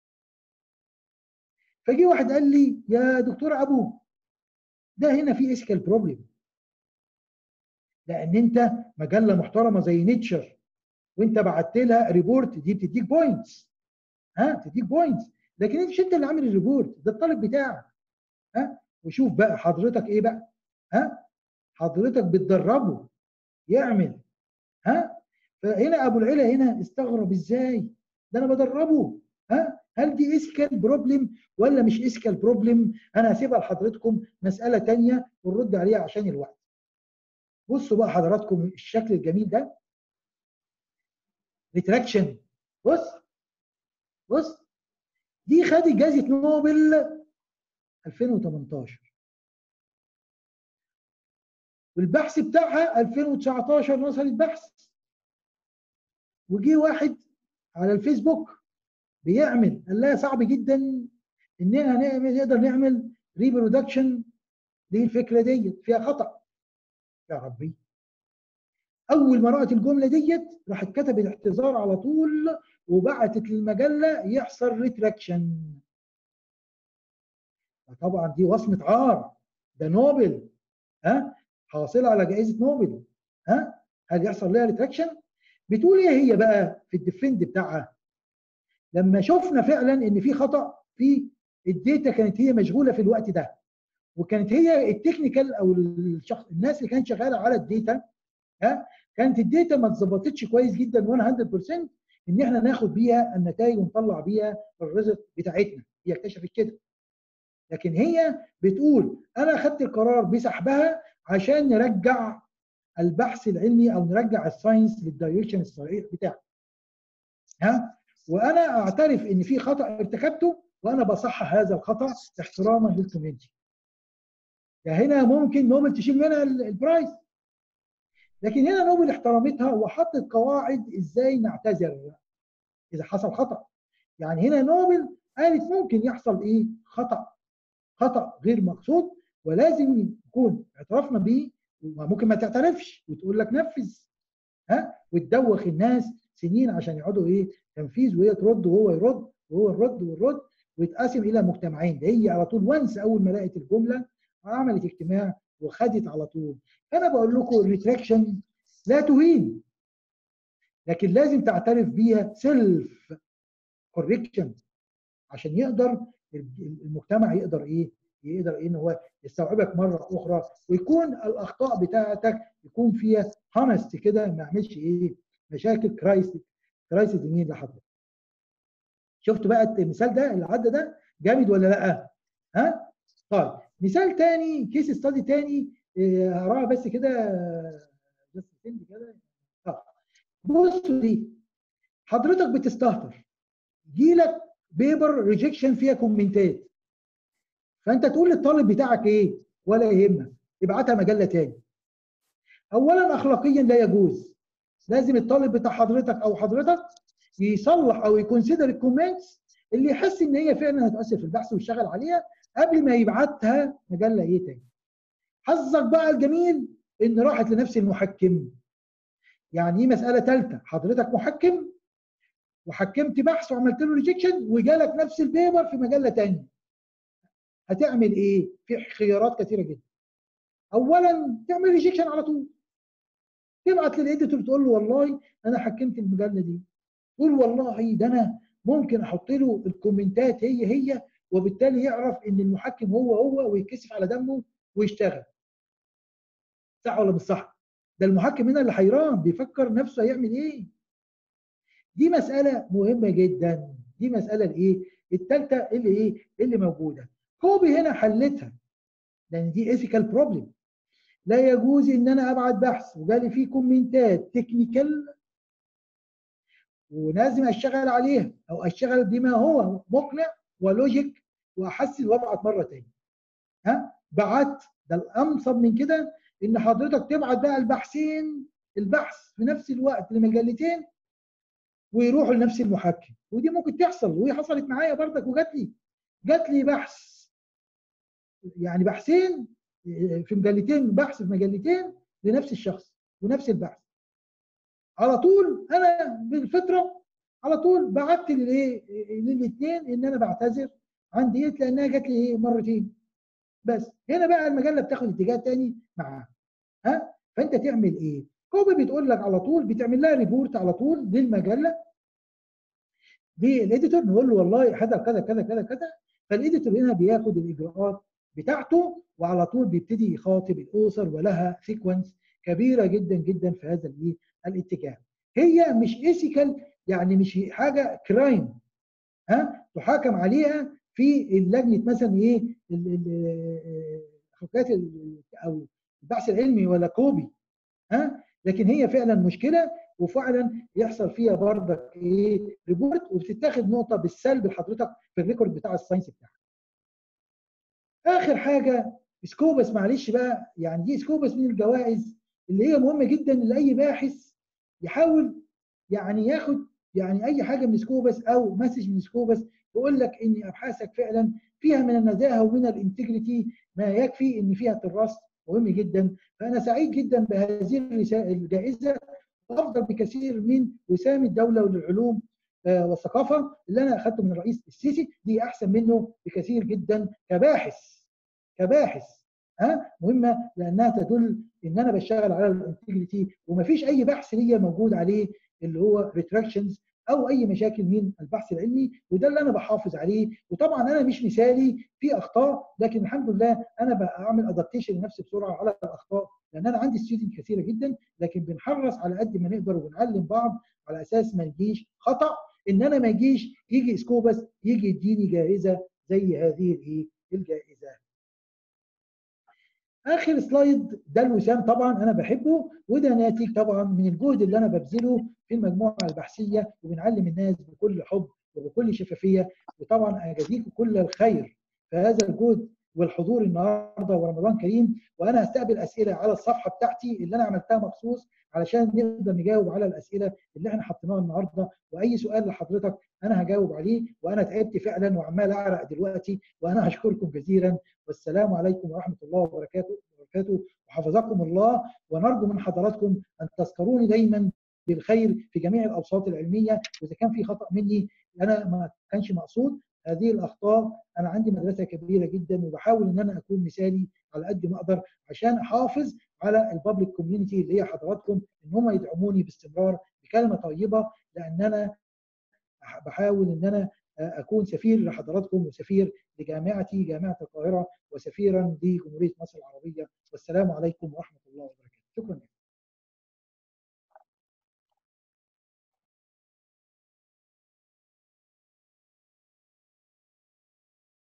فجي واحد قال لي يا دكتور ابو ده هنا في اسكال بروبلم لان انت مجله محترمه زي نيتشر وانت بعت لها ريبورت دي بتديك بوينتس ها بتديك بوينتس لكن انت مش انت اللي عامل الريبورت ده الطالب بتاعك ها وشوف بقى حضرتك ايه بقى ها حضرتك بتدربه يعمل ها فهنا ابو العلا هنا استغرب ازاي ده انا بدربه ها هل دي اسكال بروبلم ولا مش اسكال بروبلم انا هسيبها لحضرتكم مساله ثانيه ونرد عليها عشان الوقت بصوا بقى حضراتكم الشكل الجميل ده ريتراكشن بص بص دي خدت جائزه نوبل 2018 والبحث بتاعها 2019 نشر البحث وجي واحد على الفيسبوك بيعمل قال لها صعب جدا اننا نعمل نقدر نعمل ريبرودكشن للفكره ديت فيها خطا يا ربي اول ما رات الجمله ديت راحت كتبت اعتذار على طول وبعتت للمجله يحصل ريتراكشن طبعا دي وصمه عار ده نوبل ها حاصله على جائزه نوبل ها هل يحصل لها ريتراكشن بتقول ايه هي بقى في الديفند بتاعها لما شفنا فعلا ان في خطا في الداتا كانت هي مشغوله في الوقت ده وكانت هي التكنيكال او الشخص الناس اللي كانت شغاله على الداتا ها كانت الداتا ما اتظبطتش كويس جدا 100% ان احنا ناخد بيها النتائج ونطلع بيها الريزلت بتاعتنا هي اكتشفت كده لكن هي بتقول انا اخدت القرار بسحبها عشان نرجع البحث العلمي او نرجع الساينس للدايركشن الصحيح بتاعه ها وانا اعترف ان في خطا ارتكبته وانا بصحح هذا الخطا احتراما للكوميونتي يعني هنا ممكن نوبل تشيل منها البرايز لكن هنا نوبل احترمتها وحطت قواعد ازاي نعتذر اذا حصل خطا يعني هنا نوبل قالت ممكن يحصل ايه خطا خطا غير مقصود ولازم يكون اعترافنا بيه وممكن ما تعترفش وتقول لك نفذ ها وتدوخ الناس سنين عشان يقعدوا ايه تنفيذ وهي ترد وهو يرد وهو يرد والرد ويتقسم الى مجتمعين ده هي على طول وانس اول ما لقت الجمله عملت اجتماع وخدت على طول انا بقول لكم الريتراكشن لا تهين لكن لازم تعترف بيها سيلف كوريكشن عشان يقدر المجتمع يقدر ايه يقدر ايه ان هو يستوعبك مره اخرى ويكون الاخطاء بتاعتك يكون فيها هانست كده ما يعملش ايه مشاكل كرايسيس كرايسيس مين لحضرتك شفتوا بقى المثال ده اللي عدى ده جامد ولا لا ها طيب مثال تاني كيس ستادي تاني هقراها بس كده بس كده اه بصوا دي حضرتك بتستهتر يجيلك بيبر ريجكشن فيها كومنتات فانت تقول للطالب بتاعك ايه ولا يهمك ابعتها مجله تاني اولا اخلاقيا لا يجوز لازم الطالب بتاع حضرتك او حضرتك يصلح او يكونسيدر الكومنتس اللي يحس ان هي فعلا هتؤثر في البحث ويشتغل عليها قبل ما يبعتها مجله ايه تاني حظك بقى الجميل ان راحت لنفس المحكم يعني ايه مساله ثالثه حضرتك محكم وحكمت بحث وعملت له ريجكشن وجالك نفس البيبر في مجله ثانيه هتعمل ايه في خيارات كثيره جدا اولا تعمل ريجكشن على طول تبعت للاديتور تقول له والله انا حكمت المجله دي قول والله ده انا ممكن احط له الكومنتات هي هي وبالتالي يعرف ان المحكم هو هو ويتكسف على دمه ويشتغل صح ولا مش صح ده المحكم هنا اللي حيران بيفكر نفسه هيعمل ايه دي مساله مهمه جدا دي مساله الايه الثالثه اللي ايه اللي موجوده كوبي هنا حلتها لان دي ايثيكال بروبلم لا يجوز ان انا ابعت بحث وجالي فيه كومنتات تكنيكال ولازم اشتغل عليها او اشتغل بما هو مقنع ولوجيك واحسن وابعت مره ثانيه ها بعت ده الانصب من كده ان حضرتك تبعت بقى البحثين البحث في نفس الوقت لمجلتين ويروحوا لنفس المحكم ودي ممكن تحصل وهي حصلت معايا بردك وجات لي جات لي بحث يعني بحثين في مجلتين بحث في مجلتين لنفس الشخص ونفس البحث على طول انا بالفطره على طول بعت للايه للاثنين ان انا بعتذر عن ديت لانها جات لي ايه مرتين بس هنا بقى المجله بتاخد اتجاه تاني معاها ها فانت تعمل ايه كوبي بتقول لك على طول بتعمل لها ريبورت على طول للمجله للاديتور نقول له والله هذا كذا كذا كذا كذا فالاديتور هنا بياخد الاجراءات بتاعته وعلى طول بيبتدي يخاطب الاوثر ولها سيكونس كبيره جدا جدا في هذا الايه الاتجاه هي مش ايثيكال يعني مش حاجه كرايم ها تحاكم عليها في اللجنه مثلا ايه الحكايات او البحث العلمي ولا كوبي ها لكن هي فعلا مشكله وفعلا يحصل فيها برضك ايه ريبورت وبتتاخد نقطه بالسلب لحضرتك في الريكورد بتاع الساينس بتاعك. اخر حاجه سكوبس معلش بقى يعني دي سكوبس من الجوائز اللي هي مهمه جدا لاي باحث يحاول يعني ياخد يعني اي حاجه من سكوبس او مسج من سكوبس يقول لك ان ابحاثك فعلا فيها من النزاهه ومن الانتجريتي ما يكفي ان فيها تراست مهم جدا فانا سعيد جدا بهذه الجائزه افضل بكثير من وسام الدوله للعلوم والثقافه اللي انا اخذته من الرئيس السيسي دي احسن منه بكثير جدا كباحث كباحث ها مهمه لانها تدل ان انا بشتغل على الانتجريتي ومفيش اي بحث ليا موجود عليه اللي هو ريتراكشنز او اي مشاكل من البحث العلمي وده اللي انا بحافظ عليه وطبعا انا مش مثالي في اخطاء لكن الحمد لله انا بعمل ادابتيشن لنفسي بسرعه على الاخطاء لان انا عندي ستودنت كثيره جدا لكن بنحرص على قد ما نقدر وبنعلم بعض على اساس ما يجيش خطا ان انا ما يجيش يجي سكوبس يجي يديني جائزه زي هذه الايه الجائزه اخر سلايد ده الوسام طبعا انا بحبه وده ناتج طبعا من الجهد اللي انا ببذله في المجموعه البحثيه وبنعلم الناس بكل حب وبكل شفافيه وطبعا اجازيكم كل الخير في هذا الجهد والحضور النهارده ورمضان كريم وانا هستقبل اسئله على الصفحه بتاعتي اللي انا عملتها مخصوص علشان نقدر نجاوب على الاسئله اللي احنا حطيناها النهارده واي سؤال لحضرتك انا هجاوب عليه وانا تعبت فعلا وعمال اعرق دلوقتي وانا اشكركم جزيلا والسلام عليكم ورحمه الله وبركاته وبركاته وحفظكم الله ونرجو من حضراتكم ان تذكروني دايما بالخير في جميع الاوساط العلميه واذا كان في خطا مني انا ما كانش مقصود هذه الاخطاء انا عندي مدرسه كبيره جدا وبحاول ان انا اكون مثالي على قد ما اقدر عشان احافظ على البابليك كوميونتي اللي هي حضراتكم ان هم يدعموني باستمرار بكلمه طيبه لان انا بحاول ان انا اكون سفير لحضراتكم وسفير لجامعتي جامعه القاهره وسفيرا لجمهوريه مصر العربيه والسلام عليكم ورحمه الله وبركاته شكرا